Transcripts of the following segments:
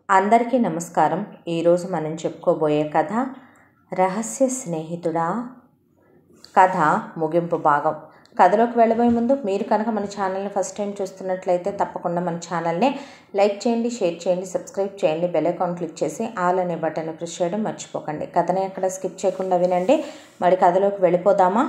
అందరికీ నమస్కారం ఈరోజు మనం చెప్పుకోబోయే కథ రహస్య స్నేహితుడా కథ ముగింపు భాగం కథలోకి వెళ్ళబోయే ముందు మీరు కనుక మన ఛానల్ని ఫస్ట్ టైం చూస్తున్నట్లయితే తప్పకుండా మన ఛానల్ని లైక్ చేయండి షేర్ చేయండి సబ్స్క్రైబ్ చేయండి బెల్ ఐకాన్ క్లిక్ చేసి ఆల్ అనే బటన్ ప్రెస్ చేయడం మర్చిపోకండి కథని ఎక్కడ స్కిప్ చేయకుండా వినండి మరి కథలోకి వెళ్ళిపోదామా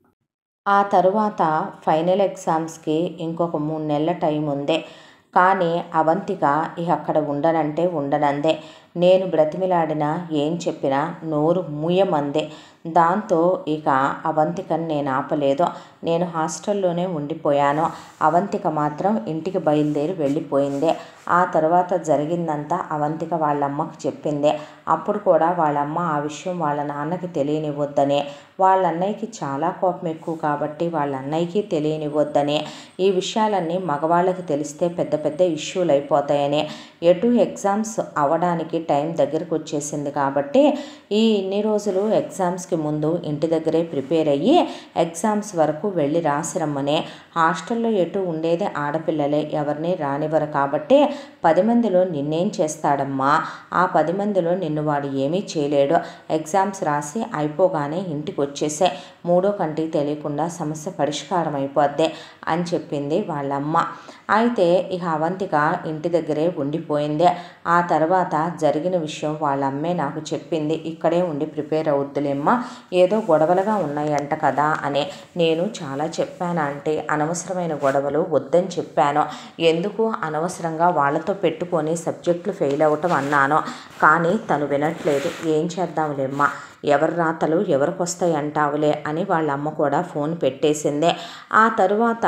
ఆ తరువాత ఫైనల్ ఎగ్జామ్స్కి ఇంకొక మూడు నెలల టైం ఉంది కానీ అవంతిక ఇక అక్కడ ఉండనంటే ఉండనందే నేను బ్రతిమిలాడినా ఏం చెప్పినా నోరు మూయమందే దాంతో ఇక అవంతికని నేను ఆపలేదు నేను హాస్టల్లోనే ఉండిపోయాను అవంతిక మాత్రం ఇంటికి బయలుదేరి వెళ్ళిపోయింది ఆ తర్వాత జరిగిందంతా అవంతిక వాళ్ళమ్మకి చెప్పింది అప్పుడు కూడా వాళ్ళమ్మ ఆ విషయం వాళ్ళ నాన్నకి తెలియనివ్వద్దని వాళ్ళ అన్నయ్యకి చాలా కోపం ఎక్కువ కాబట్టి వాళ్ళ అన్నయ్యకి తెలియనివ్వద్దని ఈ విషయాలన్నీ మగవాళ్ళకి తెలిస్తే పెద్ద పెద్ద ఇష్యూలు అయిపోతాయని ఎటు ఎగ్జామ్స్ అవ్వడానికి టైం దగ్గరకు వచ్చేసింది కాబట్టి ఈ ఇన్ని రోజులు ఎగ్జామ్స్కి ముందు ఇంటి దగ్గరే ప్రిపేర్ అయ్యి ఎగ్జామ్స్ వరకు వెళ్ళి రాసిరమ్మని హాస్టల్లో ఎటు ఉండేది ఆడపిల్లలే ఎవరిని రానివ్వరు కాబట్టి పది మందిలో నిన్నేం చేస్తాడమ్మా ఆ పది మందిలో నిన్ను వాడు ఏమీ చేయలేడు ఎగ్జామ్స్ రాసి అయిపోగానే ఇంటికి వచ్చేసే మూడో కంటికి తెలియకుండా సమస్య పరిష్కారం అయిపోద్ది అని చెప్పింది వాళ్ళమ్మ అయితే ఇక అవంతిక ఇంటి దగ్గరే ఉండిపోయింది ఆ తర్వాత జరిగిన విషయం వాళ్ళ అమ్మే నాకు చెప్పింది ఇక్కడే ఉండి ప్రిపేర్ అవుద్దులేమ్మా ఏదో గొడవలుగా ఉన్నాయంట కదా అని నేను చాలా చెప్పాను అంటే అనవసరమైన గొడవలు వద్దని చెప్పాను ఎందుకు అనవసరంగా వాళ్ళతో పెట్టుకొని సబ్జెక్టులు ఫెయిల్ అవ్వటం అన్నాను కానీ తను వినట్లేదు ఏం చేద్దాంలేమ్మా ఎవరి రాతలు ఎవరికి వస్తాయి అంటావులే అని వాళ్ళ అమ్మ కూడా ఫోన్ పెట్టేసింది ఆ తరువాత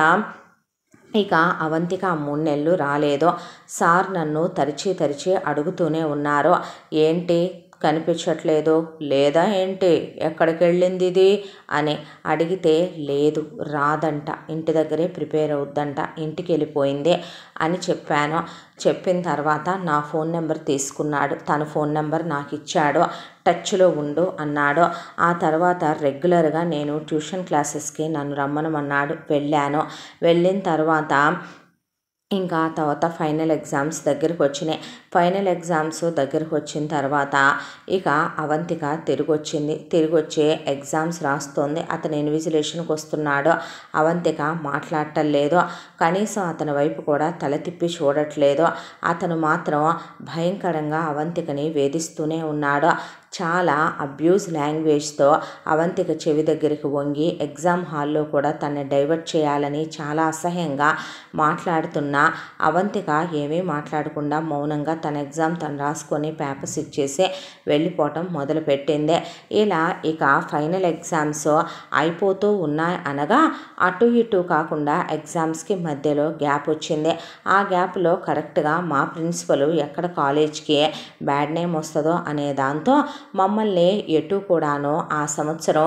ఇక అవంతిక ఆ మూడు నెలలు రాలేదు సార్ నన్ను తరిచి తరిచి అడుగుతూనే ఉన్నారు ఏంటి కనిపించట్లేదు లేదా ఏంటి ఎక్కడికి వెళ్ళింది ఇది అని అడిగితే లేదు రాదంట ఇంటి దగ్గరే ప్రిపేర్ అవుద్దంట ఇంటికి వెళ్ళిపోయింది అని చెప్పాను చెప్పిన తర్వాత నా ఫోన్ నెంబర్ తీసుకున్నాడు తన ఫోన్ నెంబర్ నాకు ఇచ్చాడు టచ్లో ఉండు అన్నాడు ఆ తర్వాత రెగ్యులర్గా నేను ట్యూషన్ క్లాసెస్కి నన్ను రమ్మనమన్నాడు వెళ్ళాను వెళ్ళిన తర్వాత ఇంకా తర్వాత ఫైనల్ ఎగ్జామ్స్ దగ్గరికి వచ్చినాయి ఫైనల్ ఎగ్జామ్స్ దగ్గరికి వచ్చిన తర్వాత ఇక అవంతిక తిరిగి వచ్చింది తిరిగి వచ్చి ఎగ్జామ్స్ రాస్తోంది అతను ఇన్విజిలేషన్కి వస్తున్నాడు అవంతిక మాట్లాడటం లేదు కనీసం అతని వైపు కూడా తల తిప్పి చూడట్లేదు అతను మాత్రం భయంకరంగా అవంతికని వేధిస్తూనే ఉన్నాడు చాలా అబ్యూజ్ లాంగ్వేజ్తో అవంతిక చెవి దగ్గరికి వంగి ఎగ్జామ్ హాల్లో కూడా తనని డైవర్ట్ చేయాలని చాలా అసహ్యంగా మాట్లాడుతున్న అవంతిక ఏమీ మాట్లాడకుండా మౌనంగా తన ఎగ్జామ్ తను రాసుకొని పేపర్స్ ఇచ్చేసి వెళ్ళిపోవటం మొదలుపెట్టింది ఇలా ఇక ఫైనల్ ఎగ్జామ్స్ అయిపోతూ ఉన్నాయి అనగా అటు ఇటు కాకుండా ఎగ్జామ్స్కి మధ్యలో గ్యాప్ వచ్చింది ఆ గ్యాప్లో కరెక్ట్గా మా ప్రిన్సిపల్ ఎక్కడ కాలేజ్కి బ్యాడ్ నేమ్ వస్తుందో అనే దాంతో మమ్మల్ని ఎటు కూడాను ఆ సంవత్సరం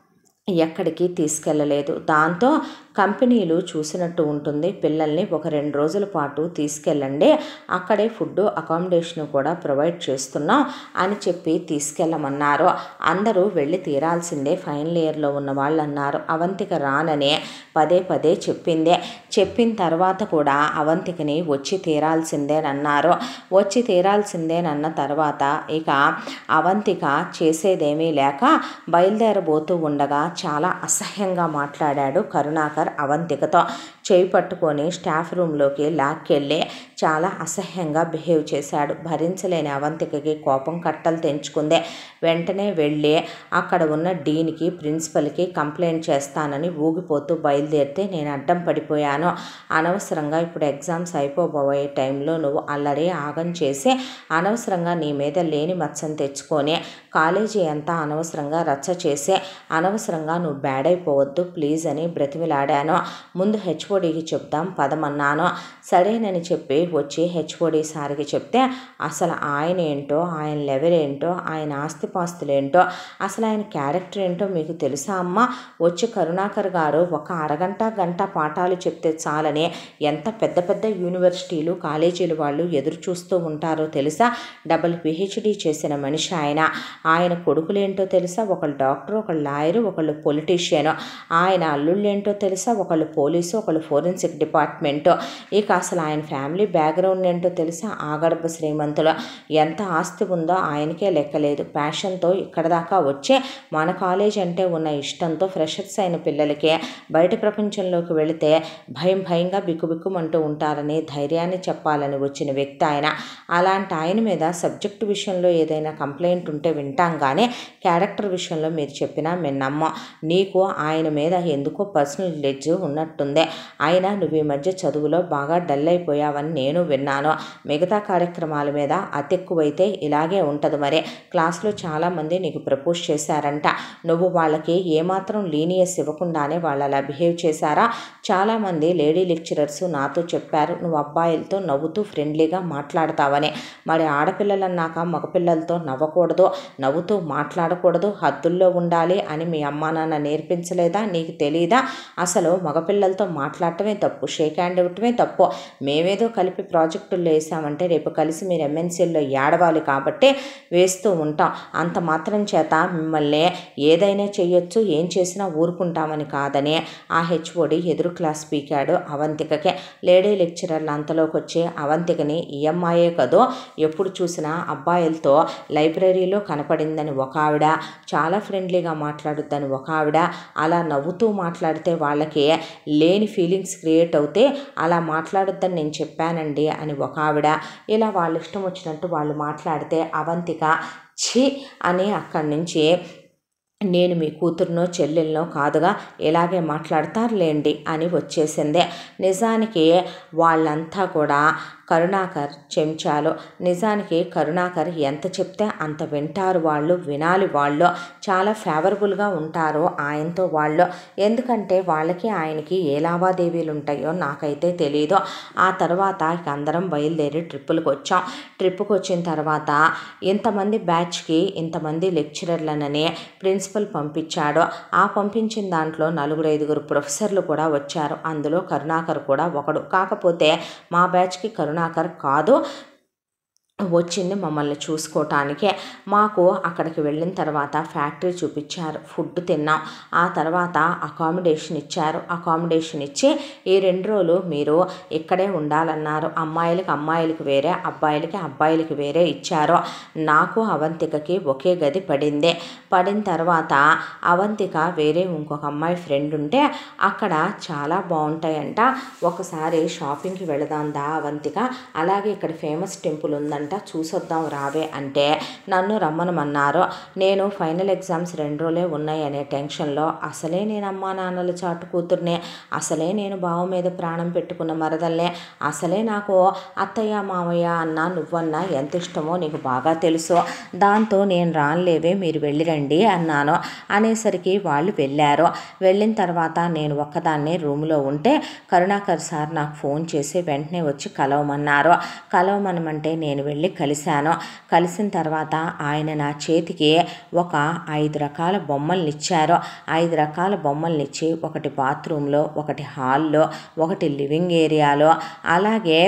ఎక్కడికి తీసుకెళ్ళలేదు దాంతో కంపెనీలు చూసినట్టు ఉంటుంది పిల్లల్ని ఒక రెండు రోజుల పాటు తీసుకెళ్ళండి అక్కడే ఫుడ్ అకామిడేషన్ కూడా ప్రొవైడ్ చేస్తున్నాం అని చెప్పి తీసుకెళ్ళమన్నారు అందరూ వెళ్ళి తీరాల్సిందే ఫైనల్ ఇయర్లో ఉన్న వాళ్ళు అన్నారు అవంతిక రాననే పదే పదే చెప్పిందే చెప్పిన తర్వాత కూడా అవంతికని వచ్చి తీరాల్సిందేనన్నారు వచ్చి తీరాల్సిందేనన్న తర్వాత ఇక అవంతిక చేసేదేమీ లేక బయలుదేరబోతూ ఉండగా చాలా అసహ్యంగా మాట్లాడాడు కరుణాకర్ అవంతికతో చేయి పట్టుకొని స్టాఫ్ రూమ్లోకి లాక్కెళ్ళి చాలా అసహ్యంగా బిహేవ్ చేశాడు భరించలేని అవంతికకి కోపం కట్టలు తెంచుకుంది వెంటనే వెళ్ళి అక్కడ ఉన్న డీన్కి ప్రిన్సిపల్కి కంప్లైంట్ చేస్తానని ఊగిపోతూ బయలుదేరితే నేను అడ్డం పడిపోయాను అనవసరంగా ఇప్పుడు ఎగ్జామ్స్ అయిపోబోయే టైంలో నువ్వు అల్లరి ఆగం చేసి అనవసరంగా నీ మీద లేని మచ్చని తెచ్చుకొని కాలేజీ అంతా అనవసరంగా రచ్చ చేసి అనవసరంగా నువ్వు బ్యాడ్ అయిపోవద్దు ప్లీజ్ అని బ్రతిమిలాడాను ముందు హెచ్ఓడికి చెప్దాం పదమన్నాను సరేనని చెప్పి వచ్చి హెచ్ఓడి సార్కి చెప్తే అసలు ఆయన ఏంటో ఆయన లెవెల్ ఏంటో ఆయన ఆస్తిపాస్తులు ఏంటో అసలు ఆయన క్యారెక్టర్ ఏంటో మీకు తెలుసా అమ్మ వచ్చి కరుణాకర్ గారు ఒక అరగంట గంట పాఠాలు చెప్తే చాలని ఎంత పెద్ద పెద్ద యూనివర్సిటీలు కాలేజీలు వాళ్ళు ఎదురు చూస్తూ ఉంటారో తెలుసా డబుల్ పిహెచ్డి చేసిన మనిషి ఆయన ఆయన కొడుకులేంటో తెలుసా ఒకళ్ళు డాక్టర్ ఒకళ్ళు లాయరు ఒకళ్ళు పొలిటీషియన్ ఆయన అల్లుళ్ళు ఏంటో తెలుసా ఒకళ్ళు పోలీసు ఒకళ్ళు ఫోరెన్సిక్ డిపార్ట్మెంట్ ఇక అసలు ఆయన ఫ్యామిలీ బ్యాక్గ్రౌండ్ ఏంటో తెలుసా ఆగర్భ శ్రీమంతులు ఎంత ఆస్తి ఉందో ఆయనకే లెక్కలేదు ప్యాషన్తో ఇక్కడ దాకా వచ్చే మన కాలేజ్ అంటే ఉన్న ఇష్టంతో ఫ్రెషర్స్ అయిన పిల్లలకే బయట ప్రపంచంలోకి వెళితే భయం భయంగా బిక్కుబిక్కుమంటూ ఉంటారని ధైర్యాన్ని చెప్పాలని వచ్చిన వ్యక్తి ఆయన అలాంటి ఆయన మీద సబ్జెక్టు విషయంలో ఏదైనా కంప్లైంట్ ఉంటే వింటాం కానీ క్యారెక్టర్ విషయంలో మీరు చెప్పినా మేము నమ్మం నీకు ఆయన మీద ఎందుకో పర్సనల్ లెడ్జ్ ఉన్నట్టుంది అయినా నువ్వు ఈ మధ్య చదువులో బాగా డల్ అయిపోయావని నేను విన్నాను మిగతా కార్యక్రమాల మీద అతి ఎక్కువైతే ఇలాగే ఉంటుంది మరి క్లాస్లో చాలామంది నీకు ప్రపోజ్ చేశారంట నువ్వు వాళ్ళకి ఏమాత్రం లీనియస్ ఇవ్వకుండానే వాళ్ళు అలా బిహేవ్ చేశారా చాలామంది లేడీ లెక్చరర్స్ నాతో చెప్పారు నువ్వు అబ్బాయిలతో నవ్వుతూ ఫ్రెండ్లీగా మాట్లాడతావని మరి ఆడపిల్లలన్నాక మగపిల్లలతో నవ్వకూడదు నవ్వుతూ మాట్లాడకూడదు హద్దుల్లో ఉండాలి అని మీ అమ్మా నాన్న నేర్పించలేదా నీకు తెలియదా అసలు మగపిల్లలతో మాట్లాడటమే తప్పు షేక్ హ్యాండ్ ఇవ్వటమే తప్పు మేమేదో కలిపి ప్రాజెక్టుల్లో వేసామంటే రేపు కలిసి మీరు ఎంఎన్సీల్లో ఏడవాలి కాబట్టి వేస్తూ ఉంటాం అంత మాత్రం చేత మిమ్మల్ని ఏదైనా చేయొచ్చు ఏం చేసినా ఊరుకుంటామని కాదని ఆ హెచ్ఓడి ఎదురు క్లాస్ పీకాడు అవంతికకే లేడీ లెక్చరర్లు అంతలోకి వచ్చి అవంతికని ఈఎంఐయే కదో ఎప్పుడు చూసినా అబ్బాయిలతో లైబ్రరీలో కనపడిందని ఒక ఆవిడ చాలా ఫ్రెండ్లీగా మాట్లాడుద్దని ఒక ఆవిడ అలా నవ్వుతూ మాట్లాడితే వాళ్ళకి లేని ఫీలింగ్స్ క్రియేట్ అవుతే అలా మాట్లాడొద్దని నేను చెప్పానండి అని ఒక ఆవిడ ఇలా వాళ్ళ ఇష్టం వచ్చినట్టు వాళ్ళు మాట్లాడితే అవంతిక ఛీ అని అక్కడి నుంచి నేను మీ కూతురునో చెల్లెలనో కాదుగా ఇలాగే మాట్లాడతారులేండి అని వచ్చేసిందే నిజానికి వాళ్ళంతా కూడా కరుణాకర్ చెంచాలు నిజానికి కరుణాకర్ ఎంత చెప్తే అంత వింటారు వాళ్ళు వినాలి వాళ్ళు చాలా ఫేవరబుల్గా ఉంటారు ఆయనతో వాళ్ళు ఎందుకంటే వాళ్ళకి ఆయనకి ఏ లావాదేవీలు ఉంటాయో నాకైతే తెలియదు ఆ తర్వాత ఇక అందరం బయలుదేరి ట్రిప్పులకు వచ్చాం ట్రిప్పుకి వచ్చిన తర్వాత ఇంతమంది బ్యాచ్కి ఇంతమంది లెక్చరర్లనని ప్రిన్సిపల్ పంపించాడు ఆ పంపించిన దాంట్లో నలుగురు ఐదుగురు ప్రొఫెసర్లు కూడా వచ్చారు అందులో కరుణాకర్ కూడా ఒకడు కాకపోతే మా బ్యాచ్కి కరుణాకర్ కాదు వచ్చింది మమ్మల్ని చూసుకోవటానికే మాకు అక్కడికి వెళ్ళిన తర్వాత ఫ్యాక్టరీ చూపించారు ఫుడ్ తిన్నాం ఆ తర్వాత అకామిడేషన్ ఇచ్చారు అకామిడేషన్ ఇచ్చి ఈ రెండు రోజులు మీరు ఇక్కడే ఉండాలన్నారు అమ్మాయిలకి అమ్మాయిలకి వేరే అబ్బాయిలకి అబ్బాయిలకి వేరే ఇచ్చారు నాకు అవంతికకి ఒకే గది పడింది పడిన తర్వాత అవంతిక వేరే ఇంకొక అమ్మాయి ఫ్రెండ్ ఉంటే అక్కడ చాలా బాగుంటాయంట ఒకసారి షాపింగ్కి వెళదాందా అవంతిక అలాగే ఇక్కడ ఫేమస్ టెంపుల్ ఉందంట చూసొద్దాం రావే అంటే నన్ను రమ్మనమన్నారు నేను ఫైనల్ ఎగ్జామ్స్ రెండు రోజులే ఉన్నాయి అనే టెన్షన్లో అసలే నేను అమ్మా నాన్నల చాటు కూతుర్నే అసలే నేను బావ మీద ప్రాణం పెట్టుకున్న మరదల్నే అసలే నాకు అత్తయ్య మామయ్య అన్న నువ్వన్నా ఎంత ఇష్టమో నీకు బాగా తెలుసు దాంతో నేను రానులేవే మీరు వెళ్ళిరండి అన్నాను అనేసరికి వాళ్ళు వెళ్ళారు వెళ్ళిన తర్వాత నేను ఒక్కదాన్నే రూమ్లో ఉంటే కరుణాకర్ సార్ నాకు ఫోన్ చేసి వెంటనే వచ్చి కలవమన్నారు కలవమనమంటే నేను వెళ్ళి కలిశాను కలిసిన తర్వాత ఆయన నా చేతికి ఒక ఐదు రకాల బొమ్మల్ని ఇచ్చారు ఐదు రకాల బొమ్మల్ని ఇచ్చి ఒకటి బాత్రూంలో ఒకటి హాల్లో ఒకటి లివింగ్ ఏరియాలో అలాగే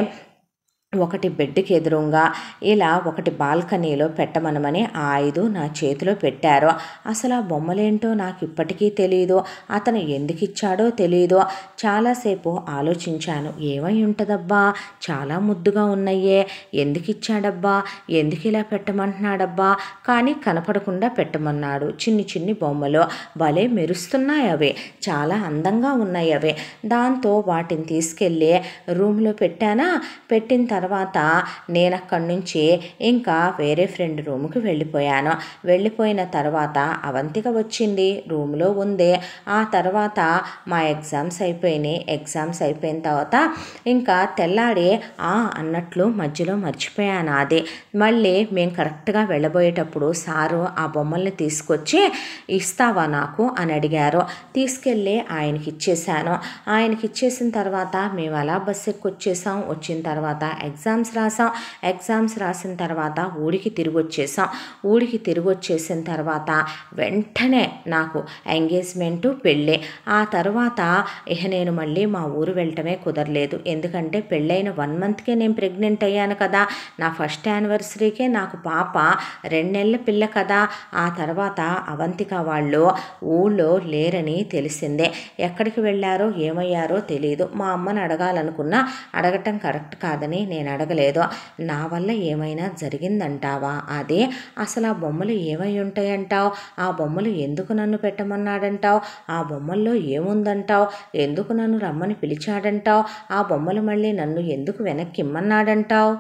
ఒకటి బెడ్కి ఎదురుగా ఇలా ఒకటి బాల్కనీలో పెట్టమనమని ఆ ఐదు నా చేతిలో పెట్టారు అసలు ఆ బొమ్మలేంటో నాకు ఇప్పటికీ తెలియదు అతను ఎందుకు ఇచ్చాడో తెలియదు చాలాసేపు ఆలోచించాను ఏమై ఉంటుందబ్బా చాలా ముద్దుగా ఉన్నాయే ఎందుకు ఇచ్చాడబ్బా ఎందుకు ఇలా పెట్టమంటున్నాడబ్బా కానీ కనపడకుండా పెట్టమన్నాడు చిన్ని చిన్ని బొమ్మలు భలే మెరుస్తున్నాయి అవి చాలా అందంగా ఉన్నాయి అవి దాంతో వాటిని తీసుకెళ్ళి రూమ్లో పెట్టానా పెట్టిన తర్వాత నేను అక్కడి నుంచి ఇంకా వేరే ఫ్రెండ్ రూమ్కి వెళ్ళిపోయాను వెళ్ళిపోయిన తర్వాత అవంతిక వచ్చింది రూమ్లో ఉంది ఆ తర్వాత మా ఎగ్జామ్స్ అయిపోయినాయి ఎగ్జామ్స్ అయిపోయిన తర్వాత ఇంకా తెల్లాడి ఆ అన్నట్లు మధ్యలో మర్చిపోయాను అది మళ్ళీ మేము కరెక్ట్గా వెళ్ళబోయేటప్పుడు సారు ఆ బొమ్మల్ని తీసుకొచ్చి ఇస్తావా నాకు అని అడిగారు తీసుకెళ్ళి ఆయనకి ఇచ్చేసాను ఆయనకి ఇచ్చేసిన తర్వాత మేము అలా బస్సు ఎక్కి వచ్చేసాం వచ్చిన తర్వాత ఎగ్జామ్స్ రాసాం ఎగ్జామ్స్ రాసిన తర్వాత ఊరికి తిరిగి వచ్చేసాం ఊరికి తిరిగి వచ్చేసిన తర్వాత వెంటనే నాకు ఎంగేజ్మెంటు పెళ్ళి ఆ తర్వాత ఇక నేను మళ్ళీ మా ఊరు వెళ్ళటమే కుదరలేదు ఎందుకంటే పెళ్ళైన వన్ మంత్కే నేను ప్రెగ్నెంట్ అయ్యాను కదా నా ఫస్ట్ యానివర్సరీకే నాకు పాప రెండు నెలల పిల్ల కదా ఆ తర్వాత అవంతిక వాళ్ళు ఊళ్ళో లేరని తెలిసిందే ఎక్కడికి వెళ్ళారో ఏమయ్యారో తెలియదు మా అమ్మని అడగాలనుకున్నా అడగటం కరెక్ట్ కాదని నేను నేను అడగలేదు నా వల్ల ఏమైనా జరిగిందంటావా అదే అసలు ఆ బొమ్మలు ఏమై ఉంటాయంటావు ఆ బొమ్మలు ఎందుకు నన్ను పెట్టమన్నాడంటావు ఆ బొమ్మల్లో ఏముందంటావు ఎందుకు నన్ను రమ్మని పిలిచాడంటావు ఆ బొమ్మలు మళ్ళీ నన్ను ఎందుకు వెనక్కి ఇమ్మన్నాడంటావు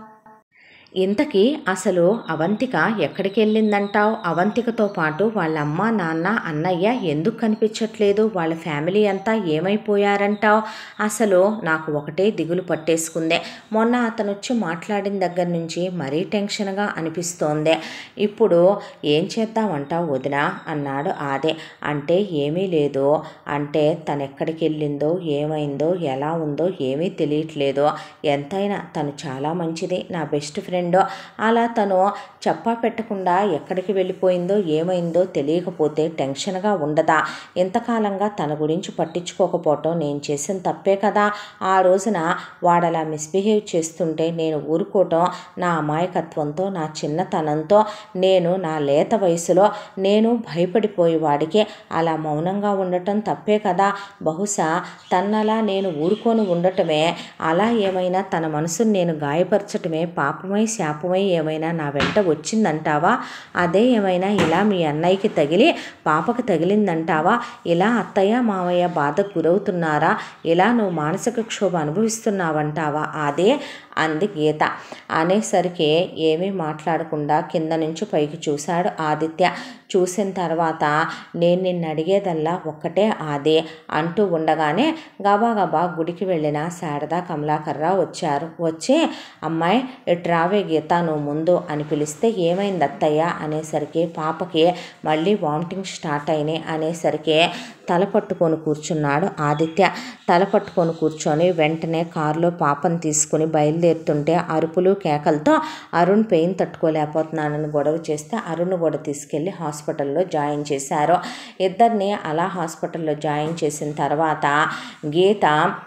ఇంతకీ అసలు అవంతిక ఎక్కడికి వెళ్ళిందంటావు అవంతికతో పాటు వాళ్ళ అమ్మ నాన్న అన్నయ్య ఎందుకు కనిపించట్లేదు వాళ్ళ ఫ్యామిలీ అంతా ఏమైపోయారంటావు అసలు నాకు ఒకటే దిగులు పట్టేసుకుందే మొన్న అతను వచ్చి మాట్లాడిన దగ్గర నుంచి మరీ టెన్షన్గా అనిపిస్తోంది ఇప్పుడు ఏం చేద్దామంటావు వదిన అన్నాడు ఆదే అంటే ఏమీ లేదు అంటే తను ఎక్కడికి వెళ్ళిందో ఏమైందో ఎలా ఉందో ఏమీ తెలియట్లేదు ఎంతైనా తను చాలా మంచిది నా బెస్ట్ ఫ్రెండ్ అలా తను చెప్పా పెట్టకుండా ఎక్కడికి వెళ్ళిపోయిందో ఏమైందో తెలియకపోతే టెన్షన్గా ఉండదా ఇంతకాలంగా తన గురించి పట్టించుకోకపోవటం నేను చేసిన తప్పే కదా ఆ రోజున వాడలా మిస్బిహేవ్ చేస్తుంటే నేను ఊరుకోవటం నా అమాయకత్వంతో నా చిన్నతనంతో నేను నా లేత వయసులో నేను భయపడిపోయి వాడికి అలా మౌనంగా ఉండటం తప్పే కదా బహుశా తన్నలా నేను ఊరుకొని ఉండటమే అలా ఏమైనా తన మనసును నేను గాయపరచటమే పాపమై శాపమై ఏమైనా నా వెంట వచ్చిందంటావా అదే ఏమైనా ఇలా మీ అన్నయ్యకి తగిలి పాపకు తగిలిందంటావా ఇలా అత్తయ్య మామయ్య బాధకు గురవుతున్నారా ఇలా నువ్వు మానసిక క్షోభ అనుభవిస్తున్నావంటావా అదే అంది గీత అనేసరికి ఏమీ మాట్లాడకుండా కింద నుంచి పైకి చూశాడు ఆదిత్య చూసిన తర్వాత నేను నిన్ను అడిగేదల్లా ఒక్కటే ఆదే అంటూ ఉండగానే గబాగబా గుడికి వెళ్ళిన శారద కమలాకర్రావు వచ్చారు వచ్చి అమ్మాయి ఇటు రావే గీత నువ్వు ముందు అని పిలిస్తే ఏమైంది అత్తయ్య అనేసరికి పాపకి మళ్ళీ వామిటింగ్ స్టార్ట్ అయినాయి అనేసరికి తల పట్టుకొని కూర్చున్నాడు ఆదిత్య తల పట్టుకొని కూర్చొని వెంటనే కారులో పాపను తీసుకుని బయలుదేరుతుంటే అరుపులు కేకలతో అరుణ్ పెయిన్ తట్టుకోలేకపోతున్నానని గొడవ చేస్తే అరుణ్ కూడా తీసుకెళ్ళి హాస్పిటల్లో జాయిన్ చేశారు ఇద్దరిని అలా హాస్పిటల్లో జాయిన్ చేసిన తర్వాత గీత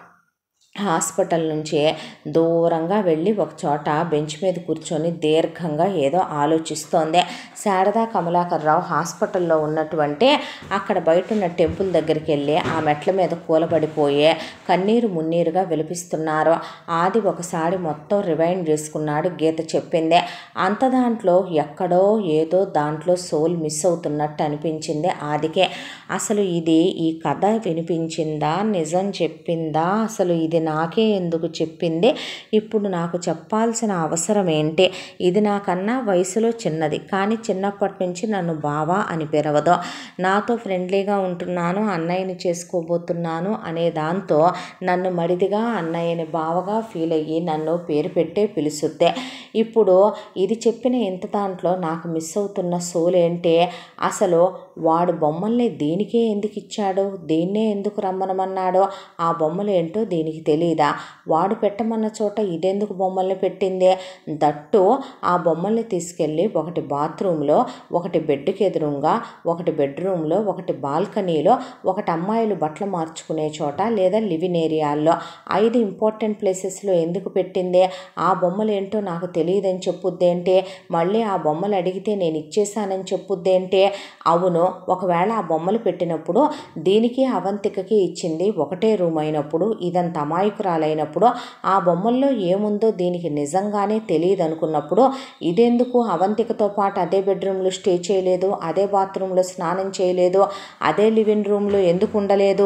హాస్పిటల్ నుంచి దూరంగా వెళ్ళి ఒక చోట బెంచ్ మీద కూర్చొని దీర్ఘంగా ఏదో ఆలోచిస్తోంది శారదా కమలాకర్ రావు హాస్పిటల్లో ఉన్నటువంటి అక్కడ బయట ఉన్న టెంపుల్ దగ్గరికి వెళ్ళి ఆ మెట్ల మీద కూలబడిపోయి కన్నీరు మున్నీరుగా విలిపిస్తున్నారు ఆది ఒకసారి మొత్తం రివైండ్ చేసుకున్నాడు గీత చెప్పింది అంత దాంట్లో ఎక్కడో ఏదో దాంట్లో సోల్ మిస్ అవుతున్నట్టు అనిపించింది ఆదికే అసలు ఇది ఈ కథ వినిపించిందా నిజం చెప్పిందా అసలు ఇది నాకే ఎందుకు చెప్పింది ఇప్పుడు నాకు చెప్పాల్సిన అవసరం ఏంటి ఇది నాకన్నా వయసులో చిన్నది కానీ చిన్నప్పటి నుంచి నన్ను బావా అని పిలవదు నాతో ఫ్రెండ్లీగా ఉంటున్నాను అన్నయ్యని చేసుకోబోతున్నాను అనే దాంతో నన్ను మడిదిగా అన్నయ్యని బావగా ఫీల్ అయ్యి నన్ను పేరు పెట్టే పిలుసుద్దే ఇప్పుడు ఇది చెప్పిన ఇంత దాంట్లో నాకు మిస్ అవుతున్న సోల్ ఏంటి అసలు వాడు బొమ్మల్ని దీనికే ఎందుకు ఇచ్చాడు దీన్నే ఎందుకు రమ్మనమన్నాడో ఆ బొమ్మలు ఏంటో దీనికి తెలియదా వాడు పెట్టమన్న చోట ఇదెందుకు బొమ్మల్ని పెట్టింది దట్టు ఆ బొమ్మల్ని తీసుకెళ్ళి ఒకటి బాత్రూంలో ఒకటి బెడ్కి ఎదురుగా ఒకటి బెడ్రూమ్లో ఒకటి బాల్కనీలో ఒకటి అమ్మాయిలు బట్టలు మార్చుకునే చోట లేదా లివింగ్ ఏరియాల్లో ఐదు ఇంపార్టెంట్ ప్లేసెస్లో ఎందుకు పెట్టింది ఆ బొమ్మలు ఏంటో నాకు తెలియదని చెప్పుద్దేంటి మళ్ళీ ఆ బొమ్మలు అడిగితే నేను ఇచ్చేసానని చెప్పుద్దేంటి అవును ఒకవేళ ఆ బొమ్మలు పెట్టినప్పుడు దీనికి అవంతికకి ఇచ్చింది ఒకటే రూమ్ అయినప్పుడు ఇదంత అమాయకురాలైనప్పుడు ఆ బొమ్మల్లో ఏముందో దీనికి నిజంగానే తెలియదు అనుకున్నప్పుడు ఇదెందుకు అవంతికతో పాటు అదే బెడ్రూమ్లో స్టే చేయలేదు అదే బాత్రూంలో స్నానం చేయలేదు అదే లివింగ్ రూమ్లో ఎందుకు ఉండలేదు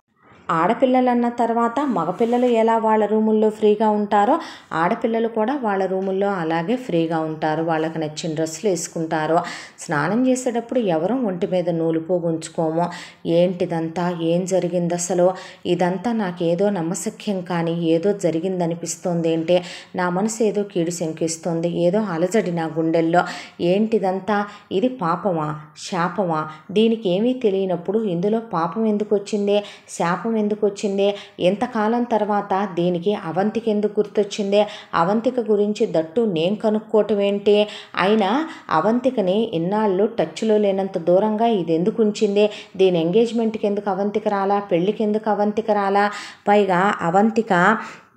ఆడపిల్లలు అన్న తర్వాత మగపిల్లలు ఎలా వాళ్ళ రూముల్లో ఫ్రీగా ఉంటారో ఆడపిల్లలు కూడా వాళ్ళ రూముల్లో అలాగే ఫ్రీగా ఉంటారు వాళ్ళకి నచ్చిన డ్రెస్సులు వేసుకుంటారు స్నానం చేసేటప్పుడు ఎవరూ ఒంటి మీద నూలు పోగుంచుకోము ఏంటిదంతా ఏం జరిగింది అసలు ఇదంతా నాకేదో నమ్మశక్యం కానీ ఏదో జరిగిందనిపిస్తోంది ఏంటి నా మనసు ఏదో కీడు శంకిస్తోంది ఏదో అలజడి నా గుండెల్లో ఏంటిదంతా ఇది పాపమా శాపమా దీనికి ఏమీ తెలియనప్పుడు ఇందులో పాపం ఎందుకు వచ్చింది శాపం ఎందుకు వచ్చింది ఎంతకాలం తర్వాత దీనికి అవంతిక ఎందుకు గుర్తొచ్చింది అవంతిక గురించి దట్టు నేను కనుక్కోవటం ఏంటి అయినా అవంతికని ఇన్నాళ్ళు టచ్లో లేనంత దూరంగా ఇది ఎందుకు ఉంచింది దీని ఎంగేజ్మెంట్కి ఎందుకు అవంతిక రాలా పెళ్ళికి ఎందుకు అవంతిక రాలా పైగా అవంతిక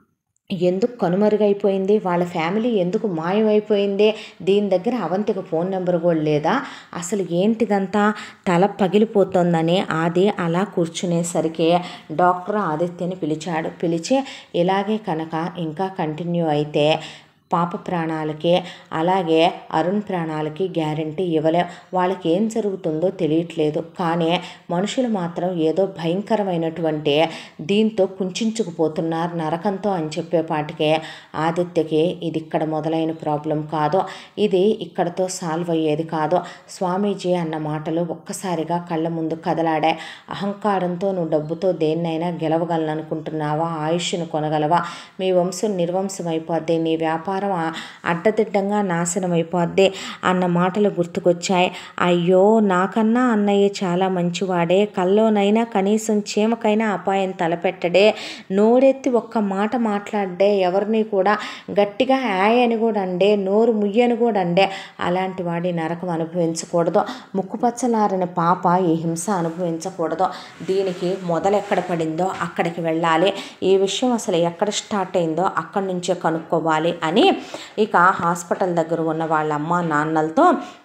ఎందుకు కనుమరుగైపోయింది వాళ్ళ ఫ్యామిలీ ఎందుకు మాయమైపోయింది దీని దగ్గర అవంతిక ఫోన్ నెంబర్ కూడా లేదా అసలు ఏంటిదంతా తల పగిలిపోతుందని ఆది అలా కూర్చునేసరికి డాక్టర్ ఆదిత్యని పిలిచాడు పిలిచి ఇలాగే కనుక ఇంకా కంటిన్యూ అయితే పాప ప్రాణాలకి అలాగే అరుణ్ ప్రాణాలకి గ్యారంటీ ఇవ్వలేం వాళ్ళకి ఏం జరుగుతుందో తెలియట్లేదు కానీ మనుషులు మాత్రం ఏదో భయంకరమైనటువంటి దీంతో కుంచుకుపోతున్నారు నరకంతో అని చెప్పేపాటికే ఆదిత్యకి ఇది ఇక్కడ మొదలైన ప్రాబ్లం కాదు ఇది ఇక్కడతో సాల్వ్ అయ్యేది కాదు స్వామీజీ అన్న మాటలు ఒక్కసారిగా కళ్ళ ముందు కదలాడాయి అహంకారంతో నువ్వు డబ్బుతో దేన్నైనా గెలవగలననుకుంటున్నావా ఆయుష్ను కొనగలవా మీ వంశం నిర్వంశం అయిపోద్ది నీ వ్యాపారం ఆ- అడ్డదిడ్డంగా నాశనం అయిపోద్ది అన్న మాటలు గుర్తుకొచ్చాయి అయ్యో నాకన్నా అన్నయ్య చాలా మంచివాడే కల్లోనైనా కనీసం చీమకైనా అపాయం తలపెట్టడే నోరెత్తి ఒక్క మాట మాట్లాడే ఎవరిని కూడా గట్టిగా యాయ్ అని కూడా అండే నోరు ముయ్యని కూడా అండే అలాంటి వాడి నరకం అనుభవించకూడదు ముక్కుపచ్చలారని పాప ఈ హింస అనుభవించకూడదు దీనికి మొదలు ఎక్కడ పడిందో అక్కడికి వెళ్ళాలి ఈ విషయం అసలు ఎక్కడ స్టార్ట్ అయిందో అక్కడి నుంచే కనుక్కోవాలి అని ఇక హాస్పిటల్ దగ్గర ఉన్న వాళ్ళ అమ్మ నాన్నలతో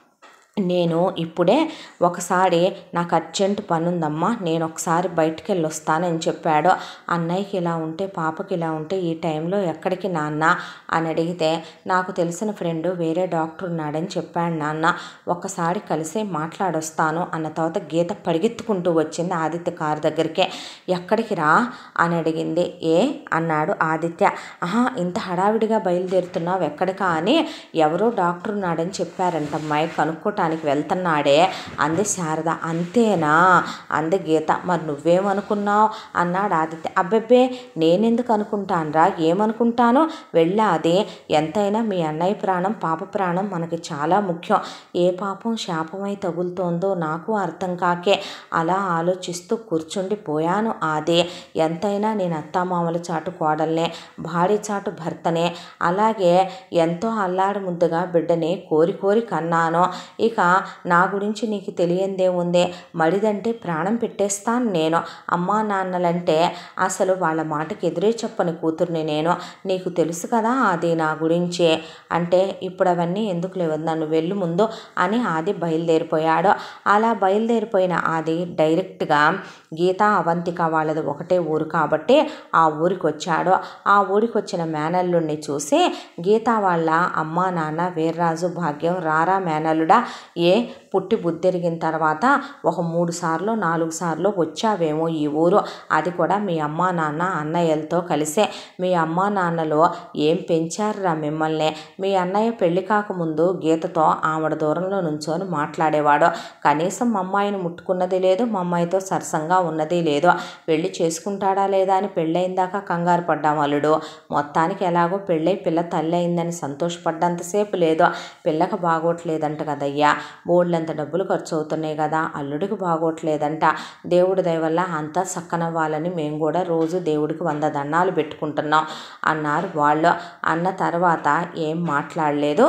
నేను ఇప్పుడే ఒకసారి నాకు అర్జెంట్ పని ఉందమ్మా నేను ఒకసారి బయటికి వెళ్ళి వస్తానని చెప్పాడు అన్నయ్యకి ఇలా ఉంటే పాపకి ఇలా ఉంటే ఈ టైంలో ఎక్కడికి నాన్న అని అడిగితే నాకు తెలిసిన ఫ్రెండ్ వేరే డాక్టర్ ఉన్నాడని చెప్పాడు నాన్న ఒక్కసారి కలిసి మాట్లాడొస్తాను అన్న తర్వాత గీత పరిగెత్తుకుంటూ వచ్చింది ఆదిత్య కారు దగ్గరికి ఎక్కడికి రా అని అడిగింది ఏ అన్నాడు ఆదిత్య ఆహా ఇంత హడావిడిగా బయలుదేరుతున్నావు ఎక్కడికా అని ఎవరో డాక్టర్ ఉన్నాడని చెప్పారంట అమ్మాయి కనుక్కోటానికి వెళ్తున్నాడే అంది శారద అంతేనా అంది గీత మరి నువ్వేమనుకున్నావు అన్నాడు ఆదిత్య అబ్బెబ్బే నేనెందుకు అనుకుంటానురా ఏమనుకుంటాను వెళ్ళాది ఎంతైనా మీ అన్నయ్య ప్రాణం పాప ప్రాణం మనకి చాలా ముఖ్యం ఏ పాపం శాపమై తగులుతోందో నాకు అర్థం కాకే అలా ఆలోచిస్తూ కూర్చుండిపోయాను ఆది ఎంతైనా నేను అత్తామామల చాటు కోడల్నే భార్య చాటు భర్తనే అలాగే ఎంతో అల్లాడు ముద్దుగా బిడ్డని కోరి కోరి కన్నాను ఇక నా గురించి నీకు తెలియందేముంది మడిదంటే ప్రాణం పెట్టేస్తాను నేను అమ్మా నాన్నలంటే అసలు వాళ్ళ మాటకి ఎదురే చెప్పని కూతుర్ని నేను నీకు తెలుసు కదా అది నా గురించి అంటే ఇప్పుడు అవన్నీ ఎందుకు లేవు నన్ను వెళ్ళు ముందు అని ఆది బయలుదేరిపోయాడు అలా బయలుదేరిపోయిన ఆది డైరెక్ట్గా గీతా అవంతిక వాళ్ళది ఒకటే ఊరు కాబట్టి ఆ ఊరికి వచ్చాడు ఆ ఊరికి వచ్చిన మేనల్లుడిని చూసి గీత వాళ్ళ అమ్మ నాన్న వీర్రాజు భాగ్యం రారా మేనల్లుడా ఏ పుట్టి బుద్ధెరిగిన తర్వాత ఒక మూడు సార్లు నాలుగు సార్లు వచ్చావేమో ఈ ఊరు అది కూడా మీ అమ్మ నాన్న అన్నయ్యలతో కలిసే మీ అమ్మ నాన్నలో ఏం పెంచారురా మిమ్మల్ని మీ అన్నయ్య పెళ్లి కాకముందు గీతతో ఆవిడ దూరంలో నుంచొని మాట్లాడేవాడు కనీసం మా అమ్మాయిని ముట్టుకున్నది లేదు మా అమ్మాయితో సరసంగా ఉన్నది లేదు పెళ్లి చేసుకుంటాడా లేదా అని పెళ్ళయిందాక కంగారు పడ్డాం అల్లుడు మొత్తానికి ఎలాగో పెళ్ళై పిల్ల తల్లి అయిందని సంతోషపడ్డంతసేపు లేదు పిల్లకి బాగోట్లేదంట కదయ్యా బోళ్ళంత డబ్బులు ఖర్చు అవుతున్నాయి కదా అల్లుడికి బాగోట్లేదంట దేవుడి దయ వల్ల అంతా సక్కనవ్వాలని మేము కూడా రోజు దేవుడికి వంద దండాలు పెట్టుకుంటున్నాం అన్నారు వాళ్ళు అన్న తర్వాత ఏం మాట్లాడలేదు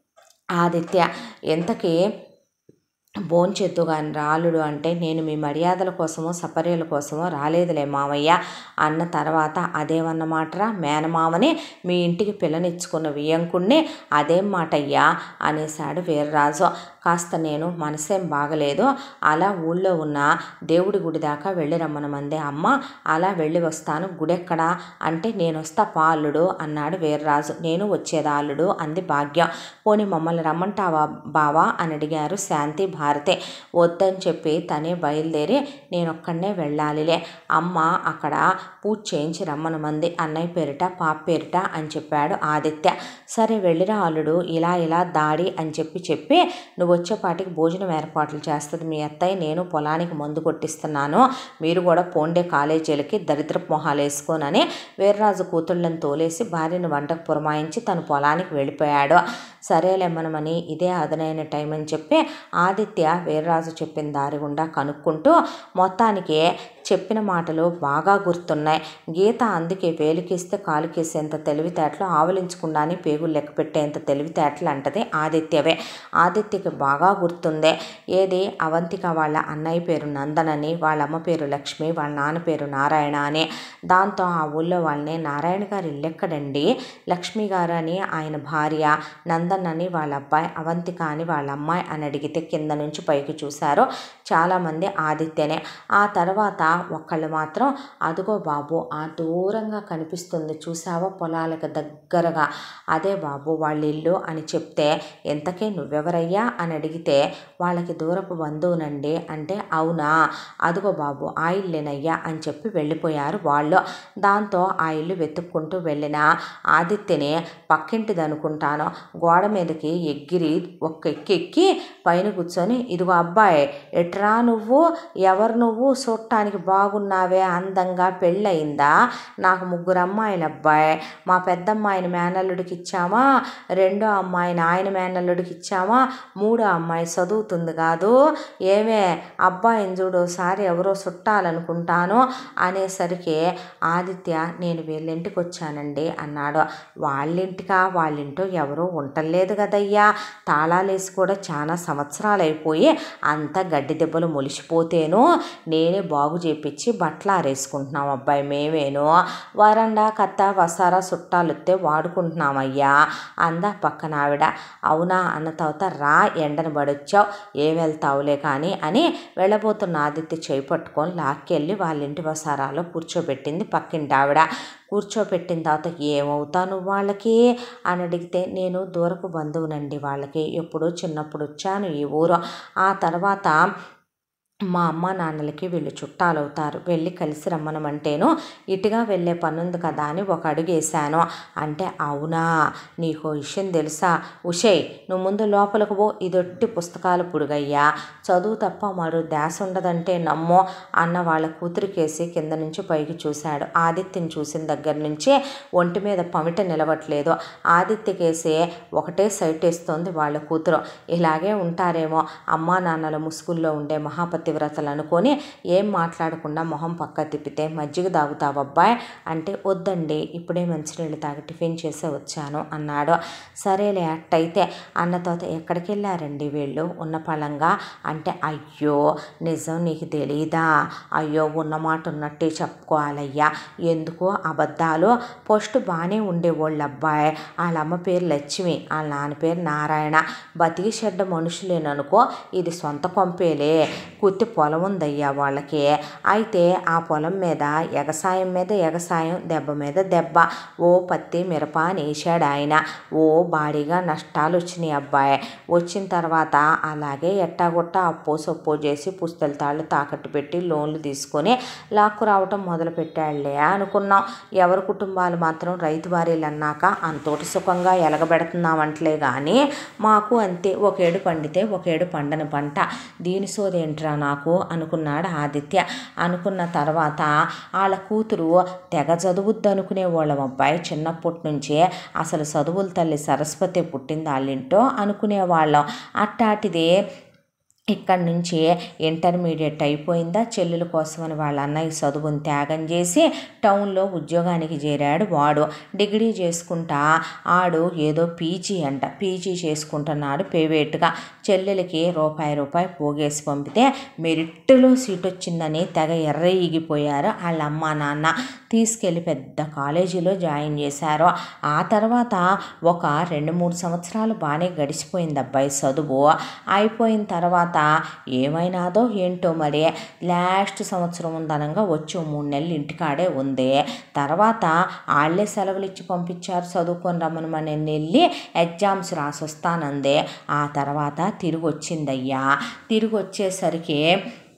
ఆదిత్య ఎంతకీ భోంచెద్దు కానీ రాలుడు అంటే నేను మీ మర్యాదల కోసమో సపర్యల కోసమో రాలేదులే మావయ్య అన్న తర్వాత అదేమన్నమాటరా మేనమామని మీ ఇంటికి పిల్లనిచ్చుకున్న వియంకుణ్ణి అదేం మాటయ్యా అనేశాడు వీర్రాజు కాస్త నేను మనసేం బాగలేదు అలా ఊళ్ళో ఉన్న దేవుడి గుడి దాకా వెళ్ళి రమ్మనమందే అమ్మ అలా వెళ్ళి వస్తాను గుడెక్కడా అంటే నేను వస్తా పాలుడు అన్నాడు వీర్రాజు నేను వచ్చేదా అల్లుడు అంది భాగ్యం పోనీ మమ్మల్ని రమ్మంటావా బావా అని అడిగారు శాంతి భారతి వద్దని చెప్పి తనే బయలుదేరి నేను ఒక్కడనే వెళ్ళాలిలే అమ్మ అక్కడ పూజ చేయించి రమ్మనమంది అన్నయ్య పేరిట పాప పేరిట అని చెప్పాడు ఆదిత్య సరే వెళ్ళిరా అల్లుడు ఇలా ఇలా దాడి అని చెప్పి చెప్పి నువ్వు వచ్చేపాటికి భోజనం ఏర్పాట్లు చేస్తుంది మీ అత్తయ్య నేను పొలానికి మందు కొట్టిస్తున్నాను మీరు కూడా పోండే కాలేజీలకి దరిద్రపు మొహాలు వేసుకోనని వీర్రాజు కూతుళ్ళని తోలేసి భార్యను వంటకు పురమాయించి తను పొలానికి వెళ్ళిపోయాడు సరేలేమ్మనమని ఇదే అదనైన టైం అని చెప్పి ఆదిత్య వీర్రాజు చెప్పిన దారి గుండా కనుక్కుంటూ మొత్తానికి చెప్పిన మాటలు బాగా గుర్తున్నాయి గీత అందుకే వేలికిస్తే కాలుకేసేంత తెలివితేటలు ఆవలించకుండానే పేగులు లెక్క పెట్టేంత తెలివితేటలు అంటది ఆదిత్యవే ఆదిత్యకి బాగా గుర్తుంది ఏది అవంతిక వాళ్ళ అన్నయ్య పేరు నందనని వాళ్ళ అమ్మ పేరు లక్ష్మి వాళ్ళ నాన్న పేరు నారాయణ అని దాంతో ఆ ఊళ్ళో వాళ్ళని నారాయణ గారి ఇల్లు ఎక్కడండి లక్ష్మి గారు అని ఆయన భార్య నందన్ అని వాళ్ళ అబ్బాయి అవంతిక అని వాళ్ళ అమ్మాయి అని అడిగితే కింద నుంచి పైకి చూశారు చాలామంది ఆదిత్యనే ఆ తర్వాత ఒక్కళ్ళు మాత్రం అదిగో బాబు ఆ దూరంగా కనిపిస్తుంది చూసావా పొలాలకు దగ్గరగా అదే బాబు వాళ్ళ ఇల్లు అని చెప్తే ఎంతకే నువ్వెవరయ్యా అని అడిగితే వాళ్ళకి దూరపు బంధువునండి అంటే అవునా అదిగో బాబు ఆ ఇల్లేనయ్యా అని చెప్పి వెళ్ళిపోయారు వాళ్ళు దాంతో ఆ ఇల్లు వెతుక్కుంటూ వెళ్ళిన ఆదిత్యని పక్కింటిది అనుకుంటాను గోడ మీదకి ఎగిరి ఒక్క ఎక్కి ఎక్కి పైన కూర్చొని ఇదిగో అబ్బాయి ఎట్రా నువ్వు ఎవరు నువ్వు చూడటానికి బాగున్నావే అందంగా పెళ్ళయిందా నాకు ముగ్గురు అమ్మాయిలు అబ్బాయి మా పెద్దమ్మాయిని మేనల్లుడికి ఇచ్చామా రెండో అమ్మాయిని ఆయన మేనల్లుడికి ఇచ్చామా మూడో అమ్మాయి చదువుతుంది కాదు ఏమే అబ్బాయిని చూడు ఒకసారి ఎవరో చుట్టాలనుకుంటాను అనేసరికి ఆదిత్య నేను వీళ్ళింటికి వచ్చానండి అన్నాడు వాళ్ళింటికా వాళ్ళింటో ఎవరో ఉండలేదు కదయ్యా తాళాలేసి కూడా చాలా సంవత్సరాలు అయిపోయి అంత గడ్డి దెబ్బలు మొలిసిపోతేను నేనే బాగు చేపించి బట్టలు ఆరేసుకుంటున్నాం అబ్బాయి మేమేను వరండా కత్త వసారా చుట్టాలు వస్తే వాడుకుంటున్నామయ్యా అందా పక్కన ఆవిడ అవునా అన్న తర్వాత రా ఎండను పడొచ్చావు ఏ వెళ్తావులే కానీ అని వెళ్ళబోతున్న ఆదిత్య చేయి పట్టుకొని లాక్కెళ్ళి వాళ్ళ ఇంటి వసారాలో కూర్చోబెట్టింది పక్కింటి ఆవిడ కూర్చోబెట్టిన తర్వాత ఏమవుతాను వాళ్ళకి అని అడిగితే నేను దూరపు బంధువునండి వాళ్ళకి ఎప్పుడో చిన్నప్పుడు వచ్చాను ఈ ఊరు ఆ తర్వాత మా అమ్మ నాన్నలకి వీళ్ళు చుట్టాలు అవుతారు వెళ్ళి కలిసి రమ్మనమంటేను ఇటుగా వెళ్ళే పనుంది కదా అని ఒక అడుగు వేసాను అంటే అవునా నీకు విషయం తెలుసా ఉషయ్ నువ్వు ముందు లోపలికి పో ఇదొట్టి పుస్తకాల పుడుగయ్యా చదువు తప్ప మరో ధ్యాస ఉండదంటే నమ్మో అన్న వాళ్ళ కూతురికేసి కింద నుంచి పైకి చూశాడు ఆదిత్యని చూసిన దగ్గర నుంచి ఒంటి మీద పమిట నిలవట్లేదు ఆదిత్యకేసి ఒకటే సైట్ వేస్తోంది వాళ్ళ కూతురు ఇలాగే ఉంటారేమో అమ్మా నాన్నల ముసుగుల్లో ఉండే మహాపతి పతివ్రతలు అనుకొని ఏం మాట్లాడకుండా మొహం పక్క తిప్పితే మజ్జిగ తాగుతావు అబ్బాయి అంటే వద్దండి ఇప్పుడే మంచినీళ్ళు తాగి టిఫిన్ చేసే వచ్చాను అన్నాడు సరేలే అట్టయితే అన్న తర్వాత ఎక్కడికి వెళ్ళారండి వీళ్ళు ఉన్న పళంగా అంటే అయ్యో నిజం నీకు తెలీదా అయ్యో ఉన్న మాట ఉన్నట్టే చెప్పుకోవాలయ్యా ఎందుకో అబద్ధాలు పోస్ట్ బాగానే ఉండేవాళ్ళు అబ్బాయి వాళ్ళ అమ్మ పేరు లక్ష్మి వాళ్ళ నాన్న పేరు నారాయణ బతికి చెడ్డ మనుషులేననుకో ఇది సొంత కొంపేలే కుత్తి పొలం ఉందయ్యా వాళ్ళకి అయితే ఆ పొలం మీద ఎగసాయం మీద ఎగసాయం దెబ్బ మీద దెబ్బ ఓ పత్తి మిరప అని వేసాడు ఆయన ఓ భారీగా నష్టాలు వచ్చినాయి అబ్బాయి వచ్చిన తర్వాత అలాగే ఎట్టాగొట్ట అప్పో సొప్పో చేసి పుస్తల తాళ్ళు తాకట్టు పెట్టి లోన్లు తీసుకొని లాక్కు రావటం మొదలు పెట్టాడులే అనుకున్నాం ఎవరి కుటుంబాలు మాత్రం రైతు భార్యలు అన్నాక అంతోటి సుఖంగా ఎలగబెడుతున్నామంటలే కానీ మాకు అంతే ఒకేడు పండితే ఒకేడు పండని పంట దీని సోదేంట్రా నాకు అనుకున్నాడు ఆదిత్య అనుకున్న తర్వాత వాళ్ళ కూతురు తెగ చదువుద్ది అనుకునే వాళ్ళం అబ్బాయి చిన్నప్పటి నుంచే అసలు చదువుల తల్లి సరస్వతి పుట్టింది వాళ్ళింటో అనుకునేవాళ్ళం అట్టాటిది ఇక్కడి నుంచి ఇంటర్మీడియట్ అయిపోయిందా చెల్లెల కోసమని వాళ్ళ అన్నయ్య చదువుని త్యాగం చేసి టౌన్లో ఉద్యోగానికి చేరాడు వాడు డిగ్రీ చేసుకుంటా ఆడు ఏదో పీజీ అంట పీజీ చేసుకుంటున్నాడు ప్రైవేట్గా చెల్లెలకి రూపాయి రూపాయి పోగేసి పంపితే మెరిట్లో సీట్ వచ్చిందని తెగ ఎర్రయిగిపోయారు వాళ్ళ అమ్మ నాన్న తీసుకెళ్ళి పెద్ద కాలేజీలో జాయిన్ చేశారు ఆ తర్వాత ఒక రెండు మూడు సంవత్సరాలు బాగానే గడిచిపోయింది అబ్బాయి చదువు అయిపోయిన తర్వాత ఏమైనాదో ఏంటో మరి లాస్ట్ సంవత్సరం ఉందనంగా వచ్చి ఓ మూడు నెలలు ఇంటికాడే ఉంది తర్వాత వాళ్ళే సెలవులు ఇచ్చి పంపించారు చదువుకొని రమ్మని నేను వెళ్ళి ఎగ్జామ్స్ రాసొస్తానందే ఆ తర్వాత తిరిగి వచ్చిందయ్యా తిరిగి వచ్చేసరికి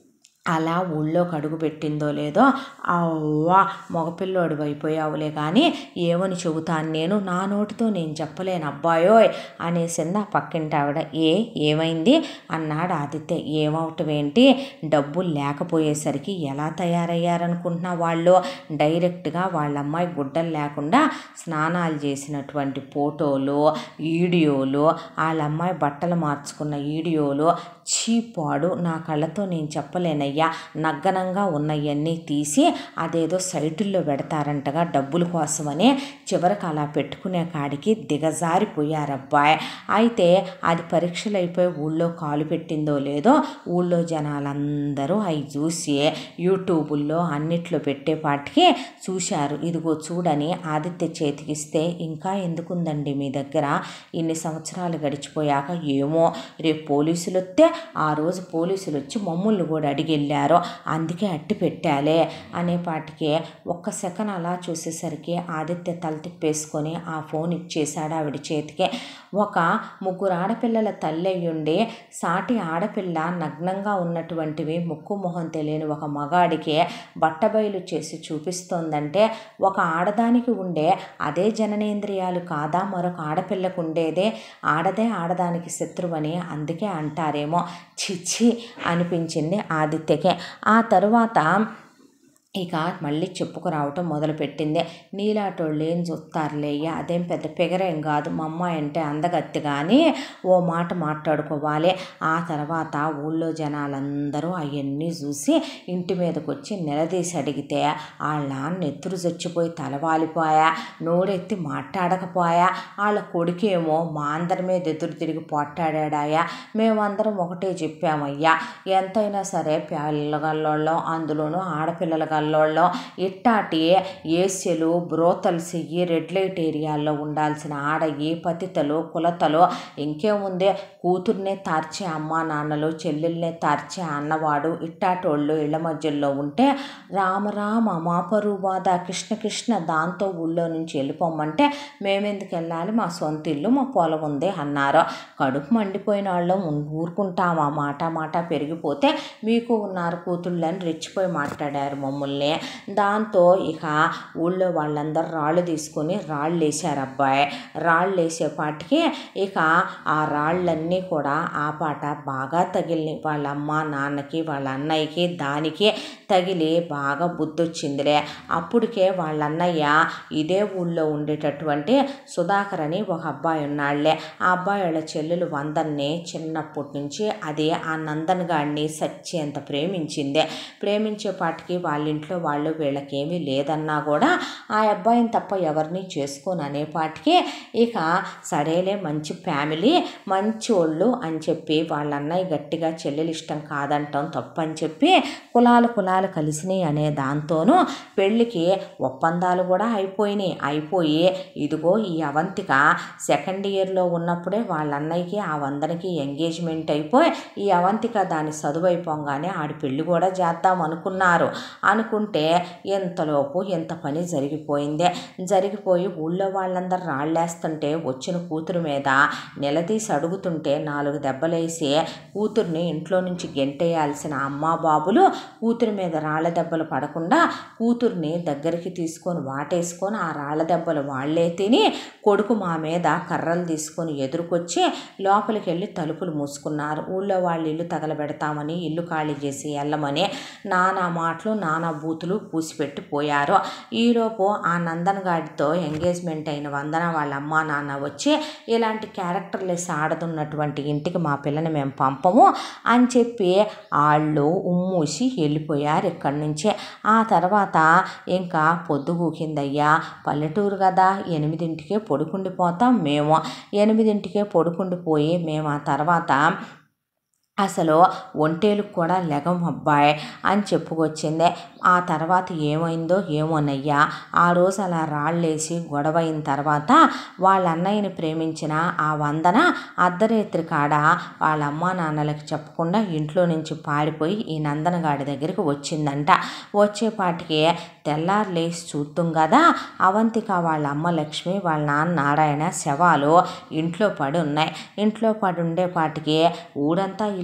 అలా ఊళ్ళోకి అడుగు పెట్టిందో లేదో అవ్వా మగపిల్లోడు అయిపోయావులే కానీ ఏమని చెబుతాను నేను నా నోటితో నేను చెప్పలేను అబ్బాయోయ్ అనేసింది ఆ పక్కింటి ఆవిడ ఏ ఏమైంది అన్నాడు ఆదిత్య ఏమవటం ఏంటి డబ్బులు లేకపోయేసరికి ఎలా తయారయ్యారనుకుంటున్నా వాళ్ళు డైరెక్ట్గా వాళ్ళ అమ్మాయి గుడ్డలు లేకుండా స్నానాలు చేసినటువంటి ఫోటోలు వీడియోలు వాళ్ళ అమ్మాయి బట్టలు మార్చుకున్న వీడియోలు చీపాడు నా కళ్ళతో నేను చెప్పలేనయ్యా నగ్గనంగా ఉన్నవన్నీ తీసి అదేదో సైటుల్లో పెడతారంటగా డబ్బుల కోసమని చివరికి అలా పెట్టుకునే కాడికి దిగజారిపోయారబ్బాయ్ అయితే అది పరీక్షలు అయిపోయి ఊళ్ళో కాలు పెట్టిందో లేదో ఊళ్ళో జనాలందరూ అవి చూసి యూట్యూబుల్లో అన్నిట్లో పెట్టేపాటికి చూశారు ఇదిగో చూడని ఆదిత్య చేతికిస్తే ఇంకా ఎందుకుందండి మీ దగ్గర ఇన్ని సంవత్సరాలు గడిచిపోయాక ఏమో రేపు పోలీసులు వస్తే ఆ రోజు పోలీసులు వచ్చి మమ్మల్ని కూడా అడిగెళ్ళారు అందుకే అట్టి పెట్టాలే అనేపాటికి ఒక్క సెకండ్ అలా చూసేసరికి ఆదిత్య తల తిప్పేసుకొని ఆ ఫోన్ ఇచ్చేశాడు ఆవిడ చేతికి ఒక ముగ్గురు ఆడపిల్లల తల్లి అయ్యుండి సాటి ఆడపిల్ల నగ్నంగా ఉన్నటువంటివి ముక్కు మొహం తెలియని ఒక మగాడికి బట్టబయలు చేసి చూపిస్తోందంటే ఒక ఆడదానికి ఉండే అదే జననేంద్రియాలు కాదా మరొక ఆడపిల్లకు ఉండేదే ఆడదే ఆడదానికి శత్రువని అందుకే అంటారేమో చిచ్చి అనిపించింది ఆదిత్యకే ఆ తరువాత ఇక మళ్ళీ చెప్పుకురావటం మొదలుపెట్టింది నీలాటోళ్ళు ఏం చూస్తారులేయ్యా అదేం పెద్ద పిగరేం కాదు మా అమ్మాయి అంటే అందగత్తి కానీ ఓ మాట మాట్లాడుకోవాలి ఆ తర్వాత ఊళ్ళో జనాలందరూ అవన్నీ చూసి ఇంటి మీదకి వచ్చి నిలదీసి అడిగితే వాళ్ళ నాన్న ఎత్తురు చచ్చిపోయి తలవాలిపోయా నోరెత్తి మాట్లాడకపోయా వాళ్ళ కొడుకేమో మా అందరి మీద ఎదురు తిరిగి పొట్టాడాయా మేమందరం ఒకటే చెప్పామయ్యా ఎంతైనా సరే పిల్లగల్లోళ్ళం అందులోనూ ఆడపిల్లల గల్లోళ్ళం ఇట్టాటి ఏస్యలు బ్రోతల్స్ ఇయ్యి రెడ్ లైట్ ఏరియాల్లో ఉండాల్సిన ఆడయి పతితలు కులతలు ఇంకేముందే కూతుర్నే తార్చే అమ్మా నాన్నలు చెల్లెల్నే తార్చే అన్నవాడు ఇట్టాటోళ్ళు ఇళ్ళ మధ్యలో ఉంటే రామ రామ మా పరువు బాధ కృష్ణ కృష్ణ దాంతో ఊళ్ళో నుంచి వెళ్ళిపోమంటే మేమెందుకు వెళ్ళాలి మా సొంత ఇల్లు మా పొలం ఉంది అన్నారు కడుపు మండిపోయిన వాళ్ళం ఊరుకుంటామా మాట మాట పెరిగిపోతే మీకు ఉన్నారు కూతుళ్ళని రెచ్చిపోయి మాట్లాడారు మమ్మల్ని దాంతో ఇక ఊళ్ళో వాళ్ళందరూ రాళ్ళు తీసుకొని రాళ్ళు వేసారు అబ్బాయి రాళ్ళు వేసేపాటికి ఇక ఆ రాళ్ళన్నీ కూడా ఆ పాట బాగా తగిలి వాళ్ళ అమ్మ నాన్నకి వాళ్ళ అన్నయ్యకి దానికి తగిలి బాగా బుద్ధొచ్చిందిలే అప్పటికే వాళ్ళ అన్నయ్య ఇదే ఊళ్ళో ఉండేటటువంటి సుధాకర్ అని ఒక అబ్బాయి ఉన్నాళ్లే ఆ అబ్బాయి వాళ్ళ చెల్లెలు వందన్ని చిన్నప్పటి నుంచి అదే ఆ నందన్ గాడిని సచ్చేంత ప్రేమించింది ప్రేమించేపాటికి వాళ్ళ ఇంట్లో వాళ్ళు వీళ్ళకేమీ లేదన్నా కూడా ఆ అబ్బాయిని తప్ప ఎవరిని చేసుకోను అనేపాటికి ఇక సరేలే మంచి ఫ్యామిలీ మంచి వాళ్ళు అని చెప్పి వాళ్ళ అన్నయ్య గట్టిగా చెల్లెలు ఇష్టం కాదంటాం తప్పని చెప్పి కులాలు కులాలు కలిసినాయి అనే దాంతోనూ పెళ్ళికి ఒప్పందాలు కూడా అయిపోయినాయి అయిపోయి ఇదిగో ఈ అవంతిక సెకండ్ ఇయర్లో ఉన్నప్పుడే వాళ్ళ అన్నయ్యకి ఆ వందనకి ఎంగేజ్మెంట్ అయిపోయి ఈ అవంతిక దాని చదువు అయిపోగానే ఆడి పెళ్ళి కూడా చేద్దాం అనుకున్నారు అనుకుంటే ఎంతలోపు ఎంత పని జరిగిపోయిందే జరిగిపోయి ఊళ్ళో వాళ్ళందరూ రాళ్ళేస్తుంటే వచ్చిన కూతురు మీద నిలదీసి అడుగుతుంటే నాలుగు దెబ్బలేసి కూతుర్ని ఇంట్లో నుంచి గెంటేయాల్సిన అమ్మా బాబులు కూతురి మీద రాళ్ళ దెబ్బలు పడకుండా కూతుర్ని దగ్గరికి తీసుకొని వాటేసుకొని ఆ రాళ్ళ దెబ్బలు వాళ్ళే తిని కొడుకు మా మీద కర్రలు తీసుకొని ఎదురుకొచ్చి లోపలికి వెళ్ళి తలుపులు మూసుకున్నారు ఊళ్ళో వాళ్ళు ఇల్లు తగలబెడతామని ఇల్లు ఖాళీ చేసి వెళ్ళమని నానా మాటలు నానా బూతులు పూసిపెట్టి పోయారు ఈలోపు ఆ నందన్ గాడితో ఎంగేజ్మెంట్ అయిన వందన వాళ్ళ అమ్మా నాన్న వచ్చి ఇలాంటి క్యారెక్టర్లెస్ ఆడదున్నటువంటి ఇంటికి మా పిల్లని మేము పంపము అని చెప్పి వాళ్ళు ఉమ్మూసి వెళ్ళిపోయారు ఇక్కడి నుంచి ఆ తర్వాత ఇంకా పొద్దుగూకిందయ్యా పల్లెటూరు కదా ఎనిమిదింటికే పడుకుండిపోతాం మేము ఎనిమిదింటికే పడుకుండిపోయి మేము ఆ తర్వాత అసలు ఒంటేలకు కూడా లెగం అబ్బాయి అని చెప్పుకొచ్చిందే ఆ తర్వాత ఏమైందో ఏమోనయ్యా ఆ రోజు అలా రాళ్ళేసి గొడవ అయిన తర్వాత వాళ్ళ అన్నయ్యని ప్రేమించిన ఆ వందన అర్ధరేత్రి కాడ వాళ్ళ అమ్మా నాన్నలకి చెప్పకుండా ఇంట్లో నుంచి పారిపోయి ఈ నందనగాడి దగ్గరికి వచ్చిందంట వచ్చేపాటికి తెల్లారు లేచి చూద్దాం కదా అవంతిక వాళ్ళ అమ్మ లక్ష్మి వాళ్ళ నాన్న నారాయణ శవాలు ఇంట్లో పడి ఉన్నాయి ఇంట్లో పడి ఉండేపాటికి ఊరంతా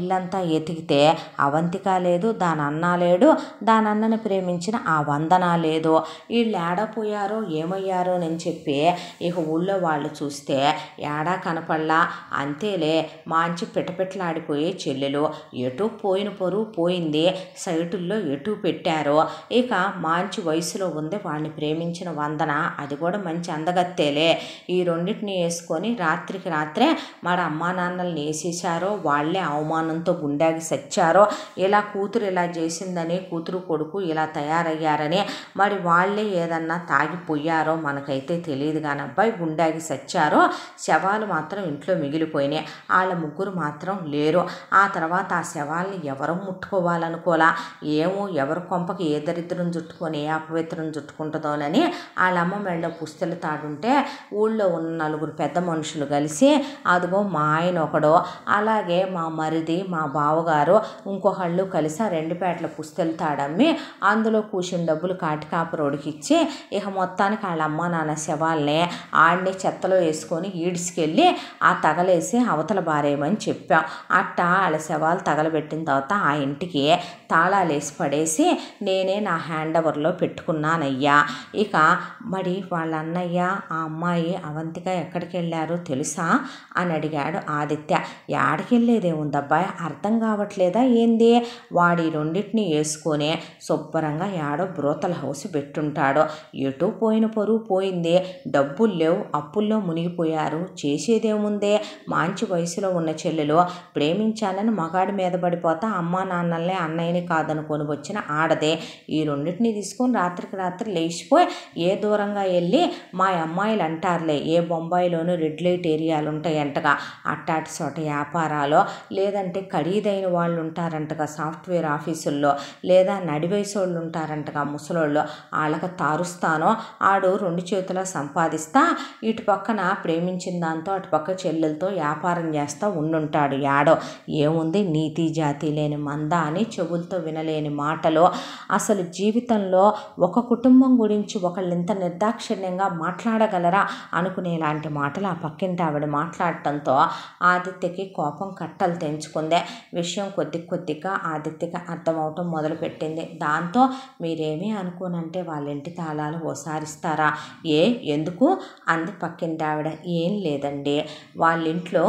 ఇల్లంతా ఎతికితే అవంతిక లేదు దాని అన్న లేడు దాని అన్నని ప్రేమించిన ఆ వందన లేదు వీళ్ళు ఏడపోయారో ఏమయ్యారో అని చెప్పి ఇక ఊళ్ళో వాళ్ళు చూస్తే ఏడా కనపడలా అంతేలే మంచి పిటపిటలాడిపోయే చెల్లెలు ఎటు పోయిన పరువు పోయింది సైటుల్లో ఎటు పెట్టారో ఇక మంచి వయసులో ఉంది వాళ్ళని ప్రేమించిన వందన అది కూడా మంచి అందగత్తేలే ఈ రెండింటిని వేసుకొని రాత్రికి రాత్రే మరి అమ్మా నాన్నల్ని వేసేసారో వాళ్ళే అవమానంతో గుండాకి సచ్చారో ఇలా కూతురు ఇలా చేసిందని కూతురు కొడుకు ఇలా తయారయ్యారని మరి వాళ్ళే ఏదన్నా తాగిపోయారో మనకైతే తెలియదు కానీ అబ్బాయి గుండాకి సచ్చారో శవాలు మాత్రం ఇంట్లో మిగిలిపోయినాయి వాళ్ళ ముగ్గురు మాత్రం లేరు ఆ తర్వాత ఆ శవాల్ని ఎవరు ముట్టుకోవాలనుకోలా ఏమో ఎవరి కొంపకి ఏ దరిద్రం చుట్టుకొని ఏ అపవిత్రం చుట్టుకుంటుందోనని వాళ్ళ అమ్మ మెళ్ళ పుస్తలు తాడుంటే ఊళ్ళో ఉన్న నలుగురు పెద్ద మనుషులు కలిసి అదిగో మా ఆయన ఒకడు అలాగే మా మరిది మా బావగారు ఇంకొకళ్ళు కలిసి ఆ రెండు పేటల పుస్తలు తాడమ్మి అందులో కూర్చుని డబ్బులు కాటికాపురోడికి ఇచ్చి ఇక మొత్తానికి వాళ్ళ అమ్మ నాన్న శవాల్ని ఆడిని చెత్తలో వేసుకొని ఈడ్చుకెళ్ళి ఆ తగలేసి అవతల బారేయమని చెప్పాం అట్ట వాళ్ళ శవాలు తగలబెట్టిన తర్వాత ఆ ఇంటికి తాళాలు వేసి పడేసి నేనే నా హ్యాండ్ ఓవర్లో పెట్టుకున్నానయ్యా ఇక మరి వాళ్ళ అన్నయ్య ఆ అమ్మాయి అవంతిక ఎక్కడికి వెళ్ళారో తెలుసా అని అడిగాడు ఆదిత్య ఏడకి వెళ్ళేదేముందబ్బాయి అర్థం కావట్లేదా ఏంది వాడి రెండింటిని వేసుకొని శుభ్రంగా ఏడో బ్రోతల హౌస్ పెట్టుంటాడో ఎటు పోయిన పరువు పోయింది డబ్బులు లేవు అప్పుల్లో మునిగిపోయారు చేసేదేముందే మంచి వయసులో ఉన్న చెల్లెలు ప్రేమించానని మగాడి మీద పడిపోతా అమ్మా నాన్నల్ని అన్నయ్యని కాదనుకొని వచ్చిన ఆడదే ఈ రెండింటిని తీసుకొని రాత్రికి రాత్రి లేచిపోయి ఏ దూరంగా వెళ్ళి మా అమ్మాయిలు అంటారులే ఏ బొంబాయిలోనూ రెడ్ లైట్ ఏరియాలు ఉంటాయంటగా అట్టాటి చోట వ్యాపారాలు లేదంటే ఖరీదైన వాళ్ళు ఉంటారంటగా సాఫ్ట్వేర్ ఆఫీసుల్లో లేదా నడివయసు వాళ్ళు ఉంటారంటగా ముసలోళ్ళు వాళ్ళకి తారుస్తానో ఆడు రెండు చేతుల సంపాదిస్తా ఇటు పక్కన ప్రేమించిన దాంతో అటు పక్క చెల్లెలతో వ్యాపారం చేస్తా ఉండుంటాడు యాడో ఏముంది నీతి జాతి లేని మంద అని చెవులతో వినలేని మాటలు అసలు జీవితంలో ఒక కుటుంబం గురించి ఒకళ్ళు ఇంత నిర్దాక్షిణ్యంగా మాట్లాడగలరా అనుకునేలాంటి మాటలు ఆ పక్కింటి ఆవిడ మాట్లాడటంతో ఆదిత్యకి కోపం కట్టలు తెంచుకుందే విషయం కొద్ది కొద్దిగా ఆదిత్యకి అర్థమవటం మొదలుపెట్టింది దాంతో మీరేమీ అనుకోనంటే వాళ్ళ ఇంటి తాళాలు ఓసారిస్తారా ఏ ఎందుకు అంది పక్కింటి ఆవిడ ఏం లేదండి వాళ్ళ ఇంట్లో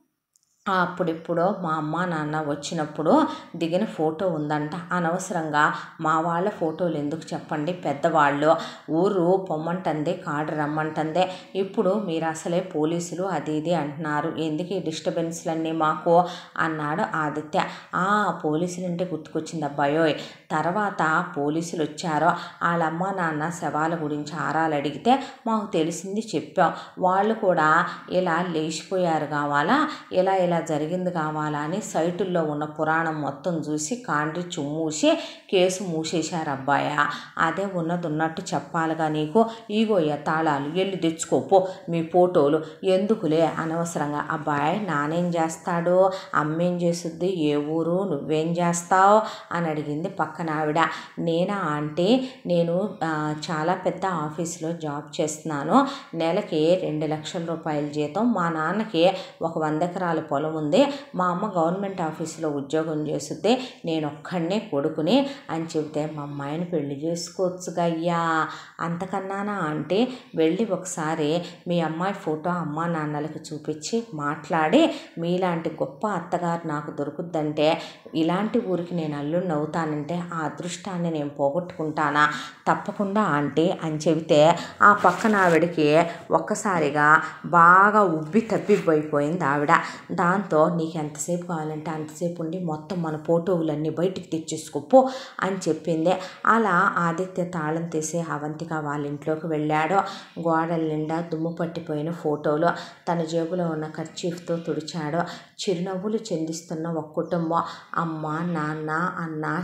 అప్పుడిప్పుడు మా అమ్మ నాన్న వచ్చినప్పుడు దిగిన ఫోటో ఉందంట అనవసరంగా మా వాళ్ళ ఫోటోలు ఎందుకు చెప్పండి పెద్దవాళ్ళు ఊరు పొమ్మంటుంది కాడు రమ్మంటుంది ఇప్పుడు మీరు అసలే పోలీసులు అది ఇది అంటున్నారు ఎందుకు ఈ డిస్టర్బెన్స్లన్నీ మాకు అన్నాడు ఆదిత్య ఆ పోలీసులు అంటే గుర్తుకొచ్చింది అబ్బాయోయ్ తర్వాత పోలీసులు వచ్చారో వాళ్ళ అమ్మ నాన్న శవాల గురించి ఆరాలు అడిగితే మాకు తెలిసింది చెప్పాం వాళ్ళు కూడా ఇలా లేచిపోయారు కావాలా ఇలా ఇలా జరిగింది కావాలా అని సైటుల్లో ఉన్న పురాణం మొత్తం చూసి కాండ్రి చుమ్మూసి కేసు మూసేశారు అబ్బాయ అదే ఉన్నది ఉన్నట్టు చెప్పాలిగా నీకు ఈగో తాళాలు వెళ్ళి తెచ్చుకోపో మీ ఫోటోలు ఎందుకులే అనవసరంగా అబ్బాయి నానేం చేస్తాడు అమ్మేం చేస్తుంది ఏ ఊరు నువ్వేం చేస్తావు అని అడిగింది పక్కన ఆవిడ నేనా అంటే నేను ఆ, చాలా పెద్ద ఆఫీస్లో జాబ్ చేస్తున్నాను నెలకి రెండు లక్షల రూపాయల జీతం మా నాన్నకి ఒక వంద ఎకరాల పొలం ఉంది మా అమ్మ గవర్నమెంట్ ఆఫీసులో ఉద్యోగం చేస్తుంది నేను ఒక్కడనే కొడుకుని అని చెబితే మా అమ్మాయిని పెళ్లి చేసుకోవచ్చుగా అయ్యా అంతకన్నానా అంటే వెళ్ళి ఒకసారి మీ అమ్మాయి ఫోటో అమ్మా నాన్నలకు చూపించి మాట్లాడి మీలాంటి గొప్ప అత్తగారు నాకు దొరుకుద్దంటే ఇలాంటి ఊరికి నేను అల్లుడిని అవుతానంటే ఆ అదృష్టాన్ని నేను పోగొట్టుకుంటానా తప్పకుండా ఆంటీ అని చెబితే ఆ పక్కన ఆవిడకి ఒక్కసారిగా బాగా ఉబ్బి తప్పిపోయిపోయింది ఆవిడ దాంతో నీకు ఎంతసేపు కావాలంటే అంతసేపు ఉండి మొత్తం మన ఫోటోలన్నీ బయటికి తెచ్చేసుకోపో అని చెప్పింది అలా ఆదిత్య తాళం తీసి అవంతిక వాళ్ళ ఇంట్లోకి వెళ్ళాడు గోడల నిండా దుమ్ము పట్టిపోయిన ఫోటోలు తన జేబులో ఉన్న కర్చీఫ్తో తుడిచాడు చిరునవ్వులు చెందిస్తున్న ఒక కుటుంబం అమ్మ నాన్న అన్న చెల్లెలు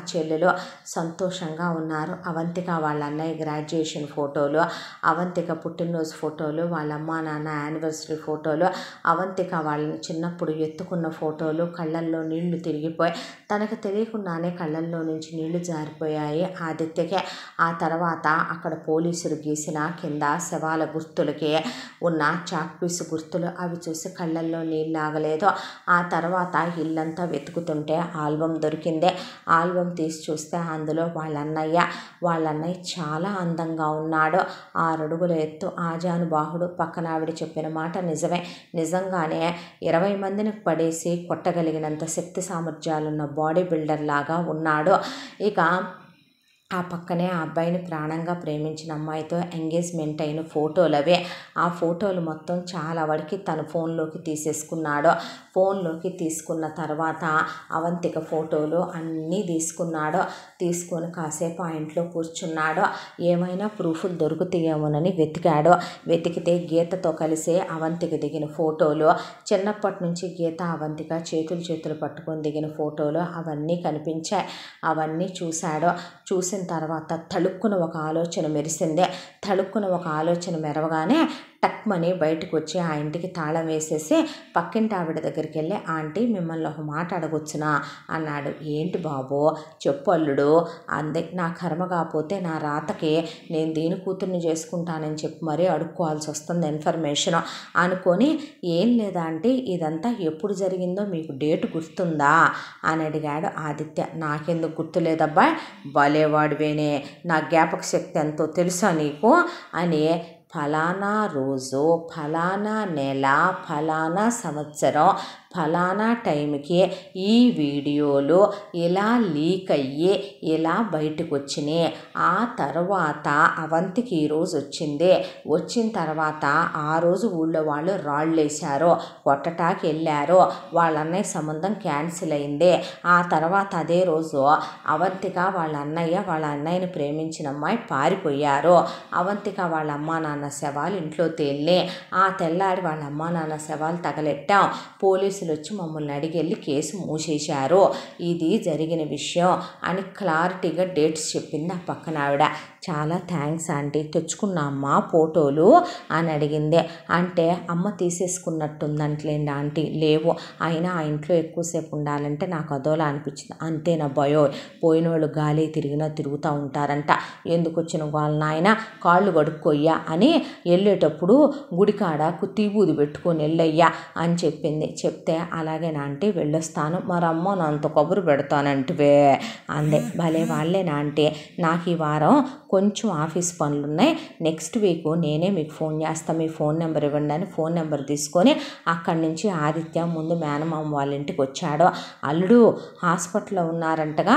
ఫోటోలు సంతోషంగా ఉన్నారు అవంతిక వాళ్ళ అన్నయ్య గ్రాడ్యుయేషన్ ఫోటోలు అవంతిక పుట్టినరోజు ఫోటోలు వాళ్ళ అమ్మ నాన్న యానివర్సరీ ఫోటోలు అవంతిక వాళ్ళని చిన్నప్పుడు ఎత్తుకున్న ఫోటోలు కళ్ళల్లో నీళ్లు తిరిగిపోయి తనకు తెలియకుండానే కళ్ళల్లో నుంచి నీళ్లు జారిపోయాయి ఆదిత్యకి ఆ తర్వాత అక్కడ పోలీసులు గీసిన కింద శవాల గుర్తులకి ఉన్న చాక్ పీసు గుర్తులు అవి చూసి కళ్ళల్లో నీళ్ళు ఆగలేదు ఆ తర్వాత ఇల్లంతా వెతుకుతుంటే ఆల్బమ్ దొరికిందే ఆల్బమ్ తీసి చూస్తే అందులో వాళ్ళ అన్నయ్య వాళ్ళ అన్నయ్య చాలా అందంగా ఉన్నాడు ఆరడుగుల ఎత్తు ఆజానుబాహుడు పక్కన ఆవిడ చెప్పిన మాట నిజమే నిజంగానే ఇరవై మందిని పడేసి కొట్టగలిగినంత శక్తి సామర్థ్యాలున్న బాడీ బిల్డర్ లాగా ఉన్నాడు ఇక ఆ పక్కనే ఆ అబ్బాయిని ప్రాణంగా ప్రేమించిన అమ్మాయితో ఎంగేజ్మెంట్ అయిన ఫోటోలు అవే ఆ ఫోటోలు మొత్తం చాలా వరకు తన ఫోన్లోకి తీసేసుకున్నాడు ఫోన్లోకి తీసుకున్న తర్వాత అవంతిక ఫోటోలు అన్నీ తీసుకున్నాడు తీసుకొని కాసేపు ఆ ఇంట్లో కూర్చున్నాడు ఏమైనా ప్రూఫ్లు దొరుకుతాయేమోనని వెతికాడు వెతికితే గీతతో కలిసి అవంతిక దిగిన ఫోటోలు చిన్నప్పటి నుంచి గీత అవంతిక చేతులు చేతులు పట్టుకొని దిగిన ఫోటోలు అవన్నీ కనిపించాయి అవన్నీ చూశాడు చూసిన తర్వాత తళుక్కున ఒక ఆలోచన మెరిసిందే తళుక్కున ఒక ఆలోచన మెరవగానే టక్మని బయటకు వచ్చి ఆ ఇంటికి తాళం వేసేసి పక్కింటి ఆవిడ దగ్గరికి వెళ్ళి ఆంటీ మిమ్మల్ని ఒక మాట అడగొచ్చునా అన్నాడు ఏంటి బాబు చెప్పు అల్లుడు అందే నా కర్మ కాకపోతే నా రాతకి నేను దీని కూతుర్ని చేసుకుంటానని చెప్పి మరీ అడుక్కోవాల్సి వస్తుంది ఇన్ఫర్మేషన్ అనుకొని ఏం లేదా అంటే ఇదంతా ఎప్పుడు జరిగిందో మీకు డేట్ గుర్తుందా అని అడిగాడు ఆదిత్య నాకెందుకు గుర్తులేదబ్బా భలేవాడివేనే నా జ్ఞాపక శక్తి ఎంతో తెలుసా నీకు అని ఫలానా రోజు ఫలానా నెల ఫలానా సంవత్సరం ఫలానా టైంకి ఈ వీడియోలు ఇలా లీక్ అయ్యి ఇలా బయటకు వచ్చినాయి ఆ తర్వాత అవంతికి ఈరోజు వచ్చింది వచ్చిన తర్వాత ఆ రోజు ఊళ్ళో వాళ్ళు రాళ్ళు వేశారు కొట్టటాకి వెళ్ళారు వాళ్ళ అన్నయ్య సంబంధం క్యాన్సిల్ అయింది ఆ తర్వాత అదే రోజు అవంతిక వాళ్ళ అన్నయ్య వాళ్ళ అన్నయ్యని ప్రేమించిన అమ్మాయి పారిపోయారు అవంతిక వాళ్ళ అమ్మా నాన్న శవాలు ఇంట్లో తేలినాయి ఆ తెల్లారి వాళ్ళ అమ్మా నాన్న శవాలు తగలెట్టాం పోలీసులు వచ్చి మమ్మల్ని అడిగి వెళ్ళి కేసు మూసేశారు ఇది జరిగిన విషయం అని క్లారిటీగా డేట్స్ చెప్పింది ఆ పక్కన ఆవిడ చాలా థ్యాంక్స్ ఆంటీ తెచ్చుకున్నా అమ్మ ఫోటోలు అని అడిగింది అంటే అమ్మ తీసేసుకున్నట్టుందంటలేండి ఆంటీ లేవు అయినా ఆ ఇంట్లో ఎక్కువసేపు ఉండాలంటే నాకు అదోలా అనిపించింది అంతే నా భయో పోయిన వాళ్ళు గాలి తిరిగినా తిరుగుతూ ఉంటారంట ఎందుకు వచ్చిన వాళ్ళ నాయన కాళ్ళు కడుక్కోయ్యా అని వెళ్ళేటప్పుడు గుడికాడ కుత్తీబూది పెట్టుకొని వెళ్ళయ్యా అని చెప్పింది చెప్తే అలాగే నా అంటే వెళ్ళొస్తాను మరి అమ్మ నాంత కొబ్బరి పెడతానంటివే అందే భలే వాళ్ళే నా అంటే నాకు ఈ వారం కొంచెం ఆఫీస్ పనులు ఉన్నాయి నెక్స్ట్ వీక్ నేనే మీకు ఫోన్ చేస్తాను మీ ఫోన్ నెంబర్ ఇవ్వండి అని ఫోన్ నెంబర్ తీసుకొని అక్కడి నుంచి ఆదిత్య ముందు మేనమామ వాళ్ళ ఇంటికి వచ్చాడు అల్లుడు హాస్పిటల్లో ఉన్నారంటగా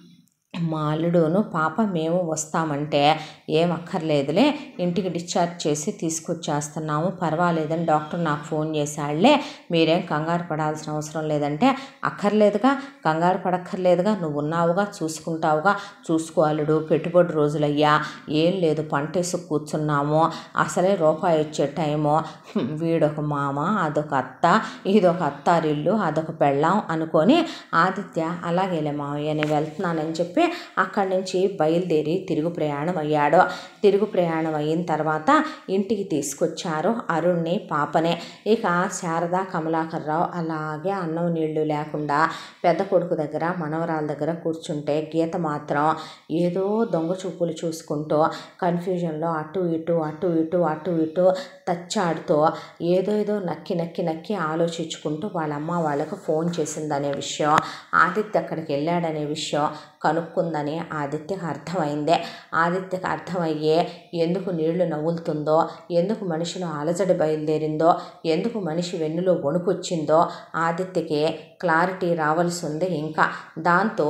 మా అల్లుడును పాప మేము వస్తామంటే ఏం అక్కర్లేదులే ఇంటికి డిశ్చార్జ్ చేసి తీసుకొచ్చేస్తున్నాము పర్వాలేదని డాక్టర్ నాకు ఫోన్ చేశాడులే మీరేం కంగారు పడాల్సిన అవసరం లేదంటే అక్కర్లేదుగా కంగారు పడక్కర్లేదుగా నువ్వు ఉన్నావుగా చూసుకుంటావుగా చూసుకోవాలడు పెట్టుబడి రోజులయ్యా ఏం లేదు పంటేసి కూర్చున్నాము అసలే రూపాయి వచ్చే టైము హ్మ్, వీడొక మామ అదొక అత్త ఇదొక అత్తారిల్లు అదొక పెళ్ళాం అనుకొని ఆదిత్య అలాగేలే మావయ్య నేను వెళ్తున్నానని చెప్పి అక్కడి నుంచి బయలుదేరి తిరుగు ప్రయాణం అయ్యాడు తిరుగు ప్రయాణం అయిన తర్వాత ఇంటికి తీసుకొచ్చారు అరుణ్ని పాపనే ఇక శారద కమలాకర్రావు అలాగే అన్నం నీళ్లు లేకుండా పెద్ద కొడుకు దగ్గర మనవరాల దగ్గర కూర్చుంటే గీత మాత్రం ఏదో దొంగ చూపులు చూసుకుంటూ కన్ఫ్యూజన్లో అటు ఇటు అటు ఇటు అటు ఇటు తచ్చాడుతూ ఏదో ఏదో నక్కి నక్కి నక్కి ఆలోచించుకుంటూ వాళ్ళ అమ్మ వాళ్ళకు ఫోన్ చేసిందనే విషయం ఆదిత్య అక్కడికి వెళ్ళాడనే విషయం కనుక్కుందని ఆదిత్యకు అర్థమైందే ఆదిత్యకు అర్థమయ్యే ఎందుకు నీళ్లు నవ్వులుతుందో ఎందుకు మనిషిలో అలజడి బయలుదేరిందో ఎందుకు మనిషి వెన్నులో వణుకొచ్చిందో ఆదిత్యకి క్లారిటీ రావాల్సి ఉంది ఇంకా దాంతో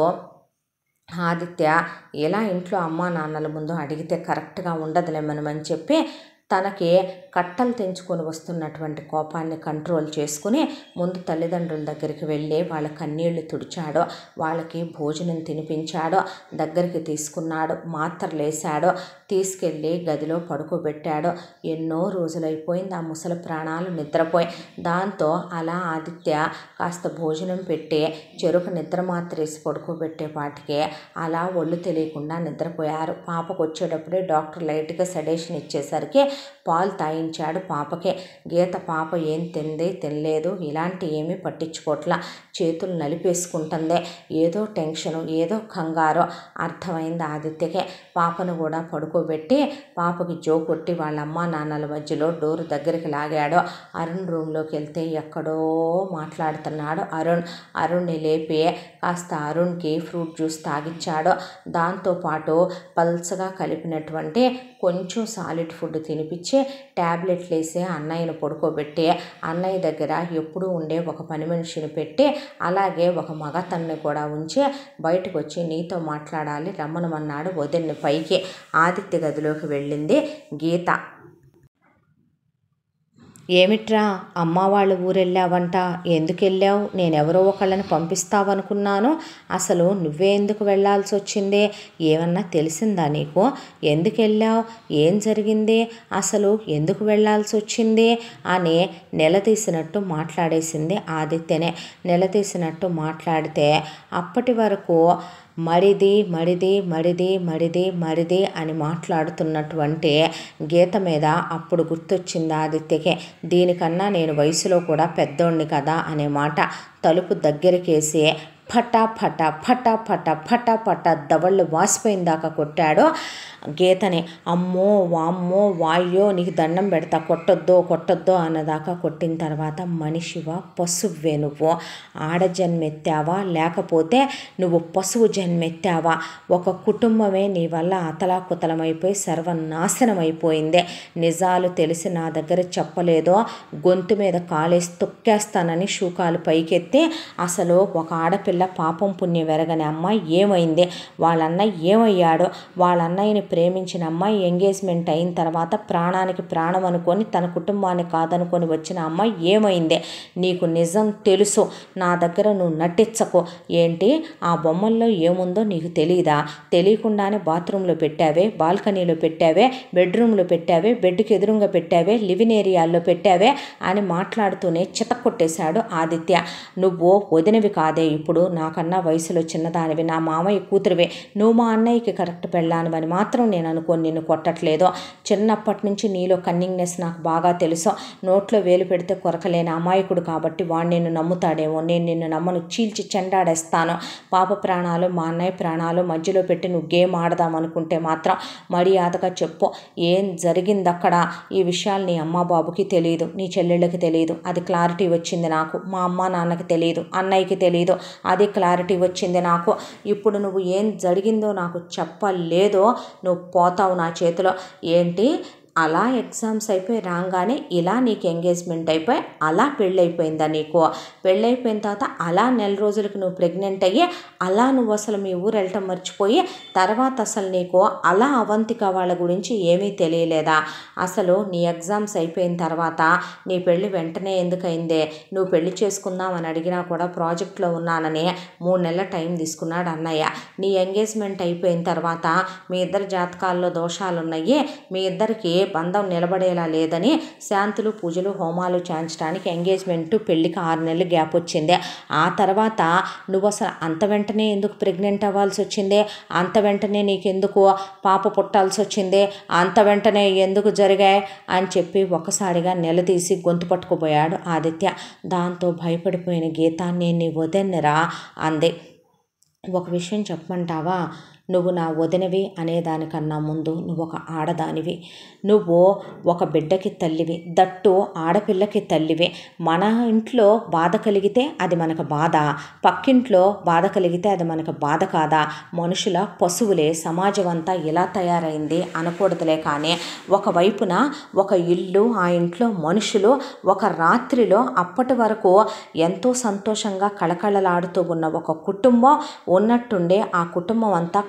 ఆదిత్య ఎలా ఇంట్లో అమ్మా నాన్నల ముందు అడిగితే కరెక్ట్గా ఉండదులేమనమని చెప్పి తనకి కట్టలు తెంచుకొని వస్తున్నటువంటి కోపాన్ని కంట్రోల్ చేసుకుని ముందు తల్లిదండ్రుల దగ్గరికి వెళ్ళి వాళ్ళ కన్నీళ్లు తుడిచాడు వాళ్ళకి భోజనం తినిపించాడు దగ్గరికి తీసుకున్నాడు మాత్రలు వేశాడు తీసుకెళ్ళి గదిలో పడుకోబెట్టాడు ఎన్నో రోజులైపోయింది ఆ ముసలి ప్రాణాలు నిద్రపోయి దాంతో అలా ఆదిత్య కాస్త భోజనం పెట్టి చెరుకు నిద్ర మాత్ర వేసి పడుకోబెట్టే పాటికి అలా ఒళ్ళు తెలియకుండా నిద్రపోయారు పాపకు వచ్చేటప్పుడే డాక్టర్ లైట్గా సెడేషన్ ఇచ్చేసరికి పాలు తాయించాడు పాపకే గీత పాప ఏం తింది తినలేదు ఇలాంటి ఏమీ పట్టించుకోవట్లా చేతులు నలిపేసుకుంటుంది ఏదో టెన్షను ఏదో కంగారో అర్థమైంది ఆదిత్యకే పాపను కూడా పడుకోబెట్టి పాపకి జో కొట్టి వాళ్ళ అమ్మా నాన్నల మధ్యలో డోర్ దగ్గరికి లాగాడు అరుణ్ రూమ్లోకి వెళ్తే ఎక్కడో మాట్లాడుతున్నాడు అరుణ్ అరుణ్ని లేపి కాస్త అరుణ్కి ఫ్రూట్ జ్యూస్ తాగిచ్చాడు దాంతోపాటు పల్చగా కలిపినటువంటి కొంచెం సాలిడ్ ఫుడ్ తినిపించి ట్యాబ్లెట్లు వేసి అన్నయ్యను పడుకోబెట్టి అన్నయ్య దగ్గర ఎప్పుడూ ఉండే ఒక పని మనిషిని పెట్టి అలాగే ఒక మగతన్ని కూడా ఉంచి బయటకు వచ్చి నీతో మాట్లాడాలి రమ్మనమన్నాడు వదిన్ని పైకి ఆదిత్య గదిలోకి వెళ్ళింది గీత ఏమిట్రా అమ్మ వాళ్ళ ఊరెళ్ళావంట ఎందుకు వెళ్ళావు నేనెవరో ఒకళ్ళని పంపిస్తావనుకున్నాను అసలు నువ్వే ఎందుకు వెళ్ళాల్సి వచ్చింది ఏమన్నా తెలిసిందా నీకు ఎందుకు వెళ్ళావు ఏం జరిగింది అసలు ఎందుకు వెళ్ళాల్సి వచ్చింది అని నిలదీసినట్టు మాట్లాడేసింది ఆదిత్యనే నిలదీసినట్టు మాట్లాడితే అప్పటి వరకు మడిది మడిది మడిది మడిది మడిది అని మాట్లాడుతున్నటువంటి గీత మీద అప్పుడు గుర్తొచ్చింది ఆదిత్యకే దీనికన్నా నేను వయసులో కూడా పెద్దోడిని కదా అనే మాట తలుపు దగ్గరికేసి ఫటా ఫటా ఫటా ఫటా ఫటా ఫటా దవళ్ళు వాసిపోయిన దాకా కొట్టాడు గీతని అమ్మో వామ్మో వాయ్యో నీకు దండం పెడతా కొట్టొద్దో కొట్టొద్దో అన్నదాకా కొట్టిన తర్వాత మనిషివా పశువే నువ్వు ఆడ జన్మెత్తావా లేకపోతే నువ్వు పశువు జన్మెత్తావా ఒక కుటుంబమే నీ వల్ల అతలాకుతలమైపోయి సర్వనాశనం అయిపోయింది నిజాలు తెలిసి నా దగ్గర చెప్పలేదో గొంతు మీద కాలేసి తొక్కేస్తానని శూకాలు పైకెత్తి అసలు ఒక ఆడపిల్ల పాపం పుణ్యం వెరగని అమ్మాయి ఏమైంది వాళ్ళన్న ఏమయ్యాడో వాళ్ళ అన్నయ్యని ప్రేమించిన అమ్మాయి ఎంగేజ్మెంట్ అయిన తర్వాత ప్రాణానికి ప్రాణం అనుకొని తన కుటుంబాన్ని కాదనుకొని వచ్చిన అమ్మాయి ఏమైంది నీకు నిజం తెలుసు నా దగ్గర నువ్వు నటించకు ఏంటి ఆ బొమ్మల్లో ఏముందో నీకు తెలియదా తెలియకుండానే బాత్రూంలో పెట్టావే బాల్కనీలో పెట్టావే బెడ్రూమ్లో పెట్టావే బెడ్కి ఎదురుగా పెట్టావే లివిన్ ఏరియాల్లో పెట్టావే అని మాట్లాడుతూనే చితక్కొట్టేశాడు ఆదిత్య నువ్వు వదినవి కాదే ఇప్పుడు నాకన్నా వయసులో చిన్నదానివి నా మామయ్య కూతురివే నువ్వు మా అన్నయ్యకి కరెక్ట్ పెళ్ళానివని మాత్రం నేను అనుకోని నిన్ను కొట్టట్లేదు చిన్నప్పటి నుంచి నీలో కన్నింగ్నెస్ నాకు బాగా తెలుసు నోట్లో వేలు పెడితే కొరకలేని అమాయకుడు కాబట్టి వాడు నిన్ను నమ్ముతాడేమో నేను నిన్ను నమ్మను చీల్చి చెండాడేస్తాను పాప ప్రాణాలు మా అన్నయ్య ప్రాణాలు మధ్యలో పెట్టి నువ్వు గేమ్ ఆడదాం అనుకుంటే మాత్రం మర్యాదగా చెప్పు ఏం జరిగింది అక్కడ ఈ విషయాలు నీ అమ్మ బాబుకి తెలియదు నీ చెల్లెళ్ళకి తెలియదు అది క్లారిటీ వచ్చింది నాకు మా అమ్మ నాన్నకి తెలియదు అన్నయ్యకి తెలియదు అది క్లారిటీ వచ్చింది నాకు ఇప్పుడు నువ్వు ఏం జరిగిందో నాకు చెప్పలేదో నువ్వు పోతావు నా చేతిలో ఏంటి అలా ఎగ్జామ్స్ అయిపోయి రాగానే ఇలా నీకు ఎంగేజ్మెంట్ అయిపోయి అలా పెళ్ళైపోయిందా నీకు పెళ్ళైపోయిన తర్వాత అలా నెల రోజులకు నువ్వు ప్రెగ్నెంట్ అయ్యి అలా నువ్వు అసలు మీ ఊరు వెళ్ళటం మర్చిపోయి తర్వాత అసలు నీకు అలా అవంతిక వాళ్ళ గురించి ఏమీ తెలియలేదా అసలు నీ ఎగ్జామ్స్ అయిపోయిన తర్వాత నీ పెళ్ళి వెంటనే ఎందుకైందే నువ్వు పెళ్లి చేసుకుందామని అడిగినా కూడా ప్రాజెక్ట్లో ఉన్నానని మూడు నెలల టైం తీసుకున్నాడు అన్నయ్య నీ ఎంగేజ్మెంట్ అయిపోయిన తర్వాత మీ ఇద్దరి జాతకాల్లో దోషాలు ఉన్నాయి మీ ఇద్దరికి బంధం నిలబడేలా లేదని శాంతులు పూజలు హోమాలు చేయించడానికి ఎంగేజ్మెంట్ పెళ్ళికి ఆరు నెలలు గ్యాప్ వచ్చింది ఆ తర్వాత నువ్వు అసలు అంత వెంటనే ఎందుకు ప్రెగ్నెంట్ అవ్వాల్సి వచ్చింది అంత వెంటనే నీకెందుకు పాప పుట్టాల్సి వచ్చింది అంత వెంటనే ఎందుకు జరిగాయి అని చెప్పి ఒకసారిగా నిలదీసి గొంతు పట్టుకుపోయాడు ఆదిత్య దాంతో భయపడిపోయిన గీత నేను నీ వదన్నరా అంది ఒక విషయం చెప్పమంటావా నువ్వు నా వదినవి అనేదానికన్నా ముందు నువ్వు ఒక ఆడదానివి నువ్వు ఒక బిడ్డకి తల్లివి దట్టు ఆడపిల్లకి తల్లివి మన ఇంట్లో బాధ కలిగితే అది మనకు బాధ పక్కింట్లో బాధ కలిగితే అది మనకు బాధ కాదా మనుషుల పశువులే సమాజం అంతా ఇలా తయారైంది అనకూడదులే కానీ ఒకవైపున ఒక ఇల్లు ఆ ఇంట్లో మనుషులు ఒక రాత్రిలో అప్పటి వరకు ఎంతో సంతోషంగా కళకళలాడుతూ ఉన్న ఒక కుటుంబం ఉన్నట్టుండే ఆ కుటుంబం అంతా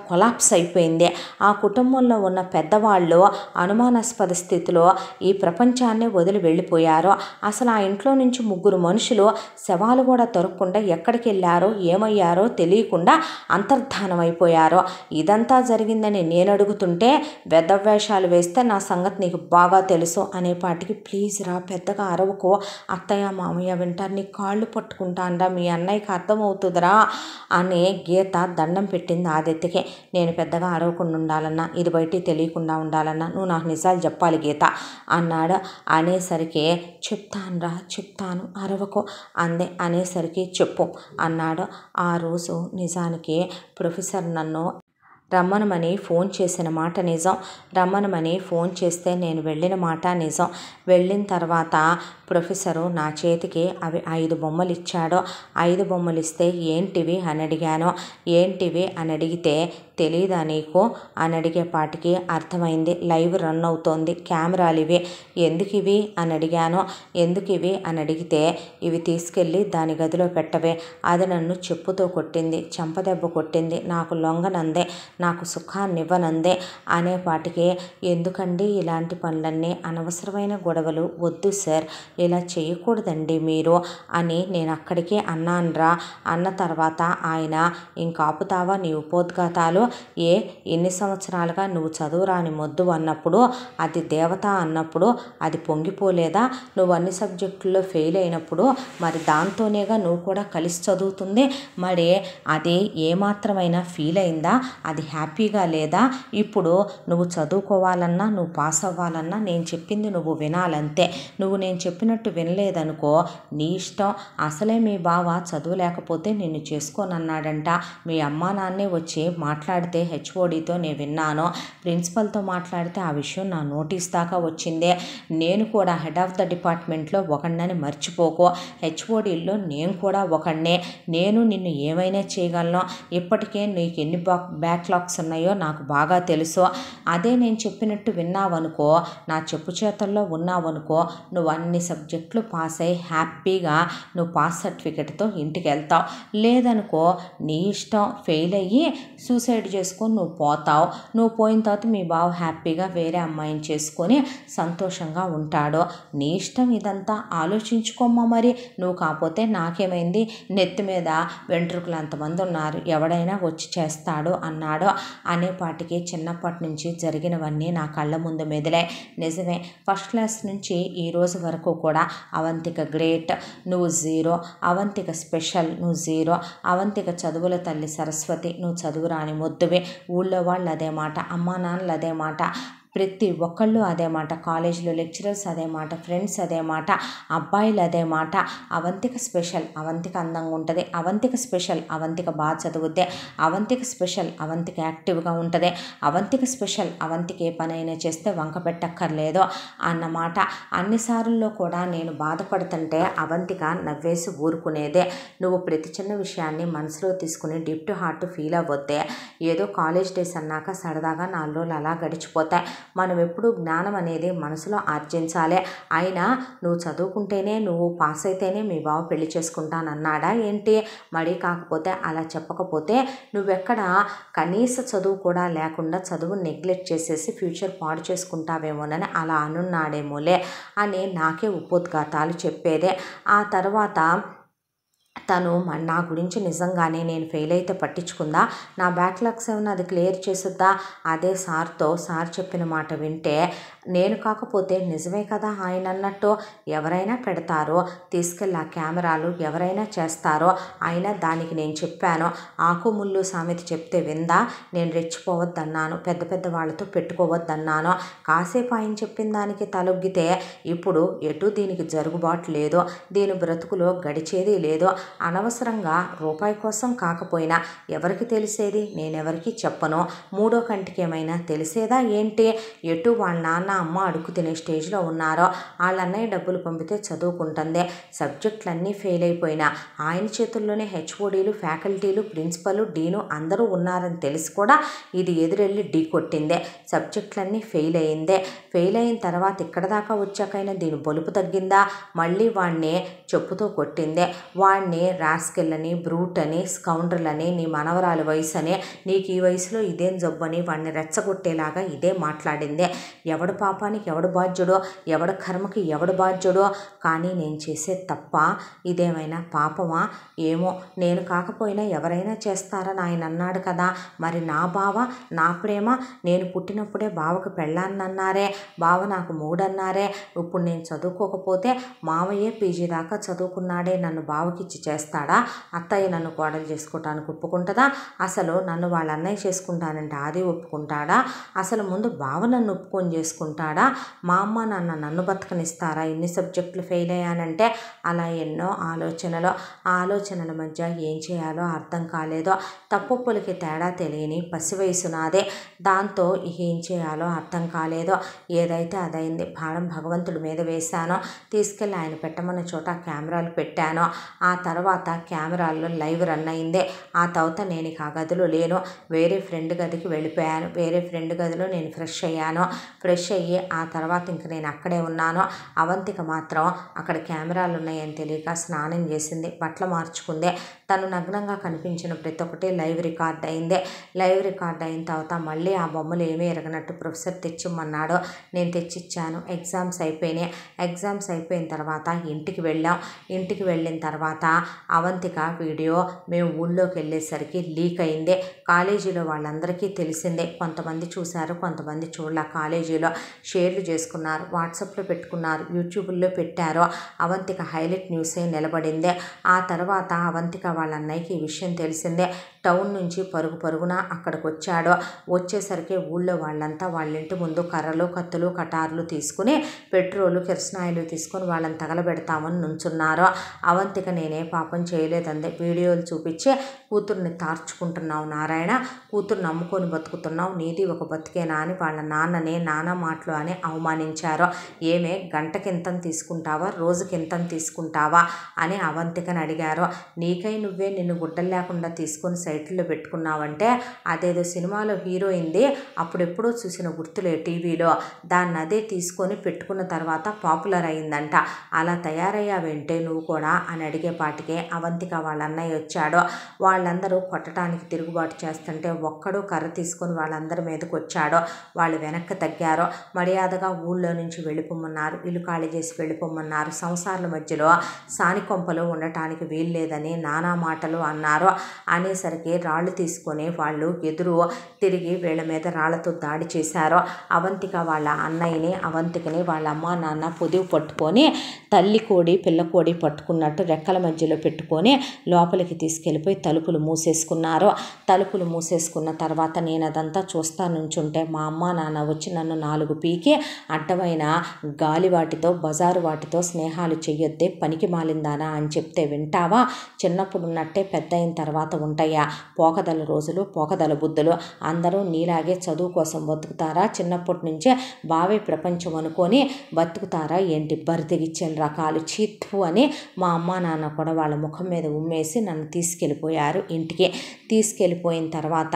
కొలాప్స్ అయిపోయింది ఆ కుటుంబంలో ఉన్న పెద్దవాళ్ళు అనుమానాస్పద స్థితిలో ఈ ప్రపంచాన్ని వదిలి వెళ్ళిపోయారు అసలు ఆ ఇంట్లో నుంచి ముగ్గురు మనుషులు శవాలు కూడా దొరకకుండా ఎక్కడికి వెళ్ళారో ఏమయ్యారో తెలియకుండా అంతర్ధానం అయిపోయారో ఇదంతా జరిగిందని నేను అడుగుతుంటే వేషాలు వేస్తే నా సంగతి నీకు బాగా తెలుసు అనేపాటికి ప్లీజ్ రా పెద్దగా అరవకు అత్తయ్య మామయ్య వింటారు నీ కాళ్ళు పట్టుకుంటానరా మీ అన్నయ్యకి అర్థమవుతుందిరా అని గీత దండం పెట్టింది ఆదిత్యకి నేను పెద్దగా అరవకుండా ఉండాలన్నా ఇది బయటికి తెలియకుండా ఉండాలన్నా నువ్వు నాకు నిజాలు చెప్పాలి గీత అన్నాడు అనేసరికి చెప్తానురా చెప్తాను అరవకు అందే అనేసరికి చెప్పు అన్నాడు ఆ రోజు నిజానికి ప్రొఫెసర్ నన్ను రమ్మనమని ఫోన్ చేసిన మాట నిజం రమ్మనమని ఫోన్ చేస్తే నేను వెళ్ళిన మాట నిజం వెళ్ళిన తర్వాత ప్రొఫెసరు నా చేతికి అవి ఐదు బొమ్మలు ఇచ్చాడు ఐదు బొమ్మలు ఇస్తే ఏంటివి అని అడిగాను ఏంటివి అని అడిగితే తెలీదా నీకు అని అడిగేపాటికి అర్థమైంది లైవ్ రన్ అవుతోంది కెమెరాలు ఇవి ఎందుకు ఇవి అని అడిగాను ఎందుకు ఇవి అని అడిగితే ఇవి తీసుకెళ్ళి దాని గదిలో పెట్టవే అది నన్ను చెప్పుతో కొట్టింది చెంపదెబ్బ కొట్టింది నాకు లొంగనందే నాకు సుఖాన్ని ఇవ్వనందే అనేపాటికి ఎందుకండి ఇలాంటి పనులన్నీ అనవసరమైన గొడవలు వద్దు సార్ ఇలా చేయకూడదండి మీరు అని నేను అక్కడికే అన్నానురా అన్న తర్వాత ఆయన ఇంక ఆపుతావా నీ ఉపోద్ఘాతాలు ఏ ఎన్ని సంవత్సరాలుగా నువ్వు చదువురాని మొద్దు అన్నప్పుడు అది దేవత అన్నప్పుడు అది పొంగిపోలేదా నువ్వు అన్ని సబ్జెక్టుల్లో ఫెయిల్ అయినప్పుడు మరి దాంతోనేగా నువ్వు కూడా కలిసి చదువుతుంది మరి అది ఏమాత్రమైనా ఫీల్ అయిందా అది హ్యాపీగా లేదా ఇప్పుడు నువ్వు చదువుకోవాలన్నా నువ్వు పాస్ అవ్వాలన్నా నేను చెప్పింది నువ్వు వినాలంతే నువ్వు నేను చెప్పినట్టు వినలేదనుకో నీ ఇష్టం అసలే మీ బావ చదువులేకపోతే నిన్ను చేసుకోనన్నాడంట మీ అమ్మా నాన్నే వచ్చి మాట్లాడితే హెచ్ఓడితో నేను విన్నాను ప్రిన్సిపల్తో మాట్లాడితే ఆ విషయం నా నోటీస్ దాకా వచ్చిందే నేను కూడా హెడ్ ఆఫ్ ద డిపార్ట్మెంట్లో ఒకడినని మర్చిపోకు హెచ్ఓడిల్లో నేను కూడా ఒకడినే నేను నిన్ను ఏమైనా చేయగలను ఇప్పటికే నీకు ఎన్ని బా బ్యాక్లాగ్స్ ఉన్నాయో నాకు బాగా తెలుసు అదే నేను చెప్పినట్టు విన్నావనుకో నా చెప్పు చేతల్లో ఉన్నావనుకో నువ్వు అన్ని సబ్జెక్టులు పాస్ అయ్యి హ్యాపీగా నువ్వు పాస్ సర్టిఫికెట్తో ఇంటికి వెళ్తావు లేదనుకో నీ ఇష్టం ఫెయిల్ అయ్యి సూసైడ్ చేసుకొని నువ్వు పోతావు నువ్వు పోయిన తర్వాత మీ బావ హ్యాపీగా వేరే అమ్మాయిని చేసుకొని సంతోషంగా ఉంటాడు నీ ఇష్టం ఇదంతా ఆలోచించుకోమ్మా మరి నువ్వు కాకపోతే నాకేమైంది నెత్తి మీద వెంట్రుకలు అంతమంది ఉన్నారు ఎవడైనా వచ్చి చేస్తాడు అన్నాడు అనేపాటికి చిన్నప్పటి నుంచి జరిగినవన్నీ నా కళ్ళ ముందు మెదిలే నిజమే ఫస్ట్ క్లాస్ నుంచి ఈ రోజు వరకు కూడా అవంతిక గ్రేట్ నువ్వు జీరో అవంతిక స్పెషల్ నువ్వు జీరో అవంతిక చదువుల తల్లి సరస్వతి నువ్వు చదువురాని మొద్దువే ఊళ్ళో వాళ్ళు అదే మాట అమ్మా నాన్నలు అదే మాట ప్రతి ఒక్కళ్ళు అదే మాట కాలేజీలో లెక్చరర్స్ అదే మాట ఫ్రెండ్స్ అదే మాట అబ్బాయిలు అదే మాట అవంతిక స్పెషల్ అవంతిక అందంగా ఉంటుంది అవంతిక స్పెషల్ అవంతిక బాగా చదువుద్దే అవంతిక స్పెషల్ అవంతిక యాక్టివ్గా ఉంటుంది అవంతిక స్పెషల్ అవంతిక ఏ పనైనా చేస్తే వంక పెట్టక్కర్లేదు అన్నమాట అన్నిసార్లు కూడా నేను బాధపడుతుంటే అవంతిక నవ్వేసి ఊరుకునేదే నువ్వు ప్రతి చిన్న విషయాన్ని మనసులో తీసుకుని డిప్ టు హార్ట్ ఫీల్ అవ్వద్దే ఏదో కాలేజ్ డేస్ అన్నాక సరదాగా నాలుగు రోజులు అలా గడిచిపోతాయి మనం ఎప్పుడు జ్ఞానం అనేది మనసులో ఆర్జించాలి అయినా నువ్వు చదువుకుంటేనే నువ్వు పాస్ అయితేనే మీ బావ పెళ్లి చేసుకుంటానన్నాడా ఏంటి మళ్ళీ కాకపోతే అలా చెప్పకపోతే నువ్వెక్కడ కనీస చదువు కూడా లేకుండా చదువు నెగ్లెక్ట్ చేసేసి ఫ్యూచర్ పాడు చేసుకుంటావేమోనని అలా అనున్నాడేమోలే అని నాకే ఉపోద్ఘాతాలు చెప్పేదే ఆ తర్వాత తను మ- నా గురించి నిజంగానే నేను ఫెయిల్ అయితే పట్టించుకుందా నా బ్యాక్లాగ్స్ ఏమన్నా అది క్లియర్ చేస్తుందా అదే సార్తో సార్ చెప్పిన మాట వింటే నేను కాకపోతే నిజమే కదా ఆయన అన్నట్టు ఎవరైనా పెడతారో తీసుకెళ్ళి ఆ కెమెరాలు ఎవరైనా చేస్తారో అయినా దానికి నేను చెప్పాను ఆకు ముళ్ళు సామెత చెప్తే విందా నేను రెచ్చిపోవద్దన్నాను పెద్ద పెద్ద వాళ్ళతో పెట్టుకోవద్దన్నాను కాసేపు ఆయన చెప్పిన దానికి తలొగ్గితే ఇప్పుడు ఎటు దీనికి జరుగుబాటు లేదు దీని బ్రతుకులో గడిచేది లేదు అనవసరంగా రూపాయి కోసం కాకపోయినా ఎవరికి తెలిసేది నేనెవరికి చెప్పను మూడో కంటికి ఏమైనా తెలిసేదా ఏంటి ఎటు వాళ్ళ నాన్న అమ్మ అడుగు తినే స్టేజ్లో ఉన్నారో వాళ్ళ అన్నయ్య డబ్బులు పంపితే చదువుకుంటుంది సబ్జెక్టులన్నీ ఫెయిల్ అయిపోయినా ఆయన చేతుల్లోనే హెచ్ఓడీలు ఫ్యాకల్టీలు ప్రిన్సిపల్ డీను అందరూ ఉన్నారని తెలిసి కూడా ఇది ఎదురెళ్ళి ఢీ కొట్టిందే సబ్జెక్టులన్నీ ఫెయిల్ అయిందే ఫెయిల్ అయిన తర్వాత ఇక్కడ దాకా వచ్చాకైనా దీని బలుపు తగ్గిందా మళ్ళీ వాడిని చెప్పుతో కొట్టిందే వాడిని రాస్కెల్ అని బ్రూట్ అని స్కౌండ్రల్ అని నీ మనవరాలి వయసు అని నీకు ఈ వయసులో ఇదేం జబ్బని వాడిని రెచ్చగొట్టేలాగా ఇదే మాట్లాడిందే ఎవడు పాపానికి ఎవడు బాధ్యుడో ఎవడు కర్మకి ఎవడు బాధ్యుడో కానీ నేను చేసే తప్ప ఇదేమైనా పాపమా ఏమో నేను కాకపోయినా ఎవరైనా చేస్తారని ఆయన అన్నాడు కదా మరి నా బావ నా ప్రేమ నేను పుట్టినప్పుడే బావకు పెళ్ళాన్నన్నారే బావ నాకు మూడన్నారే ఇప్పుడు నేను చదువుకోకపోతే మావయ్యే పీజీ దాకా చదువుకున్నాడే నన్ను బావకిచ్చి చేస్తాడా అత్తయ్య నన్ను కోడలు చేసుకోవటానికి ఒప్పుకుంటుందా అసలు నన్ను వాళ్ళ అన్నయ్య చేసుకుంటానంటే అది ఒప్పుకుంటాడా అసలు ముందు బావ నన్ను ఒప్పుకొని చేసుకుంటాడా మా అమ్మ నాన్న నన్ను బతకనిస్తారా ఇన్ని సబ్జెక్టులు ఫెయిల్ అయ్యానంటే అలా ఎన్నో ఆలోచనలు ఆ ఆలోచనల మధ్య ఏం చేయాలో అర్థం కాలేదో తప్పులకి తేడా తెలియని పసి వయసు నాదే దాంతో ఇక ఏం చేయాలో అర్థం కాలేదో ఏదైతే అదైంది భారం భగవంతుడి మీద వేశానో తీసుకెళ్ళి ఆయన పెట్టమన్న చోట కెమెరాలు పెట్టాను ఆ తర్వాత కెమెరాల్లో లైవ్ రన్ అయింది ఆ తర్వాత నేను ఇక ఆ గదిలో లేను వేరే ఫ్రెండ్ గదికి వెళ్ళిపోయాను వేరే ఫ్రెండ్ గదిలో నేను ఫ్రెష్ అయ్యాను ఫ్రెష్ అయ్యి ఆ తర్వాత ఇంక నేను అక్కడే ఉన్నాను అవంతిక మాత్రం అక్కడ కెమెరాలు ఉన్నాయని తెలియక స్నానం చేసింది బట్టలు మార్చుకుంది తను నగ్నంగా కనిపించిన ప్రతి ఒక్కటి లైవ్ రికార్డ్ అయింది లైవ్ రికార్డ్ అయిన తర్వాత మళ్ళీ ఆ బొమ్మలు ఏమీ ఎరగనట్టు ప్రొఫెసర్ తెచ్చిమ్మన్నాడు నేను తెచ్చిచ్చాను ఎగ్జామ్స్ అయిపోయినాయి ఎగ్జామ్స్ అయిపోయిన తర్వాత ఇంటికి వెళ్ళాం ఇంటికి వెళ్ళిన తర్వాత అవంతిక వీడియో మేము ఊళ్ళోకి వెళ్ళేసరికి లీక్ అయింది కాలేజీలో వాళ్ళందరికీ తెలిసిందే కొంతమంది చూశారు కొంతమంది చూడలే కాలేజీలో షేర్లు చేసుకున్నారు వాట్సాప్లో పెట్టుకున్నారు యూట్యూబ్లో పెట్టారు అవంతిక హైలైట్ న్యూసే నిలబడింది ఆ తర్వాత అవంతిక వాళ్ళ అన్నయ్యకి ఈ విషయం తెలిసిందే టౌన్ నుంచి పరుగు పరుగున అక్కడికి వచ్చాడు వచ్చేసరికి ఊళ్ళో వాళ్ళంతా వాళ్ళ ఇంటి ముందు కర్రలు కత్తులు కటార్లు తీసుకుని పెట్రోలు కిరసనాయిలు తీసుకొని వాళ్ళని తగలబెడతామని నుంచున్నారు అవంతిక నేనే పాపం చేయలేదంది వీడియోలు చూపించి కూతుర్ని తార్చుకుంటున్నావు నారాయణ కూతురు నమ్ముకొని బతుకుతున్నావు నీది ఒక బతికేనా అని వాళ్ళ నాన్నని నానా మాటలు అని అవమానించారు ఏమే గంటకింతం తీసుకుంటావా రోజుకింతం తీసుకుంటావా అని అవంతికని అడిగారు నీకై నువ్వే నిన్ను గుడ్డలు లేకుండా తీసుకొని సైట్లో పెట్టుకున్నావంటే అదేదో సినిమాలో హీరోయింది అప్పుడెప్పుడో చూసిన గుర్తులే టీవీలో దాన్ని అదే తీసుకొని పెట్టుకున్న తర్వాత పాపులర్ అయిందంట అలా తయారయ్యావేంటే నువ్వు కూడా అని అడిగేపాటికే అవంతిక వాళ్ళ అన్నయ్య వచ్చాడు వాళ్ళందరూ కొట్టడానికి తిరుగుబాటు చేస్తుంటే ఒక్కడు కర్ర తీసుకొని వాళ్ళందరి మీదకి వచ్చాడు వాళ్ళు వెనక్కి తగ్గారు మర్యాదగా ఊళ్ళో నుంచి వెళ్ళిపోమన్నారు ఇల్లు ఖాళీ చేసి వెళ్ళిపోమన్నారు సంసారాల మధ్యలో సానికొంపలు ఉండటానికి వీల్లేదని నానా మాటలు అన్నారు అనేసరికి రాళ్ళు తీసుకొని వాళ్ళు ఎదురు తిరిగి వీళ్ళ మీద రాళ్లతో దాడి చేశారు అవంతిక వాళ్ళ అన్నయ్యని అవంతికని వాళ్ళ అమ్మ నాన్న పొదివి పట్టుకొని తల్లి కోడి పిల్ల కోడి పట్టుకున్నట్టు రెక్కల మధ్యలో పెట్టుకొని లోపలికి తీసుకెళ్ళిపోయి తలుపులు మూసేసుకున్నారు తలుపులు మూసేసుకున్న తర్వాత నేను అదంతా చూస్తా నుంచుంటే మా అమ్మ నాన్న వచ్చి నన్ను నాలుగు పీకి అడ్డమైన గాలి వాటితో బజారు వాటితో స్నేహాలు చెయ్యొద్దే పనికి మాలిందానా అని చెప్తే వింటావా చిన్నప్పుడు ఉన్నట్టే పెద్ద అయిన తర్వాత ఉంటాయా పోకదల రోజులు పోకదల బుద్ధులు అందరూ నీలాగే చదువు కోసం బతుకుతారా చిన్నప్పటి నుంచే బావే ప్రపంచం అనుకొని బతుకుతారా ఏంటి బరితెగిచ్చిన రకాలు చీత్పు అని మా అమ్మ నాన్న కూడా వాళ్ళ ముఖం మీద ఉమ్మేసి నన్ను తీసుకెళ్ళిపోయారు ఇంటికి తీసుకెళ్ళిపోయిన తర్వాత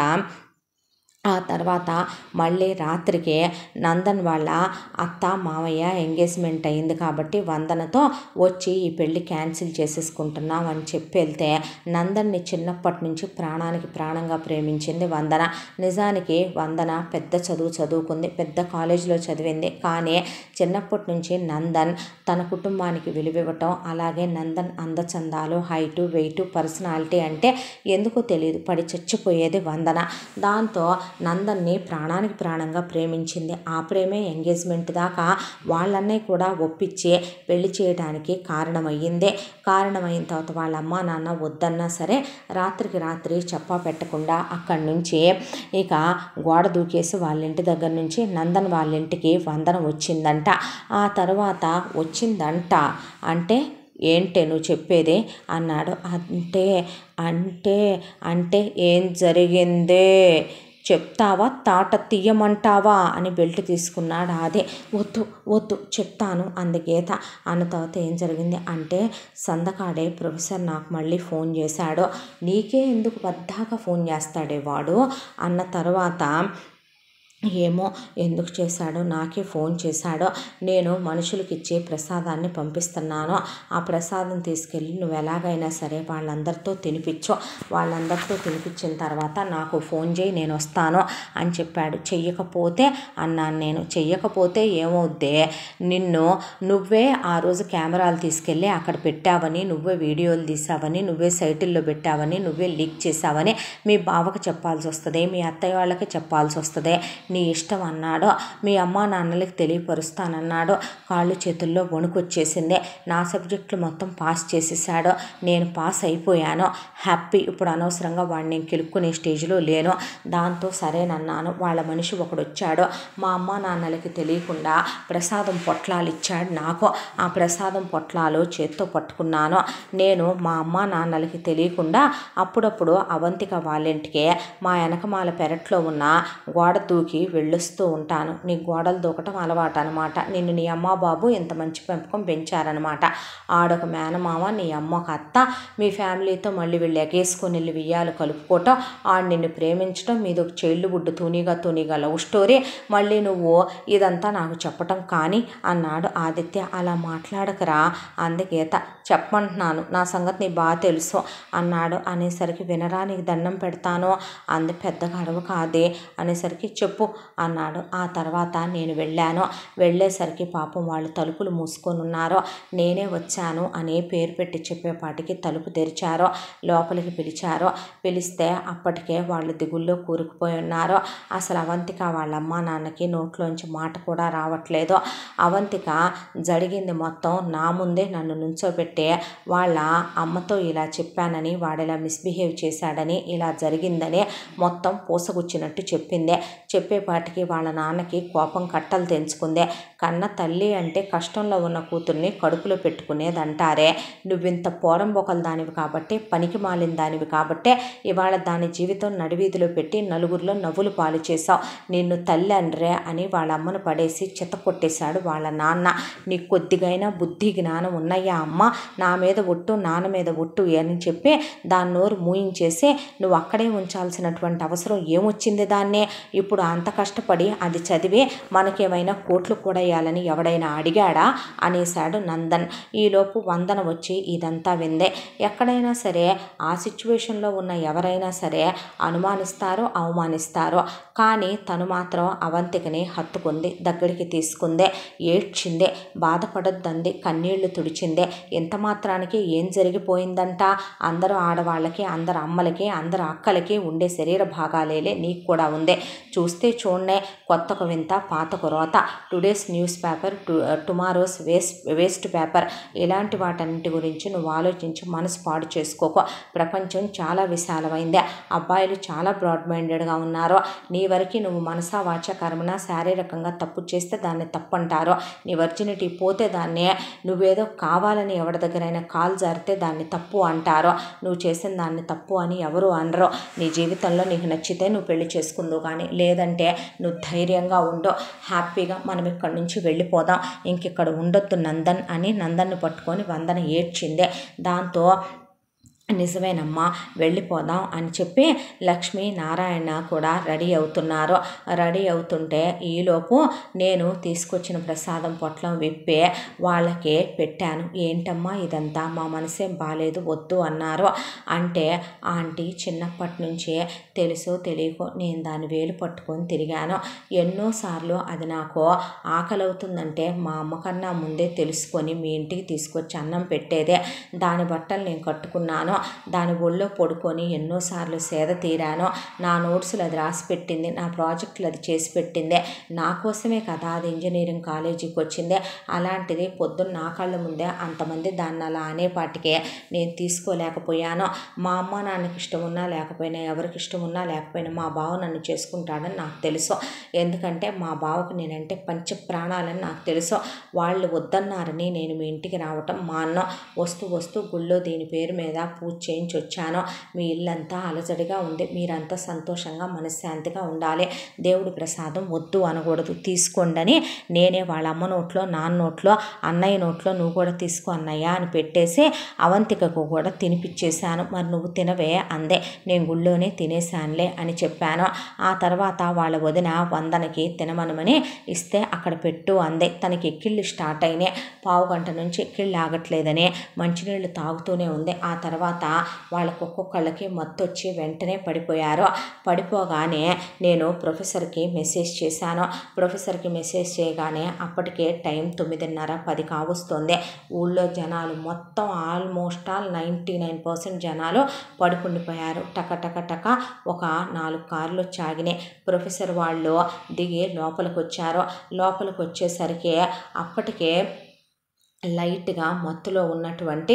ఆ తర్వాత మళ్ళీ రాత్రికి నందన్ వాళ్ళ అత్త మామయ్య ఎంగేజ్మెంట్ అయింది కాబట్టి వందనతో వచ్చి ఈ పెళ్ళి క్యాన్సిల్ చేసేసుకుంటున్నాం అని చెప్పి వెళ్తే నందన్ని చిన్నప్పటి నుంచి ప్రాణానికి ప్రాణంగా ప్రేమించింది వందన నిజానికి వందన పెద్ద చదువు చదువుకుంది పెద్ద కాలేజీలో చదివింది కానీ చిన్నప్పటి నుంచి నందన్ తన కుటుంబానికి విలువివ్వటం అలాగే నందన్ అందచందాలు హైటు వెయిటు పర్సనాలిటీ అంటే ఎందుకో తెలియదు పడి చచ్చిపోయేది వందన దాంతో నందన్ని ప్రాణానికి ప్రాణంగా ప్రేమించింది ఆ ప్రేమే ఎంగేజ్మెంట్ దాకా వాళ్ళన్నయ్య కూడా ఒప్పించి పెళ్లి చేయడానికి కారణమయ్యింది కారణమైన తర్వాత వాళ్ళ అమ్మ నాన్న వద్దన్నా సరే రాత్రికి రాత్రి చెప్పా పెట్టకుండా అక్కడి నుంచి ఇక గోడ దూకేసి వాళ్ళ ఇంటి దగ్గర నుంచి నందన్ వాళ్ళ ఇంటికి వందన వచ్చిందంట ఆ తర్వాత వచ్చిందంట అంటే ఏంటే నువ్వు చెప్పేది అన్నాడు అంటే అంటే అంటే ఏం జరిగిందే చెప్తావా తాట తీయమంటావా అని బెల్ట్ తీసుకున్నాడు అదే వద్దు వద్దు చెప్తాను అంది గీత అన్న తర్వాత ఏం జరిగింది అంటే సందకాడే ప్రొఫెసర్ నాకు మళ్ళీ ఫోన్ చేశాడు నీకే ఎందుకు బద్దాగా ఫోన్ చేస్తాడే వాడు అన్న తర్వాత ఏమో ఎందుకు చేశాడో నాకే ఫోన్ చేశాడో నేను మనుషులకి ఇచ్చే ప్రసాదాన్ని పంపిస్తున్నాను ఆ ప్రసాదం తీసుకెళ్ళి నువ్వు ఎలాగైనా సరే వాళ్ళందరితో తినిపించు వాళ్ళందరితో తినిపించిన తర్వాత నాకు ఫోన్ చేయి నేను వస్తాను అని చెప్పాడు చెయ్యకపోతే అన్నాను నేను చెయ్యకపోతే ఏమవుద్దే నిన్ను నువ్వే ఆ రోజు కెమెరాలు తీసుకెళ్ళి అక్కడ పెట్టావని నువ్వే వీడియోలు తీసావని నువ్వే సైటుల్లో పెట్టావని నువ్వే లీక్ చేసావని మీ బావకు చెప్పాల్సి వస్తుంది మీ అత్తయ్య వాళ్ళకి చెప్పాల్సి వస్తుంది నీ ఇష్టం అన్నాడు మీ అమ్మ నాన్నలకి తెలియపరుస్తానన్నాడు కాళ్ళు చేతుల్లో వణుకొచ్చేసింది నా సబ్జెక్టులు మొత్తం పాస్ చేసేసాడు నేను పాస్ అయిపోయాను హ్యాపీ ఇప్పుడు అనవసరంగా వాడిని నేను కెలుక్కునే స్టేజ్లో లేను దాంతో సరేనన్నాను వాళ్ళ మనిషి ఒకడు వచ్చాడు మా అమ్మ నాన్నలకి తెలియకుండా ప్రసాదం పొట్లాలు ఇచ్చాడు నాకు ఆ ప్రసాదం పొట్లాలు చేత్తో పట్టుకున్నాను నేను మా అమ్మ నాన్నలకి తెలియకుండా అప్పుడప్పుడు అవంతిక వాళ్ళింటికి మా వెనకమాల పెరట్లో ఉన్న గోడ దూకి వెళ్ళొస్తూ ఉంటాను నీ గోడలు దూకటం అలవాటు అనమాట నిన్ను నీ అమ్మ బాబు ఇంత మంచి పెంపకం పెంచారనమాట ఆడొక మేనమామ నీ అమ్మ ఒక అత్త మీ ఫ్యామిలీతో మళ్ళీ వెళ్ళి ఎగేసుకొని వెళ్ళి వియ్యాలు కలుపుకోవటం ఆడు నిన్ను ప్రేమించడం మీది ఒక చైల్డ్ బుడ్డు తూనీగా తూనీగా లవ్ స్టోరీ మళ్ళీ నువ్వు ఇదంతా నాకు చెప్పటం కానీ అన్నాడు ఆదిత్య అలా మాట్లాడకరా అంది గీత చెప్పమంటున్నాను నా సంగతి నీ బాగా తెలుసు అన్నాడు అనేసరికి వినరా నీకు దండం పెడతాను అంది పెద్దగా అడవ కాదే అనేసరికి చెప్పు అన్నాడు ఆ తర్వాత నేను వెళ్ళాను వెళ్ళేసరికి పాపం వాళ్ళు తలుపులు మూసుకొని ఉన్నారు నేనే వచ్చాను అనే పేరు పెట్టి చెప్పేపాటికి తలుపు తెరిచారో లోపలికి పిలిచారో పిలిస్తే అప్పటికే వాళ్ళు దిగుల్లో కూరుకుపోయి ఉన్నారు అసలు అవంతిక వాళ్ళ అమ్మ నాన్నకి నోట్లోంచి మాట కూడా రావట్లేదు అవంతిక జరిగింది మొత్తం నా ముందే నన్ను నుంచోబెట్టి వాళ్ళ అమ్మతో ఇలా చెప్పానని వాడు ఇలా మిస్బిహేవ్ చేశాడని ఇలా జరిగిందని మొత్తం పూసగుచ్చినట్టు చెప్పింది చెప్పేపాటికి వాళ్ళ నాన్నకి కోపం కట్టలు తెంచుకుంది కన్న తల్లి అంటే కష్టంలో ఉన్న కూతుర్ని కడుపులో పెట్టుకునేదంటారే నువ్వింత పోరంబొకలు దానివి కాబట్టి పనికి మాలిన దానివి కాబట్టే ఇవాళ దాని జీవితం నడివీధిలో పెట్టి నలుగురిలో నవ్వులు పాలు చేశావు నిన్ను తల్లి అనరే అని వాళ్ళ అమ్మను పడేసి చిత్త కొట్టేశాడు వాళ్ళ నాన్న నీకు కొద్దిగైనా బుద్ధి జ్ఞానం ఉన్నాయా అమ్మ నా మీద ఒట్టు నాన్న మీద ఒట్టు అని చెప్పి దాని నోరు మూయించేసి నువ్వు అక్కడే ఉంచాల్సినటువంటి అవసరం ఏమొచ్చింది దాన్నే ఇప్పుడు అంత కష్టపడి అది చదివి మనకేమైనా కోట్లు కూడా వేయాలని ఎవడైనా అడిగాడా అనేశాడు నందన్ ఈలోపు వందన వచ్చి ఇదంతా విందే ఎక్కడైనా సరే ఆ సిచ్యువేషన్లో ఉన్న ఎవరైనా సరే అనుమానిస్తారో అవమానిస్తారో కానీ తను మాత్రం అవంతికని హత్తుకుంది దగ్గరికి తీసుకుందే ఏడ్చిందే బాధపడొద్దంది కన్నీళ్లు తుడిచిందే ఇంత మాత్రానికి ఏం జరిగిపోయిందంట అందరూ ఆడవాళ్ళకి అందరు అమ్మలకి అందరు అక్కలకి ఉండే శరీర భాగాలేలే నీకు కూడా ఉందే చూస్తే చూడనే కొత్తకు వింత పాతకు రోత today's news paper to tomorrow's waste waste paper ఇలాంటి వాటన్నిటి గురించి నువ్వు ఆలోచించి మనసు పాడు చేసుకోకు ప్రపంచం చాలా విశాలమైందే అబ్బాయిలు చాలా బ్రాడ్ మైండెడ్గా ఉన్నారు నీ వరకు నువ్వు మనసా వాచ కర్మన శారీరకంగా తప్పు చేస్తే దాన్ని తప్పు అంటారు నీ వర్జినిటీ పోతే దాన్ని నువ్వేదో కావాలని ఎవరి దగ్గరైనా కాల్ జారితే దాన్ని తప్పు అంటారో నువ్వు చేసిన దాన్ని తప్పు అని ఎవరు అనరు నీ జీవితంలో నీకు నచ్చితే నువ్వు పెళ్లి చేసుకుందువు కానీ లేదంటే నువ్వు ధైర్యంగా ఉండు హ్యాపీగా మనం ఇక్కడి నుంచి వెళ్ళిపోదాం ఇంక ఇక్కడ ఉండొద్దు నందన్ అని నందన్ను పట్టుకొని వందన ఏడ్చిందే దాంతో నిజమేనమ్మా వెళ్ళిపోదాం అని చెప్పి లక్ష్మీ నారాయణ కూడా రెడీ అవుతున్నారు రెడీ అవుతుంటే ఈలోపు నేను తీసుకొచ్చిన ప్రసాదం పొట్లం విప్పి వాళ్ళకి పెట్టాను ఏంటమ్మా ఇదంతా మా మనసేం బాగాలేదు వద్దు అన్నారు అంటే ఆంటీ చిన్నప్పటి నుంచే తెలుసో తెలియకో నేను దాని వేలు పట్టుకొని తిరిగాను ఎన్నోసార్లు అది నాకు ఆకలి అవుతుందంటే మా అమ్మ కన్నా ముందే తెలుసుకొని మీ ఇంటికి తీసుకొచ్చి అన్నం పెట్టేదే దాని బట్టలు నేను కట్టుకున్నాను దాని ఒళ్ళో పడుకొని ఎన్నోసార్లు సేద తీరాను నా నోట్స్లు అది రాసి పెట్టింది నా ప్రాజెక్టులు అది చేసి పెట్టింది నా కోసమే కదా అది ఇంజనీరింగ్ కాలేజీకి వచ్చింది అలాంటిది పొద్దున్న నా కళ్ళ ముందే అంతమంది దాన్ని అలా అనేపాటికే నేను తీసుకోలేకపోయాను మా అమ్మ నాన్నకి ఇష్టం ఉన్నా లేకపోయినా ఎవరికి ఇష్టం ఉన్నా లేకపోయినా మా బావ నన్ను చేసుకుంటాడని నాకు తెలుసు ఎందుకంటే మా బావకు నేనంటే పంచ ప్రాణాలని నాకు తెలుసు వాళ్ళు వద్దన్నారని నేను మీ ఇంటికి రావటం మా అన్న వస్తూ వస్తూ గుళ్ళో దీని పేరు మీద పూజ పూజ చేయించి వచ్చాను మీ ఇల్లంతా అలజడిగా ఉంది మీరంతా సంతోషంగా మనశ్శాంతిగా ఉండాలి దేవుడి ప్రసాదం వద్దు అనకూడదు తీసుకోండి నేనే వాళ్ళ అమ్మ నోట్లో నాన్న నోట్లో అన్నయ్య నోట్లో నువ్వు కూడా తీసుకో అన్నయ్య అని పెట్టేసి అవంతికకు కూడా తినిపించేశాను మరి నువ్వు తినవే అందే నేను గుళ్ళోనే తినేశానులే అని చెప్పాను ఆ తర్వాత వాళ్ళ వదిన వందనకి తినమనమని ఇస్తే అక్కడ పెట్టు అందే తనకి ఎక్కిళ్ళు స్టార్ట్ అయినాయి పావు గంట నుంచి ఎక్కిళ్ళు ఆగట్లేదని మంచినీళ్ళు తాగుతూనే ఉంది ఆ తర్వాత వాళ్ళకు ఒక్కొక్కళ్ళకి మత్తొచ్చి వెంటనే పడిపోయారు పడిపోగానే నేను ప్రొఫెసర్కి మెసేజ్ చేశాను ప్రొఫెసర్కి మెసేజ్ చేయగానే అప్పటికే టైం తొమ్మిదిన్నర పది కావస్తుంది ఊళ్ళో జనాలు మొత్తం almost all ninety nine percent జనాలు పడుకుండిపోయారు టక టక టక ఒక నాలుగు కార్లు చాగినాయి ప్రొఫెసర్ వాళ్ళు దిగి లోపలికి వచ్చారు లోపలికి వచ్చేసరికి అప్పటికే లైట్గా మత్తులో ఉన్నటువంటి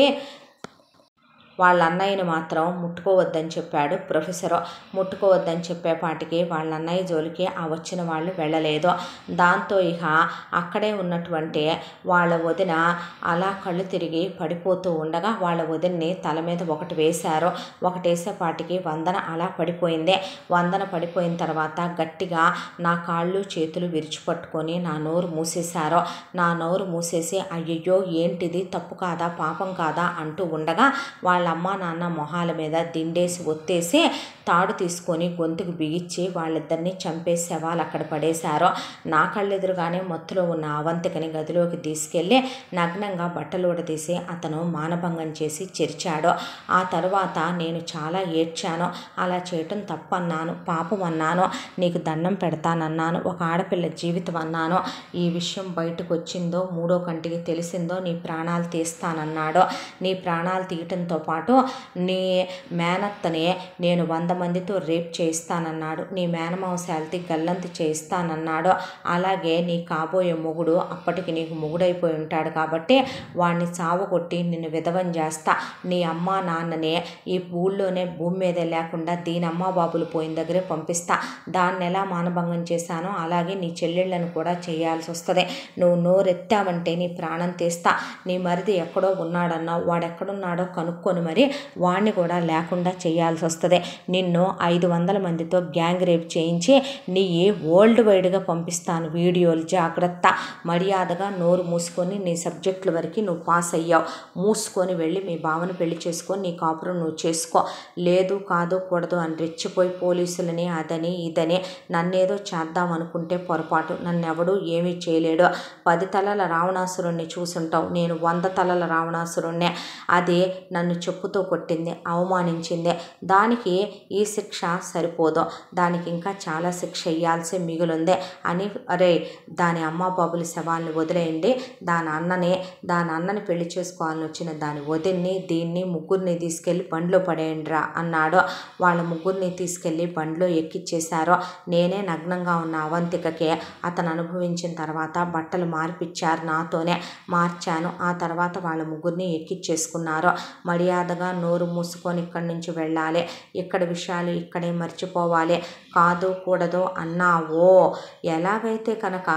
వాళ్ళ అన్నయ్యని మాత్రం ముట్టుకోవద్దని చెప్పాడు ప్రొఫెసర్ ముట్టుకోవద్దని చెప్పేపాటికి వాళ్ళ అన్నయ్య జోలికి ఆ వచ్చిన వాళ్ళు వెళ్ళలేదు దాంతో ఇక అక్కడే ఉన్నటువంటి వాళ్ళ వదిన అలా కళ్ళు తిరిగి పడిపోతూ ఉండగా వాళ్ళ వదిన్ని తల మీద ఒకటి వేశారు ఒకటి వేసేపాటికి వందన అలా పడిపోయింది వందన పడిపోయిన తర్వాత గట్టిగా నా కాళ్ళు చేతులు విరిచిపట్టుకొని నా నోరు మూసేశారు నా నోరు మూసేసి అయ్యయ్యో ఏంటిది తప్పు కాదా పాపం కాదా అంటూ ఉండగా వాళ్ళ అమ్మ నాన్న మొహాల మీద దిండేసి ఒత్తేసి తాడు తీసుకొని గొంతుకు బిగించి వాళ్ళిద్దరిని చంపేసి శవాలు అక్కడ పడేశారు నా కళ్ళెదురుగానే మత్తులో ఉన్న అవంతికని గదిలోకి తీసుకెళ్ళి నగ్నంగా బట్టలు తీసి అతను మానభంగం చేసి చెరిచాడు ఆ తర్వాత నేను చాలా ఏడ్చాను అలా చేయటం తప్పన్నాను పాపం అన్నాను నీకు దండం పెడతానన్నాను ఒక ఆడపిల్ల జీవితం అన్నాను ఈ విషయం బయటకు వచ్చిందో మూడో కంటికి తెలిసిందో నీ ప్రాణాలు తీస్తానన్నాడు నీ ప్రాణాలు తీయటంతో పాటు నీ మేనత్తని నేను వంద మందితో రేప్ చేయిస్తానన్నాడు నీ మేనమాంశాలతి గల్లంతి చేయిస్తానన్నాడు అలాగే నీ కాబోయే మొగుడు అప్పటికి నీకు మొగుడైపోయి ఉంటాడు కాబట్టి వాడిని చావగొట్టి నిన్ను విధవం చేస్తా నీ అమ్మ నాన్నని ఈ ఊళ్ళోనే భూమి మీదే లేకుండా దీని అమ్మ బాబులు పోయిన దగ్గరే పంపిస్తా దాన్ని ఎలా మానభంగం చేశానో అలాగే నీ చెల్లెళ్ళను కూడా చేయాల్సి వస్తుంది నువ్వు నోరెత్తావంటే నీ ప్రాణం తీస్తా నీ మరిది ఎక్కడో ఉన్నాడన్నావు వాడు ఎక్కడున్నాడో కనుక్కొని మరి వాడిని కూడా లేకుండా చేయాల్సి వస్తుంది నిన్ను ఐదు వందల మందితో గ్యాంగ్ రేప్ చేయించి నీ వరల్డ్ వైడ్గా పంపిస్తాను వీడియోలు జాగ్రత్త మర్యాదగా నోరు మూసుకొని నీ సబ్జెక్టుల వరకు నువ్వు పాస్ అయ్యావు మూసుకొని వెళ్ళి మీ బావను పెళ్లి చేసుకొని నీ కాపురం నువ్వు చేసుకో లేదు కాదు కూడదు అని రెచ్చిపోయి పోలీసులని అదని ఇదని నన్నేదో చేద్దాం అనుకుంటే పొరపాటు నన్నెవడూ ఏమీ చేయలేడు పది తలల రావణాసురుణ్ణి చూసుంటావు నేను వంద తలల రావణాసురుణ్ణే అది నన్ను చెప్పుతో కొట్టింది అవమానించింది దానికి ఈ శిక్ష సరిపోదు దానికి ఇంకా చాలా శిక్ష ఇయ్యాల్సి మిగులుంది అని అరే దాని అమ్మ బాబుల శవాల్ని వదిలేయండి దాని అన్నని దాని అన్నని పెళ్లి చేసుకోవాలని వచ్చిన దాని వదిన్ని దీన్ని ముగ్గురిని తీసుకెళ్ళి బండిలో పడేయండిరా అన్నాడు వాళ్ళ ముగ్గురిని తీసుకెళ్ళి బండిలో ఎక్కిచ్చేశారు నేనే నగ్నంగా ఉన్న అవంతికకి అతను అనుభవించిన తర్వాత బట్టలు మార్పిచ్చారు నాతోనే మార్చాను ఆ తర్వాత వాళ్ళ ముగ్గురిని ఎక్కిచ్చేసుకున్నారు మర్యాదగా నోరు మూసుకొని ఇక్కడి నుంచి వెళ్ళాలి ఇక్కడ విషయాలు ఇక్కడే మర్చిపోవాలి కాదు కూడదు అన్నావో ఎలాగైతే కనుక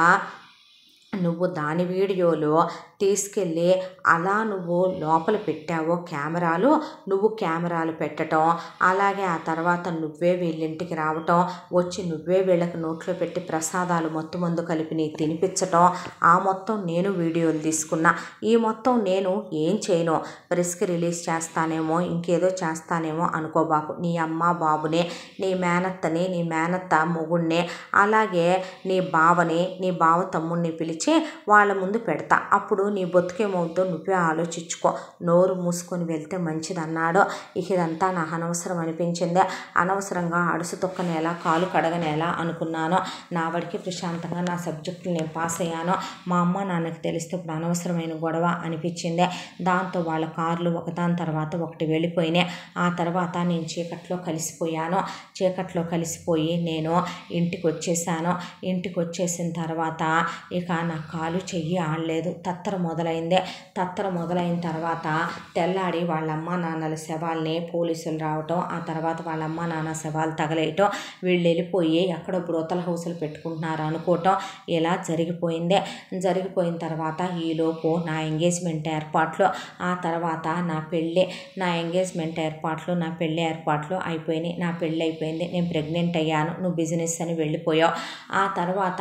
నువ్వు దాని వీడియోలో తీసుకెళ్ళి అలా నువ్వు లోపల పెట్టావో కెమెరాలు నువ్వు కెమెరాలు పెట్టడం అలాగే ఆ తర్వాత నువ్వే వీళ్ళింటికి రావటం వచ్చి నువ్వే వీళ్ళకి నోట్లో పెట్టి ప్రసాదాలు మొత్తం ముందు కలిపి నీకు తినిపించటం ఆ మొత్తం నేను వీడియోలు తీసుకున్నా ఈ మొత్తం నేను ఏం చేయను ప్రెస్కి రిలీజ్ చేస్తానేమో ఇంకేదో చేస్తానేమో అనుకోబాకు నీ అమ్మ బాబుని నీ మేనత్తని నీ మేనత్త మొగుడిని అలాగే నీ బావని నీ బావ తమ్ముడిని పిలిచి వాళ్ళ ముందు పెడతా అప్పుడు నీ బతుకేమవుతుందో నువ్వే ఆలోచించుకో నోరు మూసుకొని వెళ్తే మంచిది అన్నాడు ఇక ఇదంతా నాకు అనవసరం అనిపించింది అనవసరంగా అడుసు తొక్కని ఎలా కాలు కడగని ఎలా అనుకున్నానో నా వాడికి ప్రశాంతంగా నా సబ్జెక్టులు నేను పాస్ అయ్యాను మా అమ్మ నాన్నకి తెలిస్తే ఇప్పుడు అనవసరమైన గొడవ అనిపించింది దాంతో వాళ్ళ కార్లు ఒకదాని తర్వాత ఒకటి వెళ్ళిపోయినాయి ఆ తర్వాత నేను చీకట్లో కలిసిపోయాను చీకట్లో కలిసిపోయి నేను ఇంటికి వచ్చేసాను ఇంటికి వచ్చేసిన తర్వాత ఇక నా కాలు చెయ్యి ఆడలేదు తత్తర మొదలైందే తత్తర మొదలైన తర్వాత తెల్లాడి వాళ్ళ అమ్మ నాన్నల శవాల్ని పోలీసులు రావటం ఆ తర్వాత వాళ్ళ అమ్మ నాన్న శవాలు తగలేయటం వీళ్ళు వెళ్ళిపోయి ఎక్కడో బ్రోతల హౌసులు పెట్టుకుంటున్నారు అనుకోవటం ఇలా జరిగిపోయిందే జరిగిపోయిన తర్వాత ఈలోపు నా ఎంగేజ్మెంట్ ఏర్పాట్లు ఆ తర్వాత నా పెళ్ళి నా ఎంగేజ్మెంట్ ఏర్పాట్లు నా పెళ్ళి ఏర్పాట్లు అయిపోయినాయి నా పెళ్ళి అయిపోయింది నేను ప్రెగ్నెంట్ అయ్యాను నువ్వు బిజినెస్ అని వెళ్ళిపోయావు ఆ తర్వాత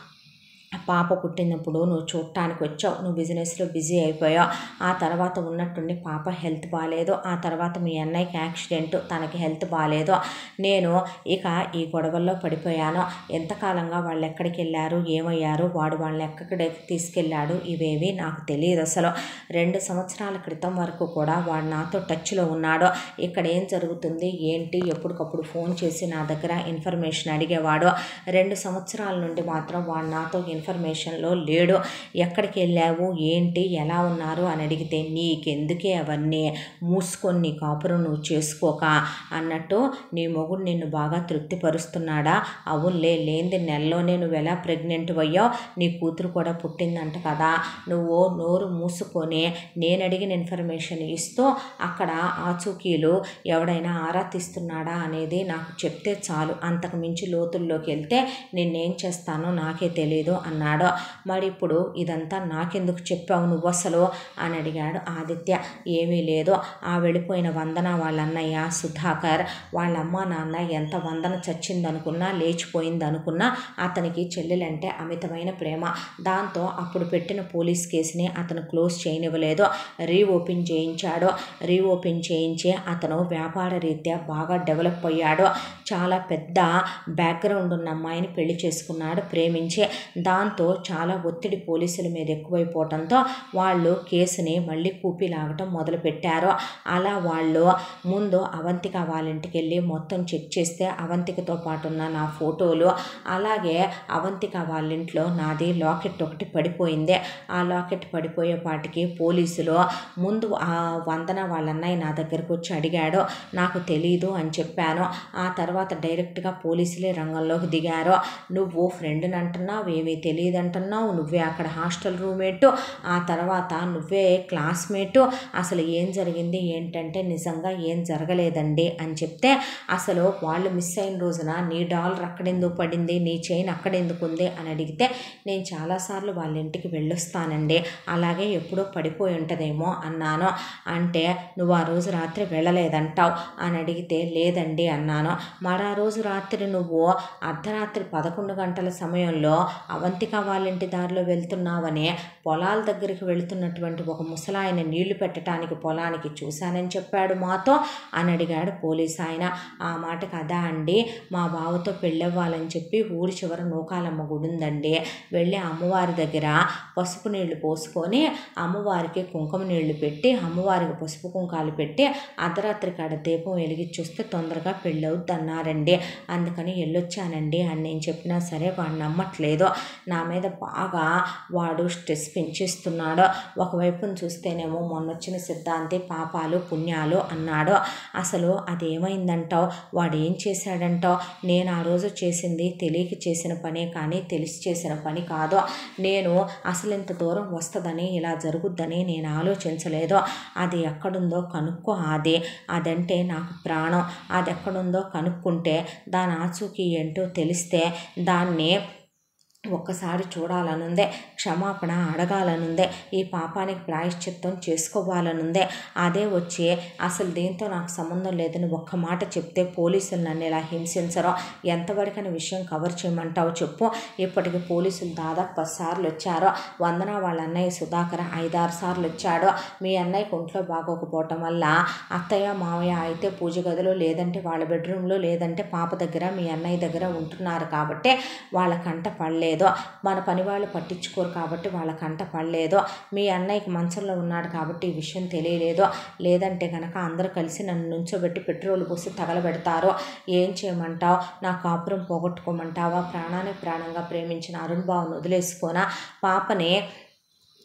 పాప పుట్టినప్పుడు నువ్వు చూడటానికి వచ్చావు నువ్వు బిజినెస్లో బిజీ అయిపోయావు ఆ తర్వాత ఉన్నట్టుండి పాప హెల్త్ బాగాలేదు ఆ తర్వాత మీ అన్నయ్యకి యాక్సిడెంట్ తనకి హెల్త్ బాగాలేదు నేను ఇక ఈ గొడవల్లో పడిపోయాను ఎంతకాలంగా వాళ్ళు ఎక్కడికి వెళ్ళారు ఏమయ్యారు వాడు వాళ్ళని ఎక్కడికి తీసుకెళ్ళాడు ఇవేవి నాకు తెలియదు అసలు రెండు సంవత్సరాల క్రితం వరకు కూడా వాడు నాతో టచ్లో ఉన్నాడు ఇక్కడ ఏం జరుగుతుంది ఏంటి ఎప్పటికప్పుడు ఫోన్ చేసి నా దగ్గర ఇన్ఫర్మేషన్ అడిగేవాడు రెండు సంవత్సరాల నుండి మాత్రం వాడు నాతో ఇన్ఫర్మేషన్లో లేడు ఎక్కడికి వెళ్ళావు ఏంటి ఎలా ఉన్నారు అని అడిగితే నీకెందుకే అవన్నీ మూసుకొని నీ కాపురం నువ్వు చేసుకోక అన్నట్టు నీ మొగుడు నిన్ను బాగా తృప్తిపరుస్తున్నాడా అవునులే లేనిది నెలలోనే నువ్వు ఎలా ప్రెగ్నెంట్ అయ్యావు నీ కూతురు కూడా పుట్టిందంట కదా నువ్వు నోరు మూసుకొని నేను అడిగిన ఇన్ఫర్మేషన్ ఇస్తూ అక్కడ ఆచూకీలు ఎవడైనా ఆరా తీస్తున్నాడా అనేది నాకు చెప్తే చాలు అంతకు మించి లోతుల్లోకి వెళ్తే నిన్నేం చేస్తానో నాకే తెలియదు అన్నాడు మరి ఇప్పుడు ఇదంతా నాకెందుకు చెప్పావు నువ్వు అసలు అని అడిగాడు ఆదిత్య ఏమీ లేదు ఆ వెళ్ళిపోయిన వందన వాళ్ళ అన్నయ్య సుధాకర్ వాళ్ళ అమ్మ నాన్న ఎంత వందన చచ్చిందనుకున్నా లేచిపోయిందనుకున్నా అతనికి చెల్లెలంటే అమితమైన ప్రేమ దాంతో అప్పుడు పెట్టిన పోలీస్ కేసుని అతను క్లోజ్ చేయనివ్వలేదు రీఓపెన్ చేయించాడు రీఓపెన్ చేయించి అతను వ్యాపార రీత్యా బాగా డెవలప్ అయ్యాడు చాలా పెద్ద బ్యాక్గ్రౌండ్ ఉన్న అమ్మాయిని పెళ్లి చేసుకున్నాడు ప్రేమించి దాంతో చాలా ఒత్తిడి పోలీసుల మీద ఎక్కువైపోవడంతో వాళ్ళు కేసుని మళ్ళీ కూపి లాగటం మొదలుపెట్టారు అలా వాళ్ళు ముందు అవంతిక వాళ్ళ ఇంటికి వెళ్ళి మొత్తం చెక్ చేస్తే అవంతికతో పాటు ఉన్న నా ఫోటోలు అలాగే అవంతిక వాళ్ళ ఇంట్లో నాది లాకెట్ ఒకటి పడిపోయింది ఆ లాకెట్ పడిపోయేపాటికి పోలీసులు ముందు ఆ వందన వాళ్ళ అన్నయ్య నా దగ్గరకు వచ్చి అడిగాడు నాకు తెలీదు అని చెప్పాను ఆ తర్వాత డైరెక్ట్గా పోలీసులే రంగంలోకి దిగారు నువ్వు ఫ్రెండ్ని అంటున్నావు ఏమీ తెలియదు అంటున్నావు నువ్వే అక్కడ హాస్టల్ రూమ్మేటు ఆ తర్వాత నువ్వే క్లాస్మేటు అసలు ఏం జరిగింది ఏంటంటే నిజంగా ఏం జరగలేదండి అని చెప్తే అసలు వాళ్ళు మిస్ అయిన రోజున నీ డాలర్ అక్కడెందుకు పడింది నీ చైన్ అక్కడెందుకు ఉంది అని అడిగితే నేను చాలాసార్లు వాళ్ళ ఇంటికి వెళ్ళొస్తానండి అలాగే ఎప్పుడో పడిపోయి ఉంటుందేమో అన్నాను అంటే నువ్వు ఆ రోజు రాత్రి వెళ్ళలేదంటావు అని అడిగితే లేదండి అన్నాను మరా రోజు రాత్రి నువ్వు అర్ధరాత్రి పదకొండు గంటల సమయంలో అవంతిక వాళ్ళ ఇంటి దారిలో వెళ్తున్నావని పొలాల దగ్గరికి వెళుతున్నటువంటి ఒక ముసలాయన నీళ్లు పెట్టడానికి పొలానికి చూశానని చెప్పాడు మాతో అని అడిగాడు పోలీస్ ఆయన ఆ మాటకు అదా అండి మా బావతో పెళ్ళవ్వాలని చెప్పి ఊరి చివర నూకాలమ్మ గుడి ఉందండి వెళ్ళి అమ్మవారి దగ్గర పసుపు నీళ్లు పోసుకొని అమ్మవారికి కుంకుమ నీళ్లు పెట్టి అమ్మవారికి పసుపు కుంకాలు పెట్టి అర్ధరాత్రి కాడ దీపం వెలిగించొస్తే తొందరగా పెళ్ళవుద్ది అన్నారండి అందుకని వెళ్ళొచ్చానండి అని నేను చెప్పినా సరే వాడు నమ్మట్లేదు నా మీద బాగా వాడు స్ట్రెస్ పెంచేస్తున్నాడు ఒకవైపున చూస్తేనేమో మొన్నొచ్చిన సిద్ధాంతి పాపాలు పుణ్యాలు అన్నాడు అసలు అది ఏమైందంటావు వాడు ఏం చేశాడంటావు నేను ఆ రోజు చేసింది తెలియక చేసిన పనే కానీ తెలిసి చేసిన పని కాదు నేను అసలు ఇంత దూరం వస్తుందని ఇలా జరుగుద్దని నేను ఆలోచించలేదు అది ఎక్కడుందో కనుక్కో అది అదంటే నాకు ప్రాణం అది ఎక్కడుందో కనుక్కుంటే దాని ఆచూకీ ఏంటో తెలిస్తే దాన్ని ఒక్కసారి చూడాలనుందే క్షమాపణ అడగాలనుందే ఈ పాపానికి ప్రాయశ్చిత్తం చేసుకోవాలనుందే అదే వచ్చి అసలు దీంతో నాకు సంబంధం లేదని ఒక్క మాట చెప్తే పోలీసులు నన్ను ఇలా హింసించరో ఎంతవరకైన విషయం కవర్ చేయమంటావు చెప్పు ఇప్పటికి పోలీసులు దాదాపు పది సార్లు వచ్చారో వందన వాళ్ళ అన్నయ్య సుధాకర్ ఐదారు సార్లు వచ్చాడు మీ అన్నయ్యకి ఒంట్లో బాగోకపోవటం వల్ల అత్తయ్య మావయ్య అయితే పూజ గదిలో లేదంటే వాళ్ళ బెడ్రూమ్లో లేదంటే పాప దగ్గర మీ అన్నయ్య దగ్గర ఉంటున్నారు కాబట్టి వాళ్ళ కంట పడలేదు మన పని వాళ్ళు పట్టించుకోరు కాబట్టి వాళ్ళ కంట పడలేదు మీ అన్నయ్యకి మంచంలో ఉన్నాడు కాబట్టి ఈ విషయం తెలియలేదు లేదంటే కనుక అందరూ కలిసి నన్ను నుంచోబెట్టి పెట్రోల్ పోసి తగలబెడతారు ఏం చేయమంటావు నా కాపురం పోగొట్టుకోమంటావా ప్రాణాన్ని ప్రాణంగా ప్రేమించిన అరుణ్ బాబును వదిలేసుకోనా పాపని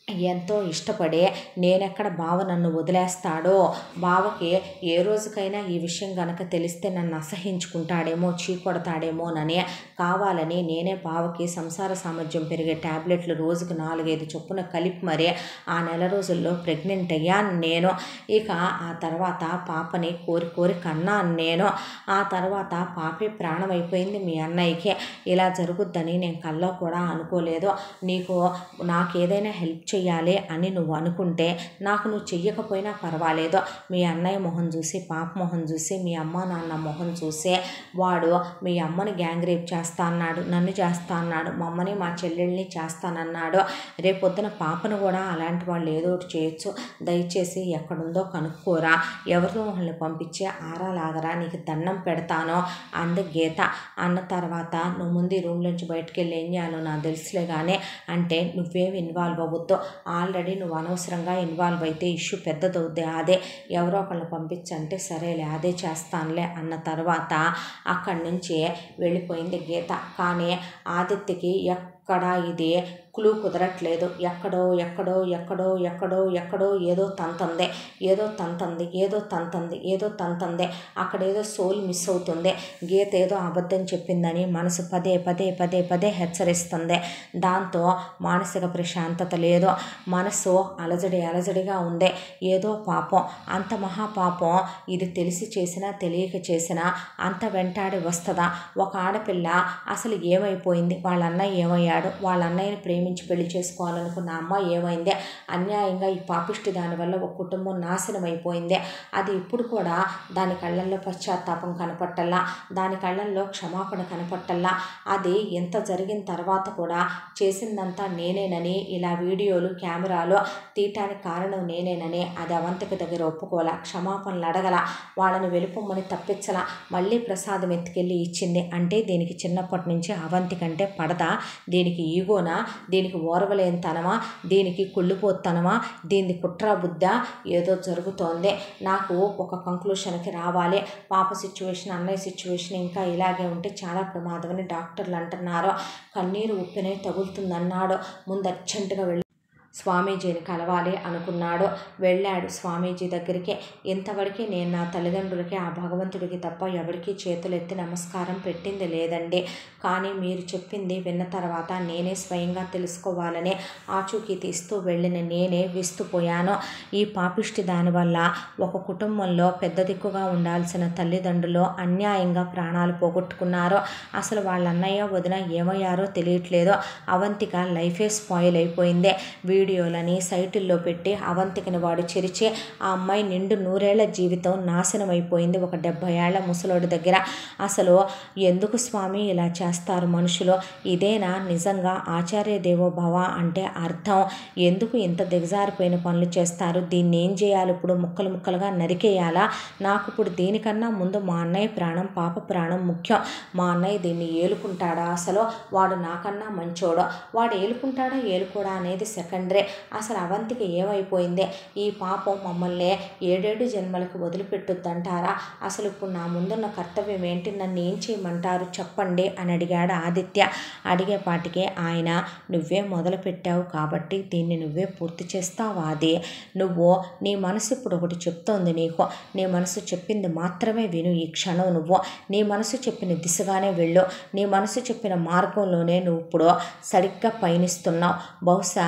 ఎంతో ఇష్టపడే నేనెక్కడ బావ నన్ను వదిలేస్తాడో బావకి ఏ రోజుకైనా ఈ విషయం గనక తెలిస్తే నన్ను అసహించుకుంటాడేమో చీకొడతాడేమోనని కావాలని నేనే బావకి సంసార సామర్థ్యం పెరిగే ట్యాబ్లెట్లు రోజుకు నాలుగైదు చొప్పున కలిపి మరీ ఆ నెల రోజుల్లో ప్రెగ్నెంట్ అయ్యాను నేను ఇక ఆ తర్వాత పాపని కోరి కోరి కన్నాను నేను ఆ తర్వాత పాపే ప్రాణం అయిపోయింది మీ అన్నయ్యకి ఇలా జరుగుద్దని నేను కల్లో కూడా అనుకోలేదు నీకు నాకు ఏదైనా హెల్ప్ చెయ్యాలి అని నువ్వు అనుకుంటే నాకు నువ్వు చెయ్యకపోయినా పర్వాలేదు మీ అన్నయ్య మొహం చూసి పాప మొహం చూసి మీ అమ్మ నాన్న మొహం చూసి వాడు మీ అమ్మని గ్యాంగ్ రేప్ చేస్తా అన్నాడు నన్ను చేస్తా అన్నాడు మా అమ్మని మా చెల్లెల్ని చేస్తానన్నాడు రేపొద్దున పాపను కూడా అలాంటి వాళ్ళు ఏదో ఒకటి చేయొచ్చు దయచేసి ఎక్కడుందో కనుక్కోరా ఎవరితో వాళ్ళని పంపించి ఆరాలాగరా నీకు దండం పెడతాను అంది గీత అన్న తర్వాత నువ్వు ముందు ఈ రూమ్ నుంచి బయటకు వెళ్ళి ఏం చేయాలో నాకు తెలుసులే కానీ అంటే నువ్వేమి ఇన్వాల్వ్ అవ్వద్దు ఆల్రెడీ నువ్వు అనవసరంగా ఇన్వాల్వ్ అయితే ఇష్యూ పెద్దదవుద్ది అదే ఎవరో ఒకళ్ళని పంపించంటే సరేలే అదే చేస్తానులే అన్న తర్వాత అక్కడి నుంచి వెళ్ళిపోయింది గీత కానీ ఆదిత్యకి ఎక్కడా ఇది క్లూ కుదరట్లేదు ఎక్కడో ఎక్కడో ఎక్కడో ఎక్కడో ఎక్కడో ఏదో తంతందే ఏదో తంతంది ఏదో తంతంది ఏదో తంతందే అక్కడ ఏదో సోల్ మిస్ అవుతుంది గీత ఏదో అబద్ధం చెప్పిందని మనసు పదే పదే పదే పదే హెచ్చరిస్తుంది దాంతో మానసిక ప్రశాంతత లేదు మనసు అలజడి అలజడిగా ఉంది ఏదో పాపం అంత మహాపాపం ఇది తెలిసి చేసినా తెలియక చేసినా అంత వెంటాడి వస్తుందా ఒక ఆడపిల్ల అసలు ఏమైపోయింది వాళ్ళ అన్నయ్య ఏమయ్యాడు వాళ్ళ అన్నయ్యని ప్రేమించి పెళ్లి చేసుకోవాలనుకున్న అమ్మాయి ఏమైంది అన్యాయంగా ఈ పాపిష్టి దానివల్ల ఒక కుటుంబం నాశనం అయిపోయింది అది ఇప్పుడు కూడా దాని కళ్ళల్లో పశ్చాత్తాపం కనపట్టల్లా దాని కళ్ళల్లో క్షమాపణ కనపట్టల్లా అది ఎంత జరిగిన తర్వాత కూడా చేసిందంతా నేనేనని ఇలా వీడియోలు కెమెరాలు తీయటానికి కారణం నేనేనని అది అవంతిక దగ్గర ఒప్పుకోలా క్షమాపణలు అడగల వాళ్ళని వెలుపొమ్మని తప్పించలా మళ్ళీ ప్రసాదం ఎత్తుకెళ్ళి ఇచ్చింది అంటే దీనికి చిన్నప్పటి నుంచి అవంతిక అంటే పడదా దీనికి ఈగోనా దీనికి ఓర్వలేనితనమా దీనికి కుళ్ళిపోతనమా దీని కుట్ర బుద్ధ ఏదో జరుగుతోంది నాకు ఒక కంక్లూషన్కి రావాలి పాప సిచ్యువేషన్ అన్నయ్య సిచ్యువేషన్ ఇంకా ఇలాగే ఉంటే చాలా ప్రమాదమని డాక్టర్లు అంటున్నారు కన్నీరు ఉప్పినే తగులుతుందన్నాడు ముందు అర్జెంటుగా వెళ్ళి స్వామీజీని కలవాలి అనుకున్నాడు వెళ్ళాడు స్వామీజీ దగ్గరికి ఇంతవరకు నేను నా తల్లిదండ్రులకి ఆ భగవంతుడికి తప్ప ఎవరికీ చేతులెత్తి నమస్కారం పెట్టింది లేదండి కానీ మీరు చెప్పింది విన్న తర్వాత నేనే స్వయంగా తెలుసుకోవాలని ఆచూకీ తీస్తూ వెళ్ళిన నేనే విస్తుపోయాను ఈ పాపిష్టి దానివల్ల ఒక కుటుంబంలో పెద్ద దిక్కుగా ఉండాల్సిన తల్లిదండ్రులు అన్యాయంగా ప్రాణాలు పోగొట్టుకున్నారు అసలు వాళ్ళ అన్నయ్య వదిన ఏమయ్యారో తెలియట్లేదు అవంతిక లైఫే స్పాయిల్ అయిపోయింది వీడియోలని సైటుల్లో పెట్టి అవంతికని వాడు చెరిచి ఆ అమ్మాయి నిండు నూరేళ్ల జీవితం నాశనం అయిపోయింది ఒక డెబ్బై ఏళ్ల ముసలోడి దగ్గర అసలు ఎందుకు స్వామి ఇలా చేస్తారు మనుషులు ఇదేనా నిజంగా ఆచార్య దేవో భవ అంటే అర్థం ఎందుకు ఇంత దిగజారిపోయిన పనులు చేస్తారు దీన్ని ఏం చేయాలి ఇప్పుడు ముక్కలు ముక్కలుగా నరికేయాలా నాకు ఇప్పుడు దీనికన్నా ముందు మా అన్నయ్య ప్రాణం పాప ప్రాణం ముఖ్యం మా అన్నయ్య దీన్ని ఏలుకుంటాడా అసలు వాడు నాకన్నా మంచోడు వాడు ఏలుకుంటాడా ఏలుకోడా అనేది సెకండరీ అసలు అవంతికి ఏమైపోయింది ఈ పాపం మమ్మల్ని ఏడేడు జన్మలకు వదిలిపెట్టుద్దంటారా అసలు ఇప్పుడు నా ముందున్న కర్తవ్యం ఏంటి నన్ను ఏం చేయమంటారు చెప్పండి అని అడిగాడు ఆదిత్య అడిగేపాటికే ఆయన నువ్వే మొదలు పెట్టావు కాబట్టి దీన్ని నువ్వే పూర్తి చేస్తావా అది నువ్వు నీ మనసు ఇప్పుడు ఒకటి చెప్తోంది నీకు నీ మనసు చెప్పింది మాత్రమే విను ఈ క్షణం నువ్వు నీ మనసు చెప్పిన దిశగానే వెళ్ళు నీ మనసు చెప్పిన మార్గంలోనే నువ్వు ఇప్పుడు సరిగ్గా పయనిస్తున్నావు బహుశా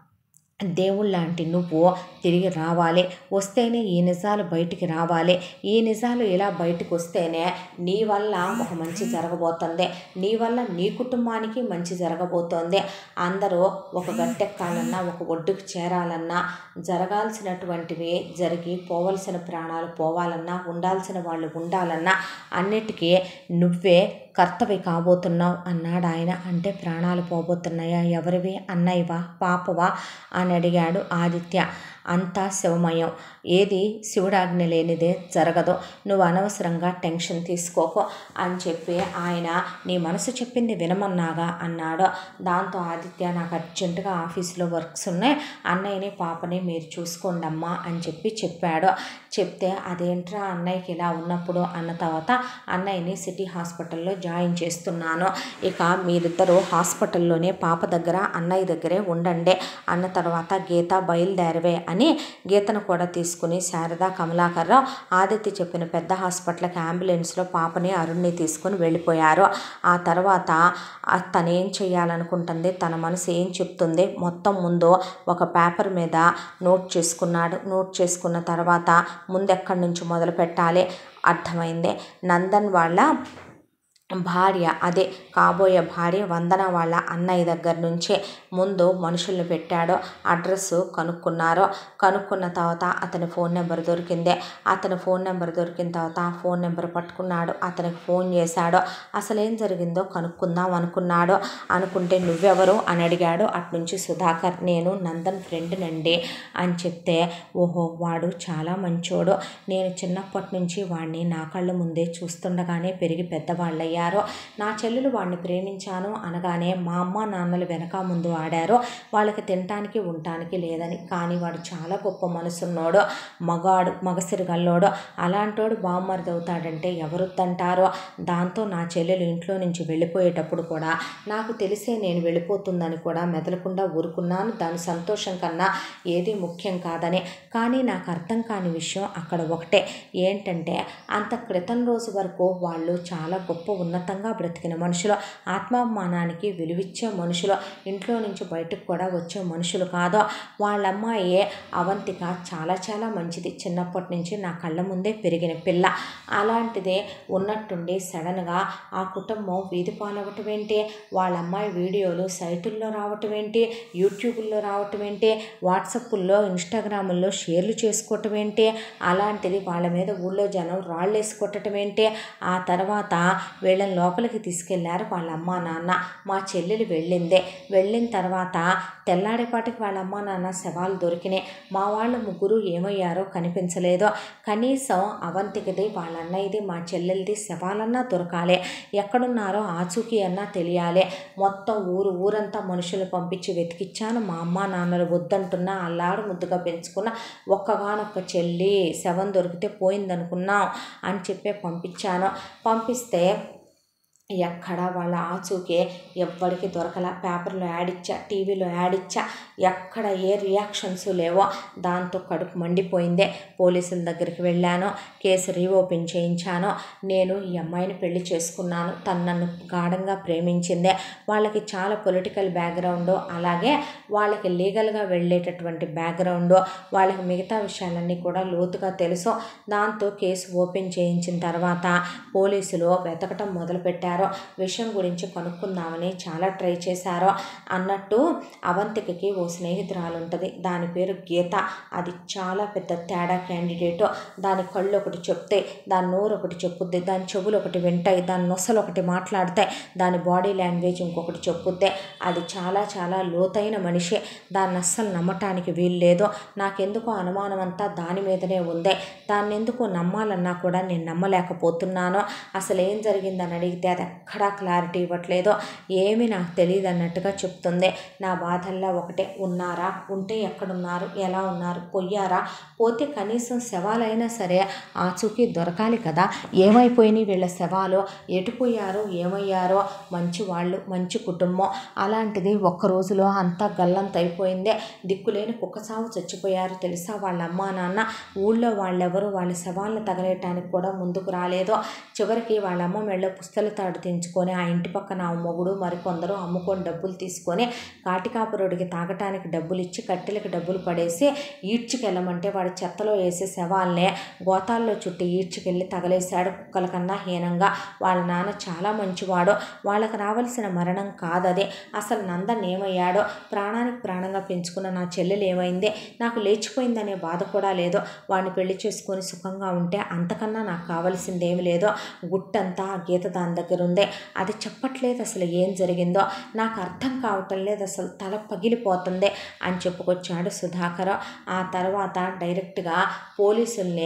దేవుళ్ళలాంటి నువ్వు తిరిగి రావాలి వస్తేనే ఈ నిజాలు బయటికి రావాలి ఈ నిజాలు ఇలా బయటకు వస్తేనే నీ వల్ల ఒక మంచి జరగబోతుంది నీ వల్ల నీ కుటుంబానికి మంచి జరగబోతోంది అందరూ ఒక గట్టెక్కాలన్నా ఒక ఒడ్డుకు చేరాలన్నా జరగాల్సినటువంటివి జరిగి పోవలసిన ప్రాణాలు పోవాలన్నా ఉండాల్సిన వాళ్ళు ఉండాలన్నా అన్నిటికీ నువ్వే కర్తవి కాబోతున్నావు అన్నాడు ఆయన అంటే ప్రాణాలు పోబోతున్నాయా ఎవరివి అన్నయ్యవా పాపవా అని అడిగాడు ఆదిత్య అంతా శివమయం ఏది శివుడాజ్ఞ లేనిదే జరగదు నువ్వు అనవసరంగా టెన్షన్ తీసుకోకు అని చెప్పి ఆయన నీ మనసు చెప్పింది వినమన్నాగా అన్నాడు దాంతో ఆదిత్య నాకు అర్జెంటుగా ఆఫీస్లో వర్క్స్ ఉన్నాయి అన్నయ్యని పాపని మీరు చూసుకోండి అమ్మా అని చెప్పి చెప్పాడు చెప్తే అదేంట్రా అన్నయ్యకి ఇలా ఉన్నప్పుడు అన్న తర్వాత అన్నయ్యని సిటీ హాస్పిటల్లో జాయిన్ చేస్తున్నాను ఇక మీరిద్దరూ హాస్పిటల్లోనే పాప దగ్గర అన్నయ్య దగ్గరే ఉండండి అన్న తర్వాత గీత బయలుదేరవే అని గీతను కూడా తీసుకుని శారద కమలాకర్రావు ఆదిత్య చెప్పిన పెద్ద హాస్పిటల్కి అంబులెన్స్లో పాపని అరుణ్ని తీసుకుని వెళ్ళిపోయారు ఆ తర్వాత ఆ తను ఏం చేయాలనుకుంటుంది తన మనసు ఏం చెప్తుంది మొత్తం ముందు ఒక పేపర్ మీద నోట్ చేసుకున్నాడు నోట్ చేసుకున్న తర్వాత ముందు ఎక్కడి నుంచి మొదలు పెట్టాలి అర్థమైంది నందన్ వాళ్ళ భార్య అదే కాబోయే భార్య వందన వాళ్ళ అన్నయ్య దగ్గర నుంచే ముందు మనుషుల్ని పెట్టాడో అడ్రస్ కనుక్కున్నారో కనుక్కున్న తర్వాత అతని ఫోన్ నెంబర్ దొరికింది అతని ఫోన్ నెంబర్ దొరికిన తర్వాత ఆ ఫోన్ నెంబర్ పట్టుకున్నాడు అతనికి ఫోన్ చేశాడో అసలు ఏం జరిగిందో కనుక్కుందాం అనుకున్నాడు అనుకుంటే నువ్వెవరు అని అడిగాడు అట్నుంచి సుధాకర్ నేను నందన్ ఫ్రెండ్నండి అని చెప్తే ఓహో వాడు చాలా మంచోడు నేను చిన్నప్పటి నుంచి వాడిని నా కళ్ళ ముందే చూస్తుండగానే పెరిగి పెద్దవాళ్ళయ్యారు నా చెల్లెలు వాడిని ప్రేమించాను అనగానే మా అమ్మ నాన్నలు వెనక ముందు ఆడారో వాళ్ళకి తినటానికి ఉండటానికి లేదని కానీ వాడు చాలా గొప్ప మనసున్నోడు మగాడు మగసిరిగల్లోడు అలాంటోడు బామ్మరిది అవుతాడంటే ఎవరొద్దంటారో దాంతో నా చెల్లెలు ఇంట్లో నుంచి వెళ్ళిపోయేటప్పుడు కూడా నాకు తెలిసే నేను వెళ్ళిపోతుందని కూడా మెదలకుండా ఊరుకున్నాను దాని సంతోషం కన్నా ఏది ముఖ్యం కాదని కానీ నాకు అర్థం కాని విషయం అక్కడ ఒకటే ఏంటంటే అంత క్రితం రోజు వరకు వాళ్ళు చాలా గొప్ప ఉన్నతంగా బ్రతికిన మనుషులు ఆత్మాభిమానానికి విలువిచ్చే మనుషులు ఇంట్లో నుంచి బయటకు కూడా వచ్చే మనుషులు కాదు వాళ్ళ అమ్మాయి అవంతిక చాలా చాలా మంచిది చిన్నప్పటి నుంచి నా కళ్ళ ముందే పెరిగిన పిల్ల అలాంటిదే ఉన్నట్టుండి సడన్గా ఆ కుటుంబం వీధి పాలవటం ఏంటి వాళ్ళ అమ్మాయి వీడియోలు సైటుల్లో రావటం ఏంటి యూట్యూబుల్లో రావటం ఏంటి వాట్సాప్ల్లో ఇన్స్టాగ్రాముల్లో షేర్లు చేసుకోవటం ఏంటి అలాంటిది వాళ్ళ మీద ఊళ్ళో జనం రాళ్ళు వేసి కొట్టడం ఏంటి ఆ తర్వాత వీళ్ళని లోపలికి తీసుకెళ్లారు వాళ్ళ అమ్మా నాన్న మా చెల్లెలు వెళ్ళిందే వెళ్ళిన తర్వాత తెల్లారేపాటికి వాళ్ళ అమ్మా నాన్న శవాలు దొరికినాయి మా వాళ్ళు ముగ్గురు ఏమయ్యారో కనిపించలేదో కనీసం అవంతికది వాళ్ళ అన్నయ్యది మా చెల్లెలది శవాలన్నా దొరకాలి ఎక్కడున్నారో ఆచూకీ అన్నా తెలియాలి మొత్తం ఊరు ఊరంతా మనుషులు పంపించి వెతికిచ్చాను మా అమ్మ నాన్నలు వద్దంటున్నా అల్లాడు ముద్దుగా పెంచుకున్న ఒక్కగానొక్క చెల్లి శవం దొరికితే పోయిందనుకున్నాం అని చెప్పి పంపించాను పంపిస్తే ఎక్కడ వాళ్ళ ఆచూకే ఎవ్వరికి దొరకల పేపర్లో యాడ్ ఇచ్చా టీవీలో యాడ్ ఇచ్చా ఎక్కడ ఏ రియాక్షన్స్ లేవో దాంతో కడుపు మండిపోయిందే పోలీసుల దగ్గరికి వెళ్ళాను కేసు రీఓపెన్ చేయించాను నేను ఈ అమ్మాయిని పెళ్లి చేసుకున్నాను తను నన్ను గాఢంగా ప్రేమించిందే వాళ్ళకి చాలా పొలిటికల్ బ్యాక్గ్రౌండ్ అలాగే వాళ్ళకి లీగల్గా వెళ్ళేటటువంటి బ్యాక్గ్రౌండ్ వాళ్ళకి మిగతా విషయాలన్నీ కూడా లోతుగా తెలుసు దాంతో కేసు ఓపెన్ చేయించిన తర్వాత పోలీసులు వెతకటం మొదలుపెట్టారు విషయం గురించి కనుక్కుందామని చాలా ట్రై చేశారు అన్నట్టు అవంతికకి ఓ స్నేహితురాలు ఉంటుంది దాని పేరు గీత అది చాలా పెద్ద తేడా క్యాండిడేట్ దాని కళ్ళు ఒకటి చెప్తే దాని నోరు ఒకటి చెప్పుద్ది దాని చెవులు ఒకటి వింటాయి దాని నొసలు ఒకటి మాట్లాడతాయి దాని బాడీ లాంగ్వేజ్ ఇంకొకటి చెప్పుద్ది అది చాలా చాలా లోతైన మనిషి దాన్ని అస్సలు నమ్మటానికి వీలు లేదు నాకెందుకో అనుమానం అంతా దాని మీదనే ఉంది దాన్ని ఎందుకు నమ్మాలన్నా కూడా నేను నమ్మలేకపోతున్నాను అసలు ఏం జరిగిందని అడిగితే అది ఎక్కడా క్లారిటీ ఇవ్వట్లేదు ఏమీ నాకు తెలియదు అన్నట్టుగా చెప్తుంది నా బాధల్లో ఒకటే ఉన్నారా ఉంటే ఎక్కడున్నారు ఎలా ఉన్నారు పోయారా పోతే కనీసం శవాలైనా సరే ఆచూకీ దొరకాలి కదా ఏమైపోయినాయి వీళ్ళ శవాలు ఎటుపోయారో ఏమయ్యారో మంచి వాళ్ళు మంచి కుటుంబం అలాంటిది ఒక్క రోజులో అంతా గల్లంత అయిపోయిందే దిక్కులేని కుక్క సాగు చచ్చిపోయారు తెలుసా వాళ్ళ అమ్మా నాన్న ఊళ్ళో వాళ్ళెవరు వాళ్ళ శవాలను తగలేయటానికి కూడా ముందుకు రాలేదు చివరికి వాళ్ళ అమ్మ మెళ్ళ పుస్తల తాడు తెంచుకొని ఆ ఇంటి పక్కన ఆ మొగుడు మరికొందరు అమ్ముకొని డబ్బులు తీసుకొని కాటికాపురుడికి తాగటానికి డబ్బులు ఇచ్చి కట్టెలకు డబ్బులు పడేసి ఈడ్చుకెళ్ళమంటే వాడు చెత్తలో వేసే శవాల్నే గోతాల్లో చుట్టి ఈడ్చుకెళ్ళి తగలేశాడు కుక్కల కన్నా హీనంగా వాళ్ళ నాన్న చాలా మంచివాడు వాళ్ళకి రావాల్సిన మరణం కాదది అసలు నందన్ ఏమయ్యాడో ప్రాణానికి ప్రాణంగా పెంచుకున్న నా చెల్లెలు ఏమైంది నాకు లేచిపోయిందనే బాధ కూడా లేదు వాడిని పెళ్లి చేసుకొని సుఖంగా ఉంటే అంతకన్నా నాకు కావాల్సిందేమి లేదో గుట్టంతా ఆ గీత దాని దగ్గర ఉంది అది చెప్పట్లేదు అసలు ఏం జరిగిందో నాకు అర్థం కావటం లేదు అసలు తల పగిలిపోతుంది అని చెప్పుకొచ్చాడు సుధాకర్ ఆ తర్వాత డైరెక్ట్గా పోలీసుల్ని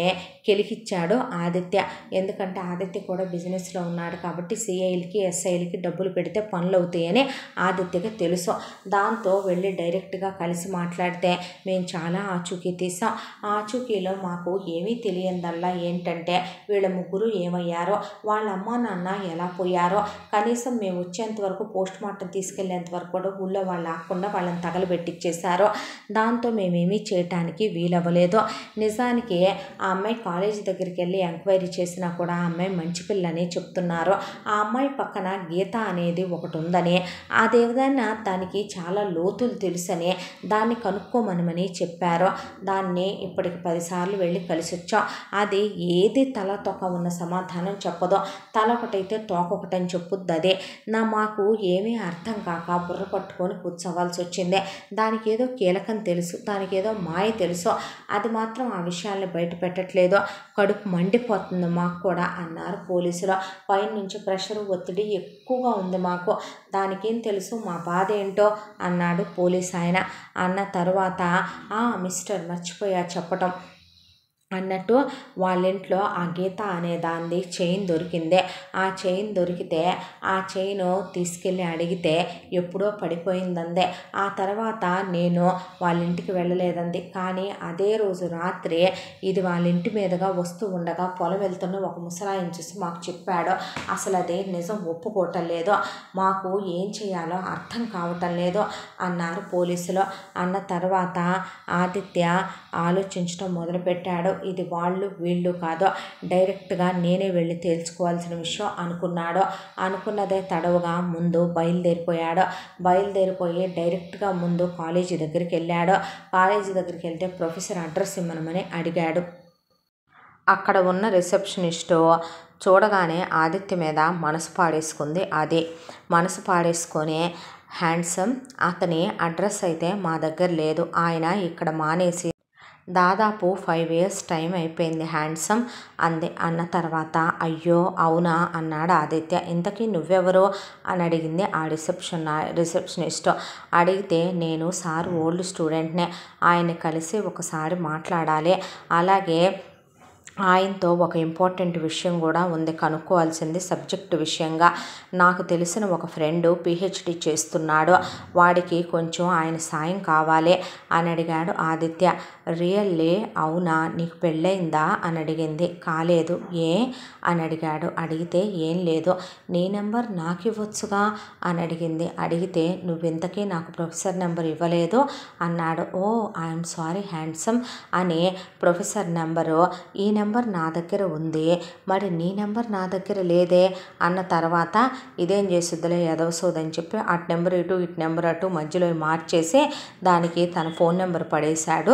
కెలికిచ్చాడు ఆదిత్య ఎందుకంటే ఆదిత్య కూడా బిజినెస్లో ఉన్నాడు కాబట్టి సిఐలకి ఎస్ఐలకి డబ్బులు పెడితే పనులు అవుతాయని ఆదిత్యకి తెలుసు దాంతో వెళ్ళి డైరెక్ట్గా కలిసి మాట్లాడితే మేము చాలా ఆచూకీ తీసాం ఆచూకీలో మాకు ఏమీ తెలియదల్లా ఏంటంటే వీళ్ళ ముగ్గురు ఏమయ్యారో వాళ్ళ అమ్మ నాన్న ఎలా పోయారో కనీసం మేము వచ్చేంత వరకు పోస్ట్ మార్టం తీసుకెళ్లేంత వరకు కూడా ఊళ్ళో వాళ్ళు ఆకుండా వాళ్ళని తగలబెట్టించేశారు దాంతో మేమేమీ చేయటానికి వీలవ్వలేదు నిజానికి ఆ అమ్మాయి కాలేజీ దగ్గరికి వెళ్ళి ఎంక్వైరీ చేసినా కూడా ఆ అమ్మాయి మంచి పిల్లని చెప్తున్నారు ఆ అమ్మాయి పక్కన గీత అనేది ఒకటి ఉందని అదేవిధంగా దానికి చాలా లోతులు తెలుసని దాన్ని కనుక్కోమనమని చెప్పారు దాన్ని ఇప్పటికి పదిసార్లు వెళ్ళి కలిసి వచ్చాం అది ఏది తల తొక్క ఉన్న సమాధానం చెప్పదో తల ఒకటైతే తోక ఒకటని చెప్పుద్ది అదే నా మాకు ఏమీ అర్థం కాక బుర్ర పట్టుకొని కూర్చోవాల్సి వచ్చింది దానికి ఏదో కీలకం తెలుసు దానికి ఏదో మాయ తెలుసు అది మాత్రం ఆ విషయాల్ని బయట పెట్టట్లేదు కడుపు మండిపోతుంది మాకు కూడా అన్నారు పోలీసులు పైన నుంచి ప్రెషర్ ఒత్తిడి ఎక్కువగా ఉంది మాకు దానికేం తెలుసు మా బాధ ఏంటో అన్నాడు పోలీస్ ఆయన అన్న తర్వాత "ఆ, మిస్టర్ మర్చిపోయా చెప్పటం అన్నట్టు వాళ్ళ ఇంట్లో ఆ గీత అనే దాన్ని చైన్ దొరికిందే ఆ చైన్ దొరికితే ఆ చైన్ తీసుకెళ్ళి అడిగితే ఎప్పుడో పడిపోయిందందే ఆ తర్వాత నేను వాళ్ళ ఇంటికి వెళ్ళలేదంది కానీ అదే రోజు రాత్రి ఇది వాళ్ళ ఇంటి మీదుగా వస్తూ ఉండగా పొలం వెళ్తున్న ఒక ముసలాయన చూసి మాకు చెప్పాడు అసలు అదే నిజం ఒప్పుకోవటం లేదు మాకు ఏం చేయాలో అర్థం కావటం లేదు అన్నారు పోలీసులు అన్న తర్వాత ఆదిత్య ఆలోచించడం మొదలుపెట్టాడు ఇది వాళ్ళు వీళ్ళు కాదో డైరెక్ట్గా నేనే వెళ్ళి తేల్చుకోవాల్సిన విషయం అనుకున్నాడు అనుకున్నదే తడవుగా ముందు బయలుదేరిపోయాడు బయలుదేరిపోయి డైరెక్ట్గా ముందు కాలేజీ దగ్గరికి వెళ్ళాడు కాలేజీ దగ్గరికి వెళ్తే ప్రొఫెసర్ అడ్రస్ ఇమ్మనమని అడిగాడు అక్కడ ఉన్న రిసెప్షనిస్టు చూడగానే ఆదిత్య మీద మనసు పాడేసుకుంది అది మనసు పాడేసుకొని హ్యాండ్సమ్ అతని అడ్రస్ అయితే మా దగ్గర లేదు ఆయన ఇక్కడ మానేసి దాదాపు ఫైవ్ ఇయర్స్ టైం అయిపోయింది హ్యాండ్సమ్ అంది అన్న తర్వాత అయ్యో అవునా అన్నాడు ఆదిత్య ఇంతకీ నువ్వెవరు అని అడిగింది ఆ రిసెప్షన్ రిసెప్షనిస్ట్ అడిగితే నేను సార్ ఓల్డ్ స్టూడెంట్నే ఆయన కలిసి ఒకసారి మాట్లాడాలి అలాగే ఆయనతో ఒక ఇంపార్టెంట్ విషయం కూడా ఉంది కనుక్కోవాల్సింది సబ్జెక్ట్ విషయంగా నాకు తెలిసిన ఒక ఫ్రెండ్ పిహెచ్డి చేస్తున్నాడు వాడికి కొంచెం ఆయన సాయం కావాలి అని అడిగాడు ఆదిత్య రియల్లీ అవునా నీకు పెళ్ళయిందా అని అడిగింది కాలేదు ఏ అని అడిగాడు అడిగితే ఏం లేదు నీ నెంబర్ నాకు ఇవ్వచ్చుగా అని అడిగింది అడిగితే నువ్వెంతకీ నాకు ప్రొఫెసర్ నెంబర్ ఇవ్వలేదు అన్నాడు ఓ ఐఎమ్ సారీ హ్యాండ్సమ్ అని ప్రొఫెసర్ నెంబరు ఈ నెంబర్ నా దగ్గర ఉంది మరి నీ నెంబర్ నా దగ్గర లేదే అన్న తర్వాత ఇదేం చేసిద్దిలే ఎదవసోదని చెప్పి అటు నెంబర్ ఇటు ఇటు నెంబర్ అటు మధ్యలో మార్చేసి దానికి తన ఫోన్ నెంబర్ పడేశాడు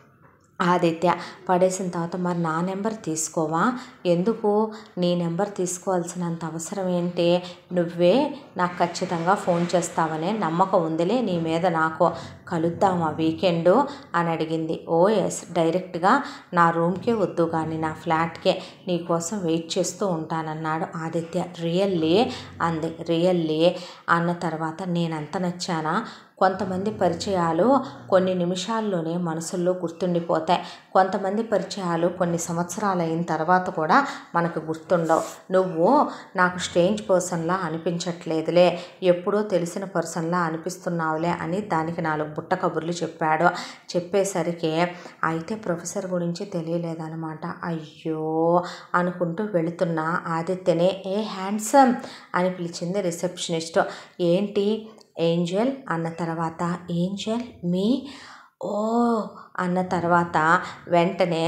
ఆదిత్య పడేసిన తర్వాత మరి నా నెంబర్ తీసుకోవా ఎందుకు నీ నెంబర్ తీసుకోవాల్సినంత అవసరం ఏంటి నువ్వే నాకు ఖచ్చితంగా ఫోన్ చేస్తావనే నమ్మకం ఉందిలే నీ మీద నాకు కలుద్దామా వీకెండ్ అని అడిగింది ఓ ఎస్ డైరెక్ట్గా నా రూమ్కే వద్దు కానీ నా ఫ్లాట్కే నీ కోసం వెయిట్ చేస్తూ ఉంటానన్నాడు ఆదిత్య రియల్లీ అంది రియల్లీ అన్న తర్వాత నేనంత నచ్చానా కొంతమంది పరిచయాలు కొన్ని నిమిషాల్లోనే మనసుల్లో గుర్తుండిపోతాయి కొంతమంది పరిచయాలు కొన్ని సంవత్సరాలు అయిన తర్వాత కూడా మనకు గుర్తుండవు నువ్వు నాకు స్ట్రేంజ్ పర్సన్లా అనిపించట్లేదులే ఎప్పుడో తెలిసిన పర్సన్లా అనిపిస్తున్నావులే అని దానికి నాలుగు బుట్ట కబుర్లు చెప్పాడు చెప్పేసరికి అయితే ప్రొఫెసర్ గురించి తెలియలేదనమాట అయ్యో అనుకుంటూ వెళుతున్న ఆదిత్యనే ఏ హ్యాండ్సమ్ అని పిలిచింది రిసెప్షనిస్ట్ ఏంటి ఏంజల్ అన్న తర్వాత ఏంజల్ మీ ఓ అన్న తర్వాత వెంటనే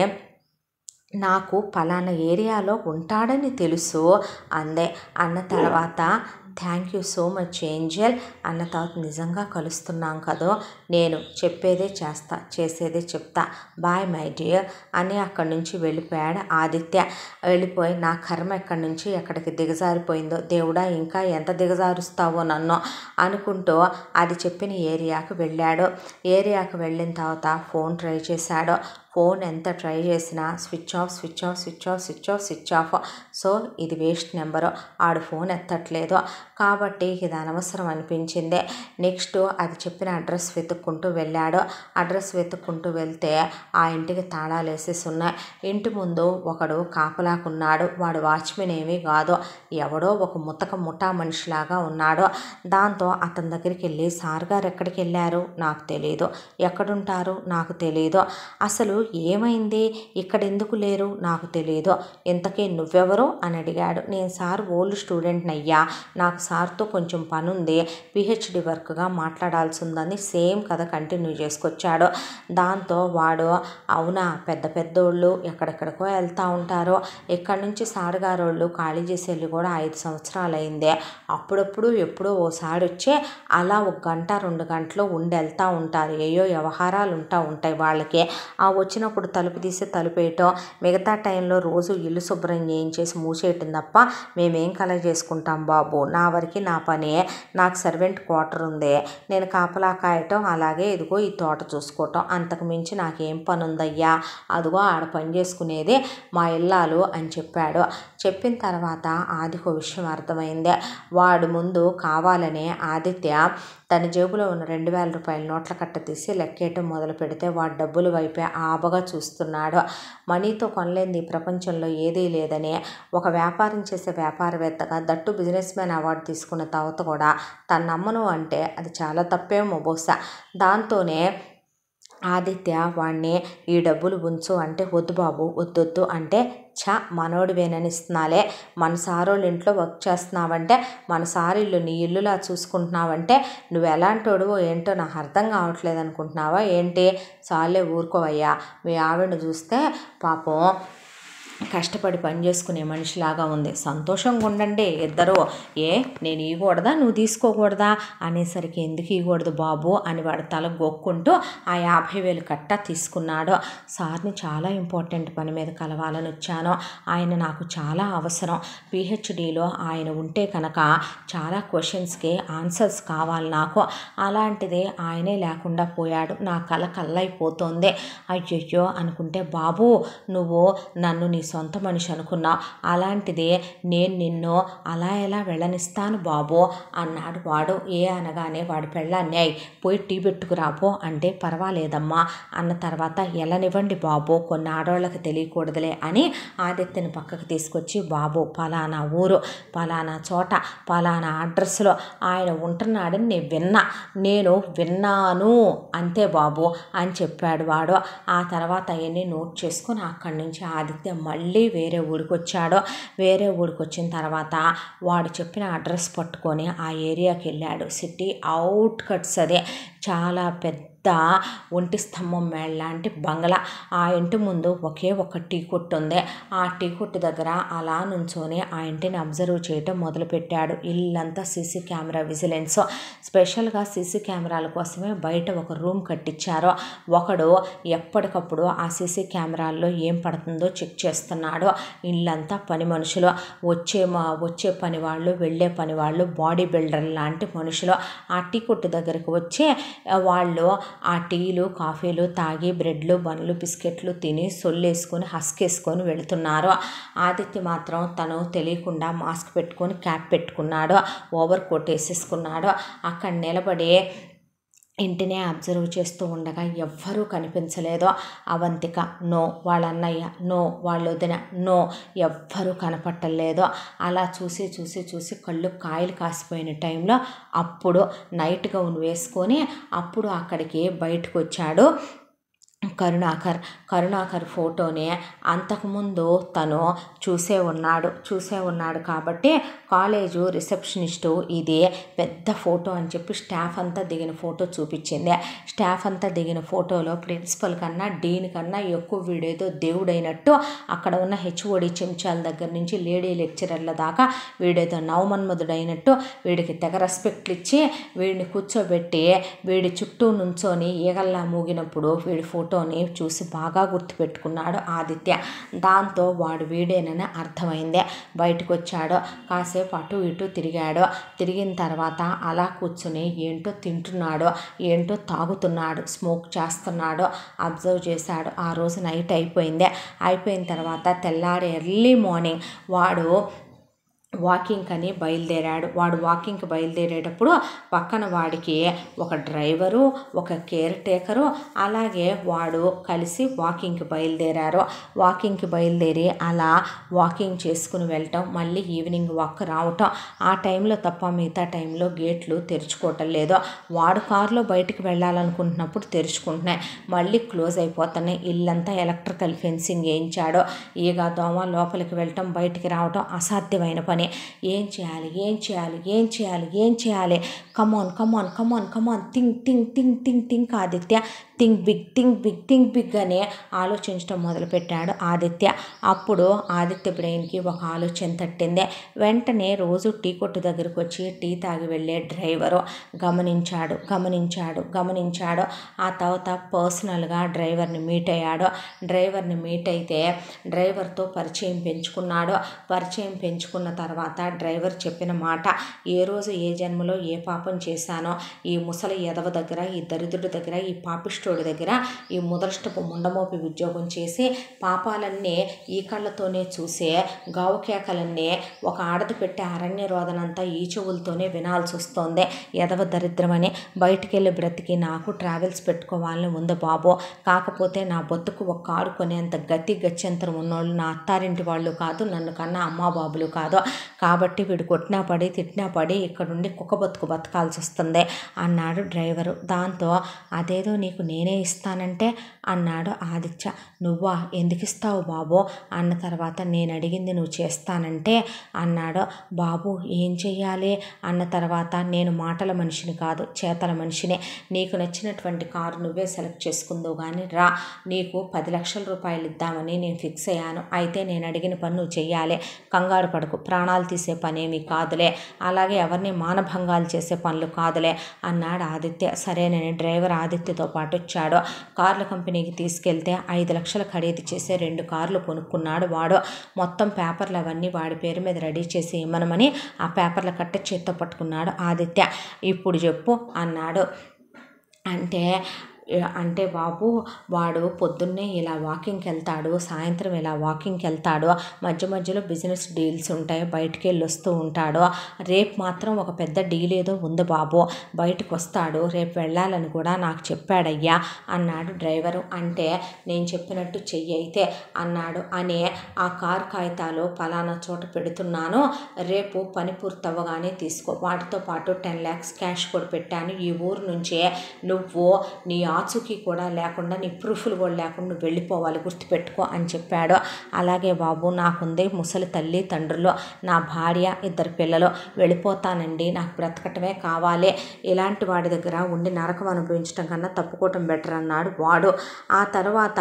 నాకు పలానా ఏరియాలో ఉంటాడని తెలుసు అందే అన్న తర్వాత thank you so much angel అన్న తర్వాత నిజంగా కలుస్తున్నాం కదా నేను చెప్పేదే చేస్తా చేసేదే చెప్తా బాయ్ మై డియర్ అని అక్కడి నుంచి వెళ్ళిపోయాడు ఆదిత్య వెళ్ళిపోయి నా కర్మ ఎక్కడి నుంచి ఎక్కడికి దిగజారిపోయిందో దేవుడా ఇంకా ఎంత దిగజారుస్తావో నన్ను అనుకుంటూ అది చెప్పిన ఏరియాకు వెళ్ళాడు ఏరియాకు వెళ్ళిన తర్వాత ఫోన్ ట్రై చేశాడు ఫోన్ ఎంత ట్రై చేసినా switch off switch off switch off switch off switch off so ఇది వేస్ట్ నెంబరు ఆడు ఫోన్ ఎత్తట్లేదు కాబట్టి ఇది అనవసరం అనిపించింది నెక్స్ట్ అది చెప్పిన అడ్రస్ వెతుక్కుంటూ వెళ్ళాడు అడ్రస్ వెతుక్కుంటూ వెళ్తే ఆ ఇంటికి తాళాలు వేసేసి ఉన్నాయి ఇంటి ముందు ఒకడు కాపలాకున్నాడు వాడు వాచ్మెన్ ఏమీ కాదు ఎవడో ఒక ముతక ముఠా మనిషిలాగా ఉన్నాడు దాంతో అతని దగ్గరికి వెళ్ళి సార్ గారు ఎక్కడికి వెళ్ళారు నాకు తెలియదు ఎక్కడుంటారు నాకు తెలియదు అసలు ఏమైంది ఇక్కడ ఎందుకు లేరు నాకు తెలియదు ఇంతకీ నువ్వెవరు అని అడిగాడు నేను సార్ ఓల్డ్ స్టూడెంట్ని అయ్యా నాకు సార్తో కొంచెం పని ఉంది పిహెచ్డి వర్క్గా మాట్లాడాల్సి ఉందని సేమ్ కథ కంటిన్యూ చేసుకొచ్చాడు దాంతో వాడు అవునా పెద్ద పెద్దోళ్ళు ఎక్కడెక్కడికో వెళ్తూ ఉంటారు ఇక్కడ నుంచి సాడుగారోళ్ళు ఖాళీ చేసి వెళ్ళి కూడా ఐదు సంవత్సరాలు అయింది అప్పుడప్పుడు ఎప్పుడో ఓసారి వచ్చి అలా ఒక గంట రెండు గంటలు ఉండి వెళ్తూ ఉంటారు ఏయో వ్యవహారాలు ఉంటా ఉంటాయి వాళ్ళకి ఆ వచ్చినప్పుడు తలుపు తీసి తలుపేయటం మిగతా టైంలో రోజు ఇల్లు శుభ్రం చేయించేసి మూసేయటం తప్ప మేమేం కలె చేసుకుంటాం బాబు నా వరకు నా పని నాకు సర్వెంట్ క్వార్టర్ ఉంది నేను కాపలా కాయటం అలాగే ఇదిగో ఈ తోట చూసుకోవటం అంతకు మించి నాకేం పని ఉందయ్యా అదిగో ఆడ పని చేసుకునేది మా ఇల్లాలు అని చెప్పాడు చెప్పిన తర్వాత ఆదికు విషయం అర్థమైంది వాడు ముందు కావాలనే ఆదిత్య తన జేబులో ఉన్న రెండు వేల రూపాయల నోట్ల కట్ట తీసి లెక్కేయటం మొదలు పెడితే వాడు డబ్బులు వైపే ఆబగా చూస్తున్నాడు మనీతో కొనలేని ఈ ప్రపంచంలో ఏదీ లేదని ఒక వ్యాపారం చేసే వ్యాపారవేత్తగా దట్టు బిజినెస్ మ్యాన్ అవార్డు తీసుకున్న తర్వాత కూడా తన నమ్మను అంటే అది చాలా తప్పేమో బహుశా దాంతోనే ఆదిత్య వాడిని ఈ డబ్బులు ఉంచు అంటే వద్దు బాబు వద్దొద్దు అంటే చ మనోడివేనని ఇస్తున్నాలే మన సారోళ్ళ ఇంట్లో వర్క్ చేస్తున్నావంటే మన సార్ ఇల్లు నీ ఇల్లులా చూసుకుంటున్నావంటే నువ్వు ఎలాంటోడువో ఏంటో నాకు అర్థం కావట్లేదు అనుకుంటున్నావా ఏంటి చాలే ఊరుకోవయ్యా మీ ఆవిడని చూస్తే పాపం కష్టపడి పని చేసుకునే మనిషిలాగా ఉంది సంతోషంగా ఉండండి ఇద్దరు ఏ నేను ఇవ్వకూడదా నువ్వు తీసుకోకూడదా అనేసరికి ఎందుకు ఇవ్వకూడదు బాబు అని వాడు తల గొక్కుంటూ ఆ యాభై వేలు కట్ట తీసుకున్నాడు సార్ని చాలా ఇంపార్టెంట్ పని మీద కలవాలని వచ్చాను ఆయన నాకు చాలా అవసరం పిహెచ్డిలో ఆయన ఉంటే కనుక చాలా క్వశ్చన్స్కి ఆన్సర్స్ కావాలి నాకు అలాంటిది ఆయనే లేకుండా పోయాడు నా కల కల్లైపోతుంది అయ్యయ్యో అనుకుంటే బాబు నువ్వు నన్ను నీ సొంత మనిషి అనుకున్నావు అలాంటిది నేను నిన్ను అలా ఎలా వెళ్ళనిస్తాను బాబు అన్నాడు వాడు ఏ అనగానే వాడి పెళ్ళాన్ని అయి పోయి టీ పెట్టుకురాపో అంటే పర్వాలేదమ్మా అన్న తర్వాత ఎలనివ్వండి బాబు కొన్ని ఆడవాళ్ళకి తెలియకూడదులే అని ఆదిత్యని పక్కకు తీసుకొచ్చి బాబు పలానా ఊరు పలానా చోట పలానా అడ్రస్లో ఆయన ఉంటున్నాడని నేను విన్నా నేను విన్నాను అంతే బాబు అని చెప్పాడు వాడు ఆ తర్వాత అవన్నీ నోట్ చేసుకుని అక్కడి నుంచి ఆదిత్య మళ్ళీ వేరే ఊరికి వచ్చాడు వేరే ఊరికి వచ్చిన తర్వాత వాడు చెప్పిన అడ్రస్ పట్టుకొని ఆ ఏరియాకి వెళ్ళాడు సిటీ అవుట్ కట్స్ అదే చాలా పెద్ద ఒంటి స్తంభం మేళ లాంటి బంగ్లా ఆ ఇంటి ముందు ఒకే ఒక టీ కొట్టు ఉంది ఆ టీ కొట్టు దగ్గర అలా నుంచొని ఆ ఇంటిని అబ్జర్వ్ చేయటం మొదలుపెట్టాడు ఇల్లంతా సీసీ కెమెరా విజిలెన్స్ స్పెషల్గా సీసీ కెమెరాల కోసమే బయట ఒక రూమ్ కట్టించారు ఒకడు ఎప్పటికప్పుడు ఆ సీసీ కెమెరాల్లో ఏం పడుతుందో చెక్ చేస్తున్నాడు ఇల్లంతా పని మనుషులు వచ్చే మా వచ్చే పని వాళ్ళు వెళ్ళే పని వాళ్ళు బాడీ బిల్డర్ లాంటి మనుషులు ఆ టీ కొట్టు దగ్గరికి వచ్చి ఆ, వాళ్ళు ఆ టీలు కాఫీలు తాగి బ్రెడ్లు బన్నులు బిస్కెట్లు తిని సొల్లేసుకొని హస్కేసుకొని వెళుతున్నారు ఆదిత్య మాత్రం తను తెలియకుండా మాస్క్ పెట్టుకొని క్యాప్ పెట్టుకున్నాడు ఓవర్ కోట్ వేసేసుకున్నాడు అక్కడ నిలబడి ఇంటినే అబ్జర్వ్ చేస్తూ ఉండగా ఎవ్వరూ కనిపించలేదు అవంతిక నో వాళ్ళ అన్నయ్య నో వాళ్ళ వదిన నో ఎవ్వరూ కనపట్టలేదు అలా చూసి చూసి చూసి కళ్ళు కాయలు కాసిపోయిన టైంలో అప్పుడు నైట్ గౌన్ వేసుకొని అప్పుడు అక్కడికి బయటకు వచ్చాడు కరుణాకర్ కరుణాకర్ ఫోటోని అంతకుముందు తను చూసే ఉన్నాడు చూసే ఉన్నాడు కాబట్టి కాలేజు రిసెప్షనిస్టు ఇది పెద్ద ఫోటో అని చెప్పి స్టాఫ్ అంతా దిగిన ఫోటో చూపించింది స్టాఫ్ అంతా దిగిన ఫోటోలో ప్రిన్సిపల్ కన్నా డీన్ కన్నా ఎక్కువ వీడేదో దేవుడైనట్టు అక్కడ ఉన్న హెచ్ఓడి చెంచాల దగ్గర నుంచి లేడీ లెక్చరర్ల దాకా వీడేదో నవమన్మధుడైనట్టు వీడికి తెగ రెస్పెక్ట్లు ఇచ్చి వీడిని కూర్చోబెట్టి వీడి చుట్టూ నుంచొని ఈగల్లా మూగినప్పుడు వీడి ఫోటో ఫోటోని చూసి బాగా గుర్తుపెట్టుకున్నాడు ఆదిత్య దాంతో వాడు వీడేనని అర్థమైంది బయటకు వచ్చాడు కాసేపు అటు ఇటు తిరిగాడు తిరిగిన తర్వాత అలా కూర్చుని ఏంటో తింటున్నాడు ఏంటో తాగుతున్నాడు స్మోక్ చేస్తున్నాడు అబ్జర్వ్ చేశాడు ఆ రోజు నైట్ అయిపోయింది అయిపోయిన తర్వాత తెల్లారి ఎర్లీ మార్నింగ్ వాడు వాకింగ్ అని బయలుదేరాడు వాడు వాకింగ్కి బయలుదేరేటప్పుడు పక్కన వాడికి ఒక డ్రైవరు ఒక కేర్ టేకరు అలాగే వాడు కలిసి వాకింగ్కి బయలుదేరారు వాకింగ్కి బయలుదేరి అలా వాకింగ్ చేసుకుని వెళ్ళటం మళ్ళీ ఈవినింగ్ వాక్ రావటం ఆ టైంలో తప్ప మిగతా టైంలో గేట్లు తెరుచుకోవటం లేదు వాడు కారులో బయటికి వెళ్ళాలనుకుంటున్నప్పుడు తెరుచుకుంటున్నాయి మళ్ళీ క్లోజ్ అయిపోతున్నాయి ఇల్లంతా ఎలక్ట్రికల్ ఫెన్సింగ్ వేయించాడు ఈగ దోమ లోపలికి వెళ్ళటం బయటికి రావటం అసాధ్యమైన పని ఏం చేయాలి ఏం చేయాలి ఏం చేయాలి ఏం చేయాలి come on come on come on come on think think think think think Aditya think big think big think big అని ఆలోచించడం మొదలుపెట్టాడు ఆదిత్య అప్పుడు ఆదిత్య బ్రెయిన్కి ఒక ఆలోచన తట్టింది వెంటనే రోజు టీ కొట్టు దగ్గరకు వచ్చి టీ తాగి వెళ్ళే డ్రైవరు గమనించాడు గమనించాడు గమనించాడు ఆ తర్వాత పర్సనల్గా డ్రైవర్ని మీట్ అయ్యాడు డ్రైవర్ని మీట్ అయితే డ్రైవర్తో పరిచయం పెంచుకున్నాడు పరిచయం పెంచుకున్న తర్వాత డ్రైవర్ చెప్పిన మాట ఏ రోజు ఏ జన్మలో ఏ పాపం చేశానో ఈ ముసలి ఎదవ దగ్గర ఈ దరిద్రుడి దగ్గర ఈ పాపిష్టోడి దగ్గర ఈ ముదరష్టపు ముండమోపి ఉద్యోగం చేసి పాపాలన్నీ ఈ కళ్ళతోనే చూసే గావు కేకలన్నీ ఒక ఆడది పెట్టే అరణ్య రోదనంతా ఈ చెవులతోనే వినాల్సి వస్తోంది ఎదవ దరిద్రమని బయటికెళ్ళి బ్రతికి నాకు ట్రావెల్స్ పెట్టుకోవాలని ఉంది బాబు కాకపోతే నా బతుకు ఒక కారు కొనేంత గతి గత్యంతరం ఉన్నోళ్ళు నా అత్తారింటి వాళ్ళు కాదు నన్ను కన్నా అమ్మా బాబులు కాదు కాబట్టి వీడు కొట్టినా పడి తిట్టినా పడి ఇక్కడుండి కుక్క బతుకు బతకాల్సి వస్తుంది అన్నాడు డ్రైవరు దాంతో అదేదో నీకు నేనే ఇస్తానంటే అన్నాడు ఆదిత్య నువ్వా ఎందుకు ఇస్తావు బాబు అన్న తర్వాత నేను అడిగింది నువ్వు చేస్తానంటే అన్నాడు బాబు ఏం చెయ్యాలి అన్న తర్వాత నేను మాటల మనిషిని కాదు చేతల మనిషిని నీకు నచ్చినటువంటి కారు నువ్వే సెలెక్ట్ చేసుకుందువు కానీ రా నీకు పది లక్షల రూపాయలు ఇద్దామని నేను ఫిక్స్ అయ్యాను అయితే నేను అడిగిన పని నువ్వు చెయ్యాలి కంగారు పడకు ప్రాణాలు తీసే పనేమి కాదులే అలాగే ఎవరిని మానభంగాలు చేసే పనులు కాదులే అన్నాడు ఆదిత్య సరేనని డ్రైవర్ ఆదిత్యతో పాటు వచ్చాడు కార్ల కంపెనీకి తీసుకెళ్తే ఐదు లక్షలు ఖరీదు చేసే రెండు కార్లు కొనుక్కున్నాడు వాడు మొత్తం పేపర్లు అవన్నీ వాడి పేరు మీద రెడీ చేసి ఇమ్మనమని ఆ పేపర్ల కట్ట చేత్తో పట్టుకున్నాడు ఆదిత్య ఇప్పుడు చెప్పు అన్నాడు అంటే అంటే బాబు వాడు పొద్దున్నే ఇలా వాకింగ్కి వెళ్తాడు సాయంత్రం ఇలా వాకింగ్కి వెళ్తాడు మధ్య మధ్యలో బిజినెస్ డీల్స్ ఉంటాయి బయటికి వెళ్ళి వస్తూ ఉంటాడు రేపు మాత్రం ఒక పెద్ద డీల్ ఏదో ఉంది బాబు బయటకు వస్తాడు రేపు వెళ్ళాలని కూడా నాకు చెప్పాడయ్యా అన్నాడు డ్రైవరు అంటే నేను చెప్పినట్టు చెయ్యి అయితే అన్నాడు అనే ఆ కారు కాగితాలు ఫలానా చోట పెడుతున్నాను రేపు పని పూర్తవ్వగానే తీసుకో వాటితో పాటు టెన్ ల్యాక్స్ క్యాష్ కూడా పెట్టాను ఈ ఊరు నుంచే నువ్వు నీ ఆచూకీ కూడా లేకుండా నీ ప్రూఫ్లు కూడా లేకుండా నువ్వు వెళ్ళిపోవాలి గుర్తుపెట్టుకో అని చెప్పాడు అలాగే బాబు నాకుంది ముసలి తల్లి తండ్రులు నా భార్య ఇద్దరు పిల్లలు వెళ్ళిపోతానండి నాకు బ్రతకటమే కావాలి ఇలాంటి వాడి దగ్గర ఉండి నరకం అనుభవించడం కన్నా తప్పుకోవటం బెటర్ అన్నాడు వాడు ఆ తర్వాత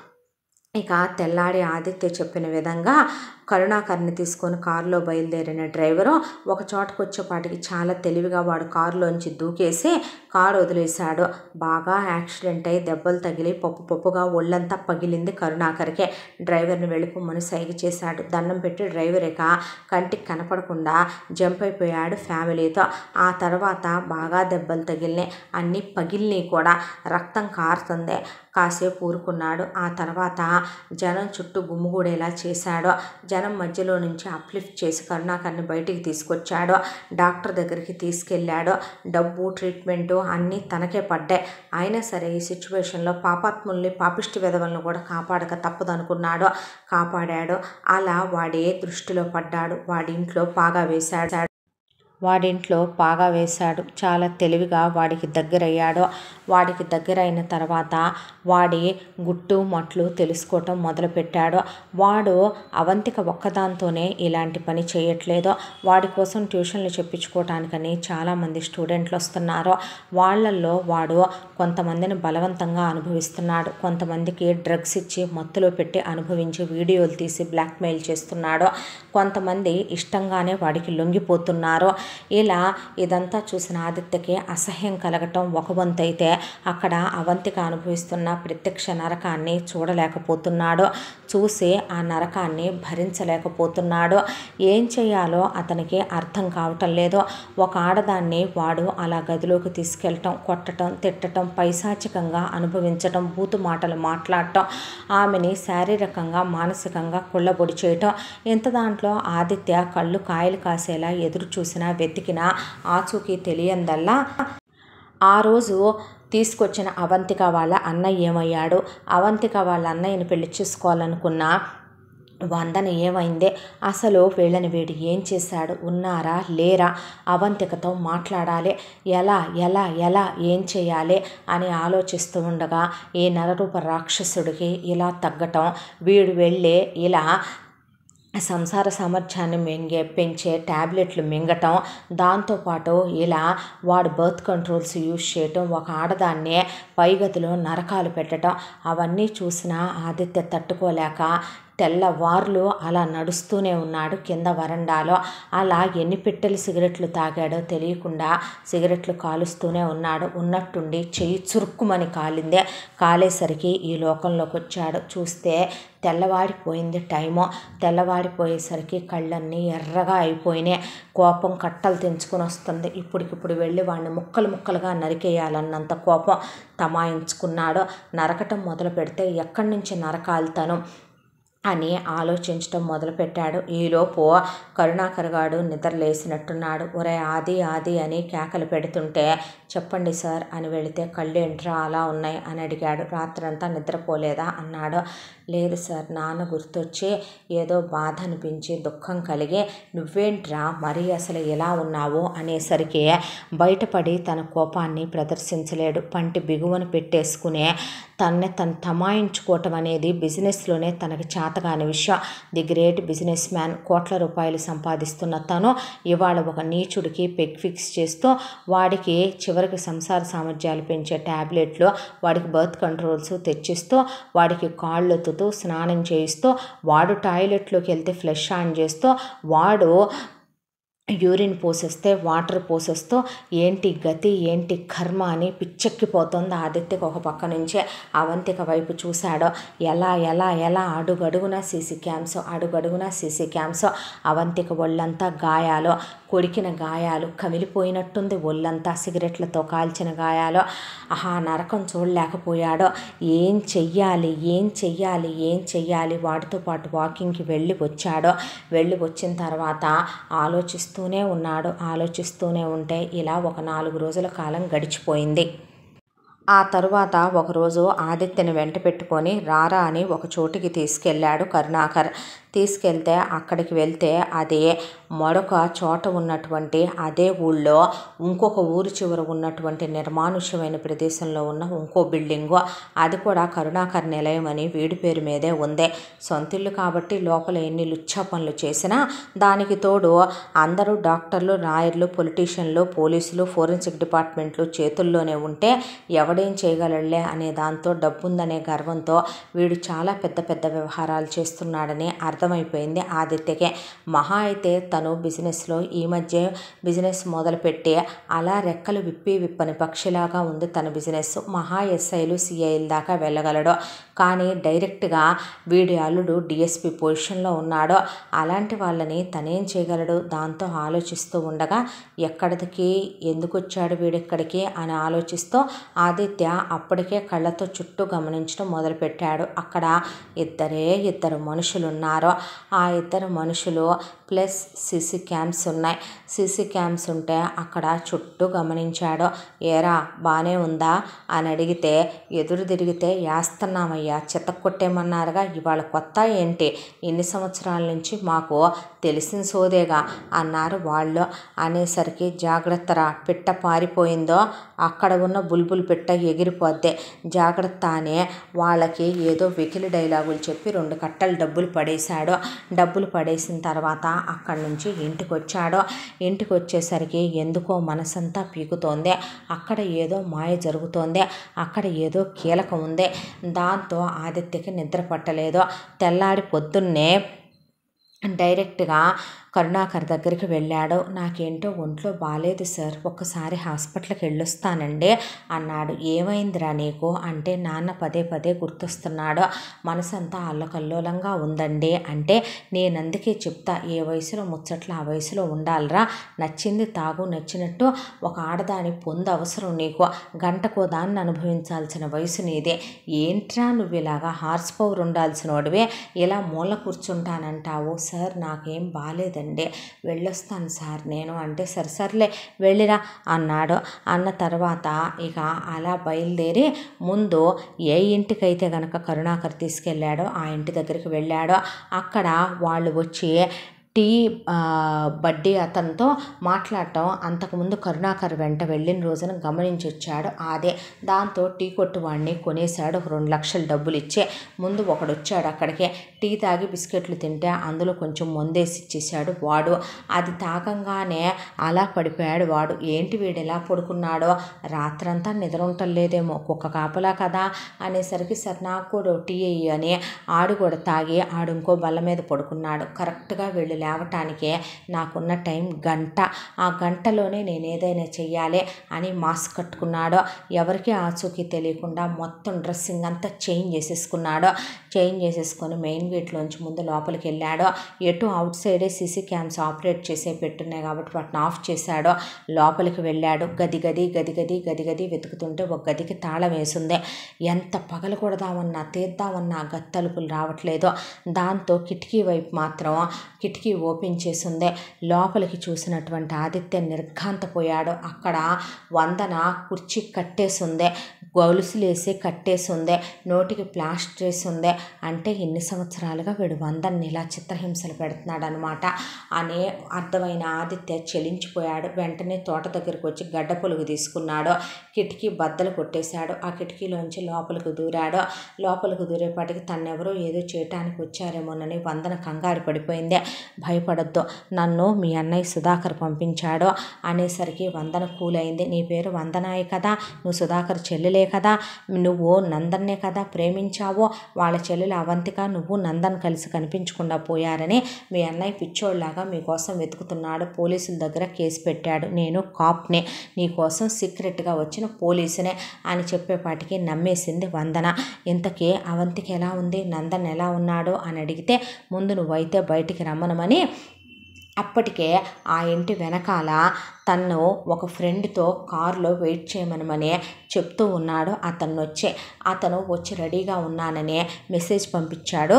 ఇక తెల్లాడి ఆదిత్య చెప్పిన విధంగా కరుణాకర్ని తీసుకొని కారులో బయలుదేరిన డ్రైవరు ఒక చోటకు వచ్చేపాటికి చాలా తెలివిగా వాడు కారులోంచి దూకేసి కారు వదిలేశాడు బాగా యాక్సిడెంట్ అయి దెబ్బలు తగిలి పప్పు పప్పుగా ఒళ్ళంతా పగిలింది కరుణాకర్కే డ్రైవర్ని వెళ్ళిపోమని సైగ చేశాడు దండం పెట్టి డ్రైవర్ ఇక కంటికి కనపడకుండా జంప్ అయిపోయాడు ఫ్యామిలీతో ఆ తర్వాత బాగా దెబ్బలు తగిలినాయి అన్నీ పగిలినాయి కూడా రక్తం కారుతుంది కాసేపు ఊరుకున్నాడు ఆ తర్వాత జనం చుట్టూ గుమ్ముగూడేలా చేశాడు జనం మధ్యలో నుంచి అప్లిఫ్ట్ చేసి కరుణాకర్ని బయటికి తీసుకొచ్చాడు డాక్టర్ దగ్గరికి తీసుకెళ్ళాడు డబ్బు ట్రీట్మెంటు అన్నీ తనకే పడ్డాయి అయినా సరే ఈ సిచ్యువేషన్లో పాపాత్ముల్ని పాపిష్టి విధవలను కూడా కాపాడక తప్పదనుకున్నాడు కాపాడాడు అలా వాడి దృష్టిలో పడ్డాడు వాడి ఇంట్లో పాగా వేశాడు వాడింట్లో పాగా వేశాడు చాలా తెలివిగా వాడికి దగ్గరయ్యాడు వాడికి దగ్గరైన తర్వాత వాడి గుట్టు మట్లు తెలుసుకోవటం మొదలుపెట్టాడు వాడు అవంతిక ఒక్కదాంతోనే ఇలాంటి పని చేయట్లేదు వాడి కోసం ట్యూషన్లు చెప్పించుకోవటానికని చాలామంది స్టూడెంట్లు వస్తున్నారు వాళ్ళల్లో వాడు కొంతమందిని బలవంతంగా అనుభవిస్తున్నాడు కొంతమందికి డ్రగ్స్ ఇచ్చి మత్తులో పెట్టి అనుభవించి వీడియోలు తీసి బ్లాక్మెయిల్ చేస్తున్నాడు కొంతమంది ఇష్టంగానే వాడికి లొంగిపోతున్నారు ఇలా ఇదంతా చూసిన ఆదిత్యకి అసహ్యం కలగటం ఒక వంతు అయితే అక్కడ అవంతిక అనుభవిస్తున్న ప్రత్యక్ష నరకాన్ని చూడలేకపోతున్నాడు చూసి ఆ నరకాన్ని భరించలేకపోతున్నాడు ఏం చేయాలో అతనికి అర్థం కావటం లేదు ఒక ఆడదాన్ని వాడు అలా గదిలోకి తీసుకెళ్ళటం కొట్టటం తిట్టటం పైశాచికంగా అనుభవించటం బూతు మాటలు మాట్లాడటం ఆమెని శారీరకంగా మానసికంగా కుళ్ళబొడి చేయటం ఇంత దాంట్లో ఆదిత్య కళ్ళు కాయలు కాసేలా ఎదురు చూసినా వెతికినా ఆచూకీ తెలియందల్లా ఆ రోజు తీసుకొచ్చిన అవంతిక వాళ్ళ అన్నయ్య ఏమయ్యాడు అవంతిక వాళ్ళ అన్నయ్యని పెళ్లి చేసుకోవాలనుకున్న వందన ఏమైందే అసలు వీళ్ళని వీడు ఏం చేశాడు ఉన్నారా లేరా అవంతికతో మాట్లాడాలి ఎలా ఎలా ఎలా ఏం చేయాలి అని ఆలోచిస్తూ ఉండగా ఈ నరరూప రాక్షసుడికి ఇలా తగ్గటం వీడు వెళ్ళి ఇలా సంసార సామర్థ్యాన్ని మింగే పెంచే ట్యాబ్లెట్లు మింగటం దాంతోపాటు ఇలా వాడు బర్త్ కంట్రోల్స్ యూజ్ చేయటం ఒక ఆడదాన్నే పైగతిలో నరకాలు పెట్టడం అవన్నీ చూసిన ఆదిత్య తట్టుకోలేక తెల్లవార్లు అలా నడుస్తూనే ఉన్నాడు కింద వరండాలో అలా ఎన్ని పెట్టెలు సిగరెట్లు తాగాడో తెలియకుండా సిగరెట్లు కాలుస్తూనే ఉన్నాడు ఉన్నట్టుండి చెయ్యి చురుక్కుమని కాలిందే కాలేసరికి ఈ లోకంలోకి వచ్చాడు చూస్తే తెల్లవాడిపోయింది టైము తెల్లవాడిపోయేసరికి కళ్ళన్నీ ఎర్రగా అయిపోయినాయి కోపం కట్టలు తెంచుకొని వస్తుంది ఇప్పటికిప్పుడు వెళ్ళి వాడిని ముక్కలు ముక్కలుగా నరికేయాలన్నంత కోపం తమాయించుకున్నాడు నరకటం మొదలు పెడితే ఎక్కడి నుంచి నరకాలుతాను అని ఆలోచించటం మొదలుపెట్టాడు ఈలోపు కరుణాకర్ గాడు నిద్రలేసినట్టున్నాడు ఒరే ఆది ఆది అని కేకలు పెడుతుంటే చెప్పండి సార్ అని వెళితే కళ్ళేంట్రా అలా ఉన్నాయి అని అడిగాడు రాత్రంతా నిద్రపోలేదా అన్నాడు లేదు సార్ నాన్న గుర్తొచ్చి ఏదో బాధ అనిపించి దుఃఖం కలిగి నువ్వేంట్రా మరీ అసలు ఎలా ఉన్నావు అనేసరికి బయటపడి తన కోపాన్ని ప్రదర్శించలేడు పంటి బిగువను పెట్టేసుకునే తన్నే తను తమాయించుకోవటం అనేది బిజినెస్లోనే తనకి చేతగాని విషయం ది గ్రేట్ బిజినెస్ మ్యాన్ కోట్ల రూపాయలు సంపాదిస్తున్న తను ఇవాళ ఒక నీచుడికి పెగ్ ఫిక్స్ చేస్తూ వాడికి చివరికి సంసార సామర్థ్యాలు పెంచే ట్యాబ్లెట్లు వాడికి బర్త్ కంట్రోల్స్ తెచ్చిస్తూ వాడికి కాళ్ళు ఎత్తుతూ స్నానం చేయిస్తూ వాడు టాయిలెట్లోకి వెళ్తే ఫ్లష్ ఆన్ చేస్తూ వాడు యూరిన్ పోసేస్తే వాటర్ పోసేస్తూ ఏంటి గతి ఏంటి కర్మ అని పిచ్చెక్కిపోతుంది ఆదిత్యకు ఒక పక్క నుంచే అవంతిక వైపు చూశాడు ఎలా ఎలా ఎలా అడుగడుగునా సీసీ క్యామ్స్ అడుగడుగునా సీసీ క్యామ్స్ అవంతిక ఒళ్ళంతా గాయాలు కొడికిన గాయాలు కమిలిపోయినట్టుంది ఒళ్ళంతా సిగరెట్లతో కాల్చిన గాయాలు ఆహా నరకం చూడలేకపోయాడో ఏం చెయ్యాలి ఏం చెయ్యాలి ఏం చెయ్యాలి వాడితో పాటు వాకింగ్కి వెళ్ళి వచ్చాడో వెళ్ళి వచ్చిన తర్వాత ఆలోచిస్తూనే ఉన్నాడు ఆలోచిస్తూనే ఉంటే ఇలా ఒక నాలుగు రోజుల కాలం గడిచిపోయింది ఆ తరువాత ఒకరోజు ఆదిత్యని వెంట పెట్టుకొని రారా అని ఒక చోటికి తీసుకెళ్ళాడు కరుణాకర్ తీసుకెళ్తే అక్కడికి వెళ్తే అది మరొక చోట ఉన్నటువంటి అదే ఊళ్ళో ఇంకొక ఊరు చివర ఉన్నటువంటి నిర్మానుష్యమైన ప్రదేశంలో ఉన్న ఇంకో బిల్డింగు అది కూడా కరుణాకర్ నిలయం అని వీడి పేరు మీదే ఉంది సొంతిల్లు కాబట్టి లోపల ఎన్ని లుచ్చా పనులు చేసినా దానికి తోడు అందరూ డాక్టర్లు లాయర్లు పొలిటీషియన్లు పోలీసులు ఫోరెన్సిక్ డిపార్ట్మెంట్లు చేతుల్లోనే ఉంటే ఎవడేం చేయగలడులే అనే దాంతో డబ్బుందనే గర్వంతో వీడు చాలా పెద్ద పెద్ద వ్యవహారాలు చేస్తున్నాడని అర్థమైపోయింది ఆదిత్యకే మహా అయితే తను బిజినెస్లో ఈ మధ్య బిజినెస్ మొదలుపెట్టి అలా రెక్కలు విప్పి విప్పని పక్షిలాగా ఉంది తన బిజినెస్ మహా ఎస్ఐలు సిఐల దాకా వెళ్ళగలడు కానీ డైరెక్ట్గా వీడి అల్లుడు డిఎస్పి పొజిషన్లో ఉన్నాడో అలాంటి వాళ్ళని తనేం చేయగలడు దాంతో ఆలోచిస్తూ ఉండగా ఎక్కడికి ఎందుకు వచ్చాడు వీడెక్కడికి అని ఆలోచిస్తూ ఆదిత్య అప్పటికే కళ్ళతో చుట్టూ గమనించడం మొదలుపెట్టాడు అక్కడ ఇద్దరే ఇద్దరు మనుషులు ఉన్నారు ఆ ఇద్దరు మనుషులు ప్లస్ సీసీ క్యామ్స్ ఉన్నాయి సీసీ క్యామ్స్ ఉంటే అక్కడ చుట్టూ గమనించాడు ఏరా బాగానే ఉందా అని అడిగితే ఎదురు తిరిగితే వేస్తున్నామయ్యా చెత్త కొట్టేమన్నారుగా ఇవాళ కొత్త ఏంటి ఇన్ని సంవత్సరాల నుంచి మాకు తెలిసిన సోదేగా అన్నారు వాళ్ళు అనేసరికి జాగ్రత్తరా పిట్ట పారిపోయిందో అక్కడ ఉన్న బుల్బుల్ పిట్ట ఎగిరిపోద్ది జాగ్రత్త అని వాళ్ళకి ఏదో వెకిలి డైలాగులు చెప్పి రెండు కట్టలు డబ్బులు పడేశాడు డబ్బులు పడేసిన తర్వాత అక్కడి నుంచి ఇంటికి వచ్చాడు ఇంటికి వచ్చేసరికి ఎందుకో మనసంతా పీకుతోంది అక్కడ ఏదో మాయ జరుగుతోంది అక్కడ ఏదో కీలకం ఉంది దాంతో ఆదిత్యకి నిద్ర పట్టలేదు తెల్లారి పొద్దున్నే డైరెక్ట్గా కరుణాకర్ దగ్గరికి వెళ్ళాడు నాకేంటో ఒంట్లో బాగాలేదు సార్ ఒక్కసారి హాస్పిటల్కి వెళ్ళొస్తానండి అన్నాడు ఏమైందిరా నీకు అంటే నాన్న పదే పదే గుర్తొస్తున్నాడు మనసంతా అల్లకల్లోలంగా ఉందండి అంటే నేను అందుకే చెప్తా ఏ వయసులో ముచ్చట్లు ఆ వయసులో ఉండాలిరా నచ్చింది తాగు నచ్చినట్టు ఒక ఆడదాని పొందు అవసరం నీకు గంటకో దాన్ని అనుభవించాల్సిన వయసు నీదే ఏంట్రా నువ్వు ఇలాగా హార్స్ పవర్ ఉండాల్సిన వాడివే ఇలా మూల కూర్చుంటానంటావు సార్ నాకేం బాగాలేదండి వెళ్ళొస్తాను సార్ నేను అంటే సరే సర్లే వెళ్ళిరా అన్నాడు అన్న తర్వాత ఇక అలా బయలుదేరి ముందు ఏ ఇంటికైతే గనక కరుణాకర్ తీసుకెళ్ళాడో ఆ ఇంటి దగ్గరికి వెళ్ళాడో అక్కడ వాళ్ళు వచ్చి టీ ఆ, బడ్డీ అతనితో మాట్లాడటం అంతకుముందు కరుణాకర్ వెంట వెళ్ళిన రోజున గమనించి వచ్చాడు అదే దాంతో టీ కొట్టు వాడిని కొనేశాడు ఒక రెండు లక్షల డబ్బులు ఇచ్చే ముందు ఒకడు వచ్చాడు అక్కడికే టీ తాగి బిస్కెట్లు తింటే అందులో కొంచెం ముందేసి ఇచ్చేసాడు వాడు అది తాగంగానే అలా పడిపోయాడు వాడు ఏంటి వీడు ఎలా పడుకున్నాడో రాత్రంతా నిద్ర ఉండలేదేమో కుక్క కాపలా కదా అనేసరికి సరే నాకు కూడా ఓ టీ ఇయ్యి అని ఆడు కూడా తాగి ఆడు ఇంకో బల్ల మీద పడుకున్నాడు కరెక్ట్గా వెళ్ళి లేవటానికే నాకున్న టైం గంట ఆ గంటలోనే నేను ఏదైనా చెయ్యాలి అని మాస్క్ కట్టుకున్నాడు ఎవరికి ఆచూకీ తెలియకుండా మొత్తం డ్రెస్సింగ్ అంతా చేంజ్ చేసేసుకున్నాడు చేంజ్ చేసేసుకొని మెయిన్ గేట్లోంచి ముందు లోపలికి వెళ్ళాడు ఎటు అవుట్ సైడే సీసీ క్యామ్స్ ఆపరేట్ చేసే పెట్టున్నాయి కాబట్టి వాటిని ఆఫ్ చేశాడు లోపలికి వెళ్ళాడు గది గది గది గది గది గది వెతుకుతుంటే ఒక గదికి తాళం వేసింది ఎంత పగలు కొడదామన్నా తీద్దామన్నా ఆ గది తలుపులు రావట్లేదు దాంతో కిటికీ వైపు మాత్రం కిటికీ ఓపెన్ చేసింది లోపలికి చూసినటువంటి ఆదిత్య నిర్ఘాంతపోయాడు అక్కడ వందన కుర్చీ కట్టేసింది గొలుసులేసి కట్టేసింది నోటికి ప్లాస్టర్ వేసి ఉంది అంటే ఎన్ని సంవత్సరాలుగా వీడు వందన్ని ఇలా చిత్రహింసలు పెడుతున్నాడు అనమాట అనే అర్థమైన ఆదిత్య చెలించిపోయాడు వెంటనే తోట దగ్గరికి వచ్చి గడ్డ పొలుగు తీసుకున్నాడు కిటికీ బద్దలు కొట్టేశాడు ఆ కిటికీలోంచి లోపలికి దూరాడు లోపలికి దూరేపాటికి తన్నెవరో ఏదో చేయటానికి వచ్చారేమోనని వందన కంగారు పడిపోయింది భయపడొద్దు నన్ను మీ అన్నయ్య సుధాకర్ పంపించాడు అనేసరికి వందన కూలైంది నీ పేరు వందనాయి కదా నువ్వు సుధాకర్ చెల్లెలే కదా నువ్వు నందన్నే కదా ప్రేమించావో వాళ్ళ చెల్లెలు అవంతిక నువ్వు నందన్ కలిసి కనిపించకుండా పోయారని మీ అన్నయ్య పిచ్చోళ్ళలాగా మీకోసం వెతుకుతున్నాడు పోలీసుల దగ్గర కేసు పెట్టాడు నేను కాప్ని నీకోసం సీక్రెట్గా వచ్చిన పోలీసునే అని చెప్పేపాటికి నమ్మేసింది వందన ఇంతకీ అవంతికి ఎలా ఉంది నందన్ ఎలా ఉన్నాడు అని అడిగితే ముందు నువ్వైతే బయటికి రమ్మనమని అప్పటికే ఆ ఇంటి వెనకాల తను ఒక ఫ్రెండ్తో కారులో వెయిట్ చేయమనమని చెప్తూ ఉన్నాడు అతను వచ్చి అతను వచ్చి రెడీగా ఉన్నానని మెసేజ్ పంపించాడు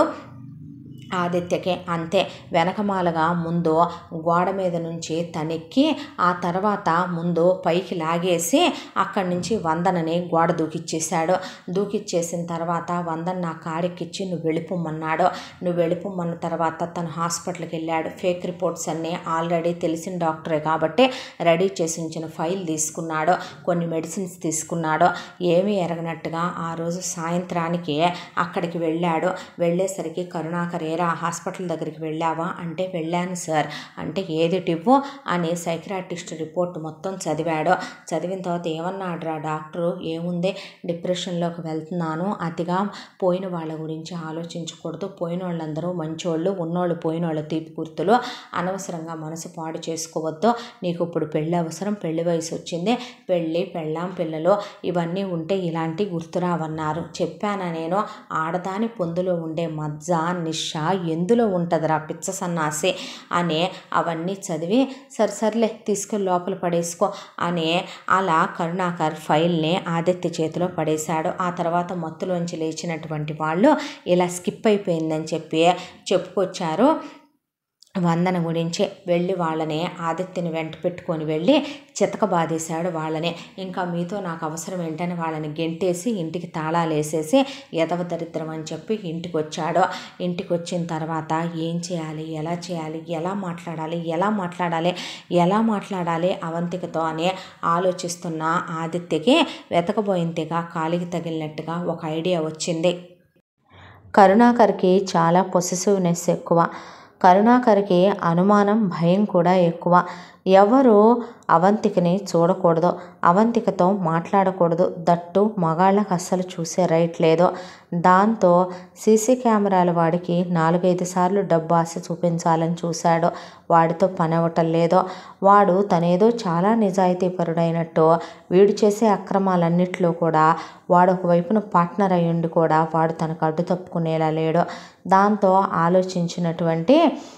ఆదిత్యకి అంతే వెనకమాలగా ముందు గోడ మీద నుంచి తనెక్కి ఆ తర్వాత ముందు పైకి లాగేసి అక్కడి నుంచి వందనని గోడ దూకిచ్చేశాడు దూకిచ్చేసిన తర్వాత వందన నా కారెక్కిచ్చి నువ్వు వెళ్ళిపోమన్నాడు నువ్వు వెళ్ళిపోమన్న తర్వాత తను హాస్పిటల్కి వెళ్ళాడు ఫేక్ రిపోర్ట్స్ అన్నీ ఆల్రెడీ తెలిసిన డాక్టరే కాబట్టి రెడీ చేసి ఉంచిన ఫైల్ తీసుకున్నాడు కొన్ని మెడిసిన్స్ తీసుకున్నాడు ఏమీ ఎరగనట్టుగా ఆ రోజు సాయంత్రానికి అక్కడికి వెళ్ళాడు వెళ్ళేసరికి కరుణాకర్ ఏరా హాస్పిటల్ దగ్గరికి వెళ్ళావా అంటే వెళ్ళాను సార్ అంటే ఏది టివ్వు అని సైక్రాటిస్ట్ రిపోర్ట్ మొత్తం చదివాడు చదివిన తర్వాత ఏమన్నాడురా డాక్టరు ఏముంది డిప్రెషన్లోకి వెళ్తున్నాను అతిగా పోయిన వాళ్ళ గురించి ఆలోచించకూడదు పోయిన వాళ్ళందరూ మంచోళ్ళు ఉన్నోళ్ళు పోయిన వాళ్ళ తీపి గుర్తులు అనవసరంగా మనసు పాడు చేసుకోవద్దు నీకు ఇప్పుడు పెళ్ళి అవసరం పెళ్లి వయసు వచ్చింది పెళ్ళి పెళ్ళాం పిల్లలు ఇవన్నీ ఉంటే ఇలాంటి గుర్తురావన్నారు చెప్పానా నేను ఆడదాని పొందులో ఉండే మజ్జ నిష ఎందులో ఉంటుందిరా పిచ్చ సన్నాసి అని అవన్నీ చదివి సరే సర్లే తీసుకెళ్ళి లోపల పడేసుకో అని అలా కరుణాకర్ ఫైల్ని ఆదిత్య చేతిలో పడేశాడు ఆ తర్వాత మత్తులోంచి లేచినటువంటి వాళ్ళు ఇలా స్కిప్ అయిపోయిందని చెప్పి చెప్పుకొచ్చారు వందన గురించి వెళ్ళి వాళ్ళని ఆదిత్యని వెంట పెట్టుకొని వెళ్ళి చితక బాధేశాడు వాళ్ళని ఇంకా మీతో నాకు అవసరం ఏంటని వాళ్ళని గెంటేసి ఇంటికి తాళాలు వేసేసి ఎదవ దరిద్రం అని చెప్పి ఇంటికి వచ్చాడు ఇంటికి వచ్చిన తర్వాత ఏం చేయాలి ఎలా చేయాలి ఎలా మాట్లాడాలి ఎలా మాట్లాడాలి ఎలా మాట్లాడాలి అవంతికతో అని ఆలోచిస్తున్న ఆదిత్యకి వెతకబోయింతిగా కాలికి తగిలినట్టుగా ఒక ఐడియా వచ్చింది కరుణాకర్కి చాలా పొసెసివ్నెస్ ఎక్కువ కరుణాకర్కి అనుమానం భయం కూడా ఎక్కువ ఎవరు అవంతికని చూడకూడదు అవంతికతో మాట్లాడకూడదు దట్టు మగాళ్ళకి అస్సలు చూసే రైట్ లేదు దాంతో సీసీ కెమెరాల వాడికి నాలుగైదు సార్లు డబ్బు ఆశ చూపించాలని చూశాడు వాడితో పని అవ్వటం లేదు వాడు తనేదో చాలా నిజాయితీపరుడైనట్టు వీడు చేసే అక్రమాలన్నిట్లో కూడా వాడు ఒకవైపున పార్ట్నర్ అయ్యుండి కూడా వాడు తనకు అడ్డు తప్పుకునేలా లేడు దాంతో ఆలోచించినటువంటి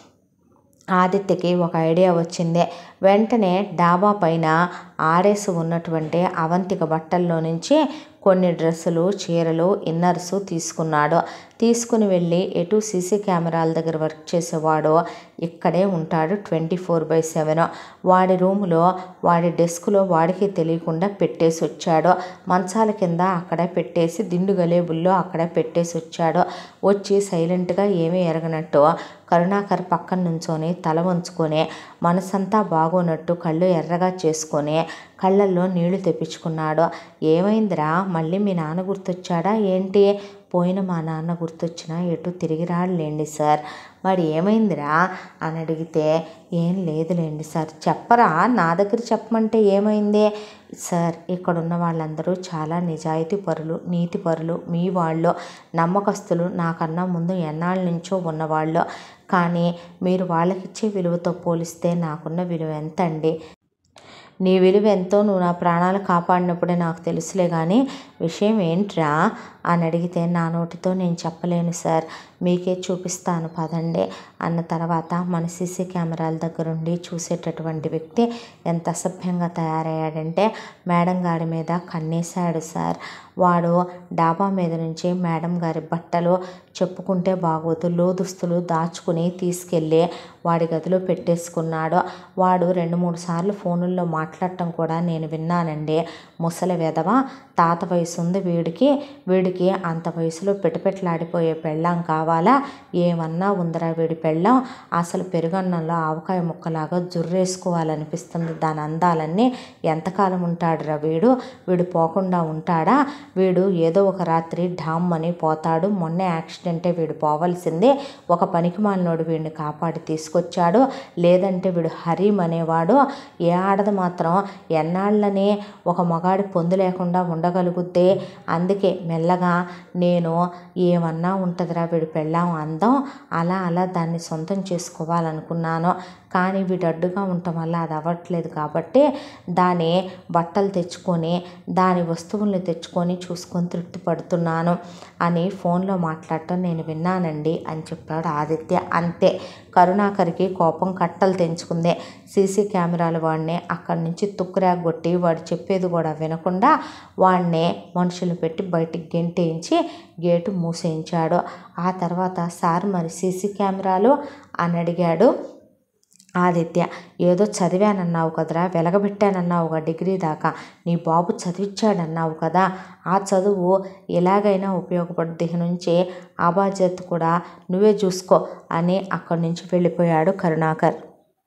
ఆదిత్యకి ఒక ఐడియా వచ్చింది వెంటనే డాబా పైన ఆరేసి ఉన్నటువంటి అవంతిక బట్టల్లో నుంచి కొన్ని డ్రెస్సులు చీరలు ఇన్నర్స్ తీసుకున్నాడు తీసుకుని వెళ్ళి ఎటు సీసీ కెమెరాల దగ్గర వర్క్ చేసేవాడు ఇక్కడే ఉంటాడు ట్వంటీ ఫోర్ బై సెవెన్ వాడి రూములో వాడి డెస్క్లో వాడికి తెలియకుండా పెట్టేసి వచ్చాడు మంచాల కింద అక్కడే పెట్టేసి దిండు గలేబుల్లో అక్కడే పెట్టేసి వచ్చాడు వచ్చి సైలెంట్గా ఏమీ ఎరగనట్టు కరుణాకర్ పక్కన నుంచొని తల వంచుకొని మనసంతా బాగోనట్టు కళ్ళు ఎర్రగా చేసుకొని కళ్ళల్లో నీళ్లు తెప్పించుకున్నాడు ఏమైందిరా మళ్ళీ మీ నాన్న గుర్తొచ్చాడా ఏంటి పోయిన మా నాన్న గుర్తొచ్చినా ఎటు తిరిగి రాడులేండి సార్ మరి ఏమైందిరా అని అడిగితే ఏం లేదులేండి సార్ చెప్పరా నా దగ్గర చెప్పమంటే ఏమైంది సార్ ఇక్కడ ఉన్న వాళ్ళందరూ చాలా నిజాయితీ పరులు నీతి పరులు మీ వాళ్ళు నమ్మకస్తులు నాకన్నా ముందు ఎన్నాళ్ళ నుంచో ఉన్నవాళ్ళు కానీ మీరు వాళ్ళకిచ్చే విలువతో పోలిస్తే నాకున్న విలువ ఎంత అండి నీ విలువ ఎంతో నువ్వు నా ప్రాణాలు కాపాడినప్పుడే నాకు తెలుసులే కానీ విషయం ఏంట్రా అని అడిగితే నా నోటితో నేను చెప్పలేను సార్ మీకే చూపిస్తాను పదండి అన్న తర్వాత మన సీసీ కెమెరాల దగ్గరుండి చూసేటటువంటి వ్యక్తి ఎంత అసభ్యంగా తయారయ్యాడంటే మేడం గారి మీద కన్నేశాడు సార్ వాడు డాబా మీద నుంచి మేడం గారి బట్టలు చెప్పుకుంటే బాగోదు లోదుస్తులు దాచుకుని తీసుకెళ్ళి వాడి గదిలో పెట్టేసుకున్నాడు వాడు రెండు మూడు సార్లు ఫోనుల్లో మాట్లాడటం కూడా నేను విన్నానండి ముసలి వెధవ తాత వయసు ఉంది వీడికి వీడికి అంత వయసులో పెట్టుపెట్టలాడిపోయే పెళ్ళాం కావాలా ఏమన్నా ఉందిరా వీడి పెళ్ళాం అసలు పెరుగన్నంలో ఆవకాయ ముక్కలాగా జుర్రేసుకోవాలనిపిస్తుంది దాని అందాలన్నీ ఎంతకాలం ఉంటాడురా వీడు వీడు పోకుండా ఉంటాడా వీడు ఏదో ఒక రాత్రి ఢామ్ అని పోతాడు మొన్న యాక్సిడెంటే వీడు పోవలసిందే ఒక పనికి మాలినోడు వీడిని కాపాడి తీసుకొచ్చాడు లేదంటే వీడు హరీం అనేవాడు ఏ ఆడది మాత్రం ఎన్నాళ్ళని ఒక మగాడి పొందు లేకుండా ఉండగలుగుద్దే అందుకే మెల్లగా నేను ఏమన్నా ఉంటుందిరా వీడి పెళ్ళాం అందం అలా అలా దాన్ని సొంతం చేసుకోవాలనుకున్నాను కానీ వీడు అడ్డుగా ఉండటం వల్ల అది అవ్వట్లేదు కాబట్టి దాని బట్టలు తెచ్చుకొని దాని వస్తువుల్ని తెచ్చుకొని చూసుకొని తృప్తి పడుతున్నాను అని ఫోన్లో మాట్లాడటం నేను విన్నానండి అని చెప్పాడు ఆదిత్య అంతే కరుణాకర్కి కోపం కట్టలు తెంచుకుంది సీసీ కెమెరాలు వాడిని అక్కడి నుంచి తుక్కురాగొట్టి వాడు చెప్పేది కూడా వినకుండా వాడిని మనుషులు పెట్టి బయటికి గెంటేయించి గేటు మూసేయించాడు ఆ తర్వాత సార్ మరి సీసీ కెమెరాలు అని అడిగాడు ఆదిత్య ఏదో చదివానన్నావు కదరా వెలగబెట్టానన్నావుగా డిగ్రీ దాకా నీ బాబు చదివించాడన్నావు కదా ఆ చదువు ఎలాగైనా ఉపయోగపడుద్ది ఇక నుంచి ఆ బాధ్యత కూడా నువ్వే చూసుకో అని అక్కడి నుంచి వెళ్ళిపోయాడు కరుణాకర్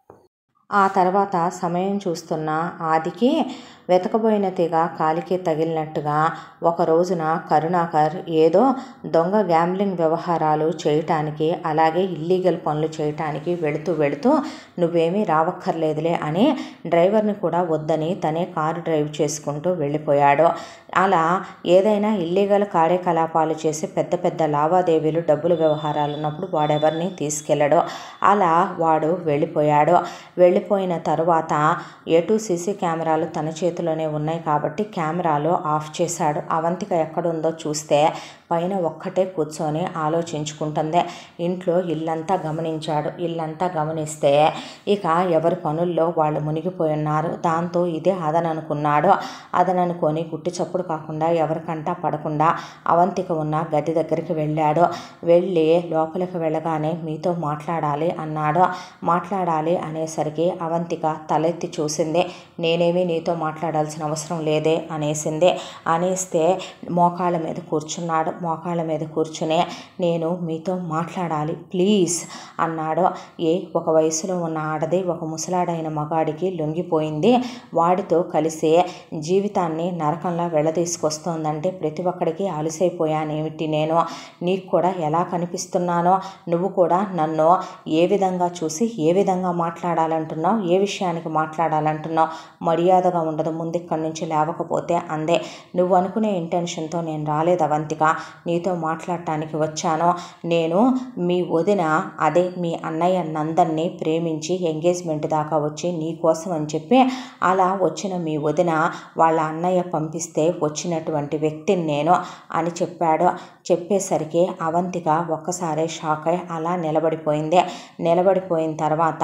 ఆ తర్వాత సమయం చూస్తున్న ఆదికి వెతకబోయిన తీగ కాలికి తగిలినట్టుగా ఒక రోజున కరుణాకర్ ఏదో దొంగ గ్యాంబ్లింగ్ వ్యవహారాలు చేయటానికి అలాగే ఇల్లీగల్ పనులు చేయటానికి వెళుతూ వెళుతూ నువ్వేమీ రావక్కర్లేదులే అని డ్రైవర్ని కూడా వద్దని తనే కారు డ్రైవ్ చేసుకుంటూ వెళ్ళిపోయాడు అలా ఏదైనా ఇల్లీగల్ కార్యకలాపాలు చేసి పెద్ద పెద్ద లావాదేవీలు డబ్బులు వ్యవహారాలు ఉన్నప్పుడు వాడెవరిని తీసుకెళ్ళడు అలా వాడు వెళ్ళిపోయాడు వెళ్ళిపోయిన తర్వాత ఎటు సీసీ కెమెరాలు తన చేతిలోనే ఉన్నాయి కాబట్టి కెమెరాలో ఆఫ్ చేశాడు అవంతిక ఎక్కడుందో చూస్తే పైన ఒక్కటే కూర్చొని ఆలోచించుకుంటుంది ఇంట్లో ఇల్లంతా గమనించాడు ఇల్లంతా గమనిస్తే ఇక ఎవరి పనుల్లో వాళ్ళు మునిగిపోయి ఉన్నారు దాంతో ఇదే అదననుకున్నాడు అదననుకొని గుట్టి చప్పుడు కాకుండా ఎవరికంటా పడకుండా అవంతిక ఉన్న గది దగ్గరికి వెళ్ళాడు వెళ్ళి లోపలికి వెళ్ళగానే మీతో మాట్లాడాలి అన్నాడు మాట్లాడాలి అనేసరికి అవంతిక తలెత్తి చూసింది నేనేమీ నీతో మాట్లాడాల్సిన అవసరం లేదే అనేసింది అనేస్తే మోకాళ్ళ మీద కూర్చున్నాడు మోకాళ్ళ మీద కూర్చుని నేను మీతో మాట్లాడాలి ప్లీజ్ అన్నాడు ఏ ఒక వయసులో ఉన్న ఆడది ఒక ముసలాడైన మగాడికి లొంగిపోయింది వాడితో కలిసి జీవితాన్ని నరకంలా వెళ్ళదీసుకొస్తోందంటే ప్రతి ఒక్కడికి అలసైపోయానేమిటి నేను నీకు కూడా ఎలా కనిపిస్తున్నానో నువ్వు కూడా నన్ను ఏ విధంగా చూసి ఏ విధంగా మాట్లాడాలంటున్నావు ఏ విషయానికి మాట్లాడాలంటున్నావు మర్యాదగా ఉండదు ముందు ఇక్కడి నుంచి లేవకపోతే అందే నువ్వు అనుకునే ఇంటెన్షన్తో నేను రాలేదు అవంతిక నీతో మాట్లాడటానికి వచ్చాను నేను మీ వదిన అదే మీ అన్నయ్య నందన్ని ప్రేమించి ఎంగేజ్మెంట్ దాకా వచ్చి నీ కోసం అని చెప్పి అలా వచ్చిన మీ వదిన వాళ్ళ అన్నయ్య పంపిస్తే వచ్చినటువంటి వ్యక్తిని నేను అని చెప్పాడు చెప్పేసరికి అవంతిక ఒక్కసారే షాక్ అయి అలా నిలబడిపోయింది నిలబడిపోయిన తర్వాత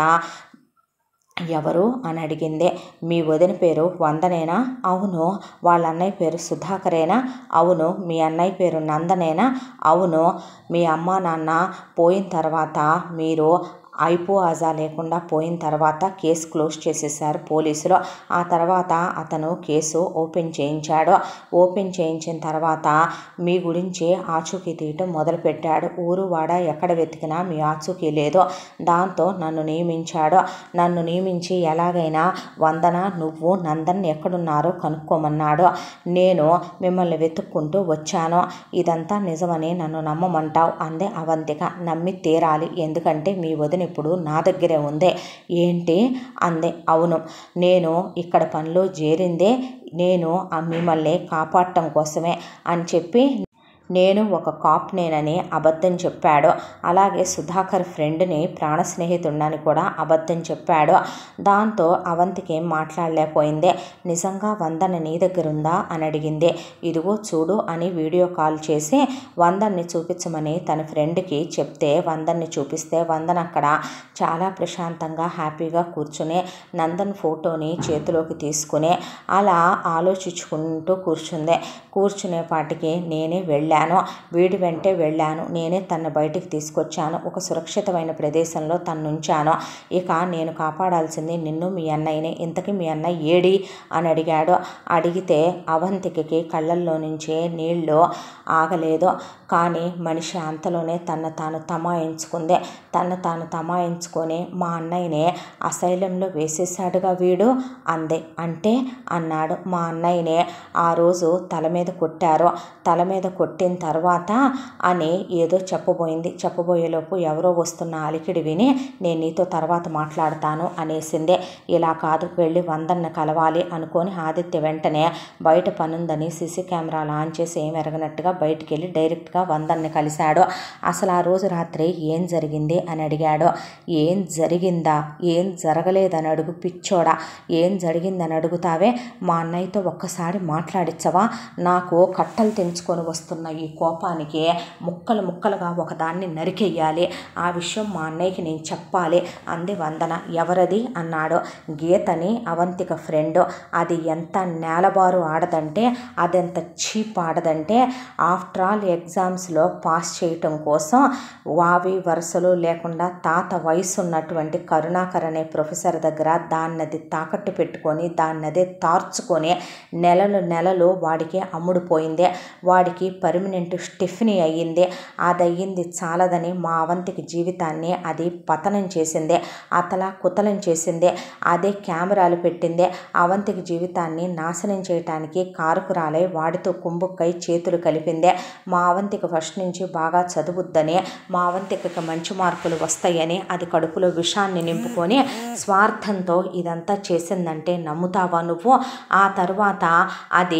ఎవరు అని అడిగింది మీ వదిన పేరు వందనేనా అవును వాళ్ళ అన్నయ్య పేరు సుధాకరేనా అవును మీ అన్నయ్య పేరు నందనేనా అవును మీ అమ్మ నాన్న పోయిన తర్వాత మీరు అయిపో ఆజా లేకుండా పోయిన తర్వాత కేసు క్లోజ్ చేసేసారు పోలీసులు ఆ తర్వాత అతను కేసు ఓపెన్ చేయించాడు ఓపెన్ చేయించిన తర్వాత మీ గురించి ఆచూకీ తీయటం మొదలుపెట్టాడు ఊరు వాడ ఎక్కడ వెతికినా మీ ఆచూకీ లేదు దాంతో నన్ను నియమించాడు నన్ను నియమించి ఎలాగైనా వందన నువ్వు నందన్ ఎక్కడున్నారో కనుక్కోమన్నాడు నేను మిమ్మల్ని వెతుక్కుంటూ వచ్చాను ఇదంతా నిజమని నన్ను నమ్మమంటావు అందే అవంతిక నమ్మి తీరాలి ఎందుకంటే మీ వదిన ఇప్పుడు నా దగ్గరే ఉంది ఏంటి అందే అవును నేను ఇక్కడ పనిలో చేరిందే నేను ఆ మిమ్మల్ని కాపాడటం కోసమే అని చెప్పి నేను ఒక కాప్నేనని అబద్ధం చెప్పాడు అలాగే సుధాకర్ ఫ్రెండ్ని ప్రాణ స్నేహితుడని కూడా అబద్ధం చెప్పాడు దాంతో అవంతికి ఏం మాట్లాడలేకపోయింది నిజంగా వందన నీ దగ్గర ఉందా అని అడిగింది ఇదిగో చూడు అని వీడియో కాల్ చేసి వందన్ని చూపించమని తన ఫ్రెండ్కి చెప్తే వందన్ని చూపిస్తే వందన అక్కడ చాలా ప్రశాంతంగా హ్యాపీగా కూర్చుని నందన్ ఫోటోని చేతిలోకి తీసుకుని అలా ఆలోచించుకుంటూ కూర్చుంది కూర్చునేపాటికి నేనే వెళ్ళాను వీడి వెంటే వెళ్ళాను నేనే తన బయటికి తీసుకొచ్చాను ఒక సురక్షితమైన ప్రదేశంలో తన్నుంచాను ఇక నేను కాపాడాల్సింది నిన్ను మీ అన్నయ్యని ఇంతకీ మీ అన్నయ్య ఏడి అని అడిగాడు అడిగితే అవంతికి కళ్ళల్లో నుంచే నీళ్ళు ఆగలేదు కానీ మనిషి అంతలోనే తన తాను తమాయించుకుంది తన తాను తమాయించుకొని మా అన్నయ్యనే అసైలంలో వేసేసాడుగా వీడు అందే అంటే అన్నాడు మా అన్నయ్యనే ఆ రోజు తల మీద కొట్టారు తల మీద కొట్టిన తర్వాత అని ఏదో చెప్పబోయింది చెప్పబోయేలోపు ఎవరో వస్తున్న అలికిడి విని నేను నీతో తర్వాత మాట్లాడతాను అనేసిందే ఇలా కాదు వెళ్ళి వందన్న కలవాలి అనుకొని ఆదిత్య వెంటనే బయట పనుందని సీసీ కెమెరాలు ఆన్ చేసి ఏం ఎరగనట్టుగా బయటికి వెళ్ళి డైరెక్ట్గా వందన్ని కలిశాడు అసలు ఆ రోజు రాత్రి ఏం జరిగింది అని అడిగాడు ఏం జరిగిందా ఏం జరగలేదని అడుగు పిచ్చోడా ఏం జరిగిందని అడుగుతావే మా అన్నయ్యతో ఒక్కసారి మాట్లాడించవా నాకు కట్టలు తెంచుకొని వస్తున్న ఈ కోపానికి ముక్కలు ముక్కలుగా ఒకదాన్ని నరికెయ్యాలి ఆ విషయం మా అన్నయ్యకి నేను చెప్పాలి అంది వందన ఎవరది అన్నాడు గీతని అవంతిక ఫ్రెండ్ అది ఎంత నేలబారు ఆడదంటే అదెంత చీప్ ఆడదంటే ఆఫ్టర్ ఆల్ ఎగ్జామ్స్లో పాస్ చేయటం కోసం వావి వరుసలు లేకుండా తాత వయసు ఉన్నటువంటి కరుణాకర్ అనే ప్రొఫెసర్ దగ్గర దాన్నది తాకట్టు పెట్టుకొని దాన్నదే తార్చుకొని నెలలు నెలలు వాడికి అమ్ముడుపోయింది వాడికి పర్మనెంట్ స్టిఫ్నీ అయ్యింది అది అయ్యింది చాలదని మా అవంతికి జీవితాన్ని అది పతనం చేసింది అతలా కుతలం చేసింది అదే కెమెరాలు పెట్టింది అవంతికి జీవితాన్ని నాశనం చేయటానికి కారుకురాలై వాడితో కుంభుక్కై చేతులు కలిపింది మా అవంతికి ఫస్ట్ నుంచి బాగా చదువుద్దని మా అవంతికి మంచి మార్కులు వస్తాయని అది కడుపులో విషాన్ని నింపుకొని స్వార్థంతో ఇదంతా చేసిందంటే నమ్ముతావా నువ్వు ఆ తర్వాత అది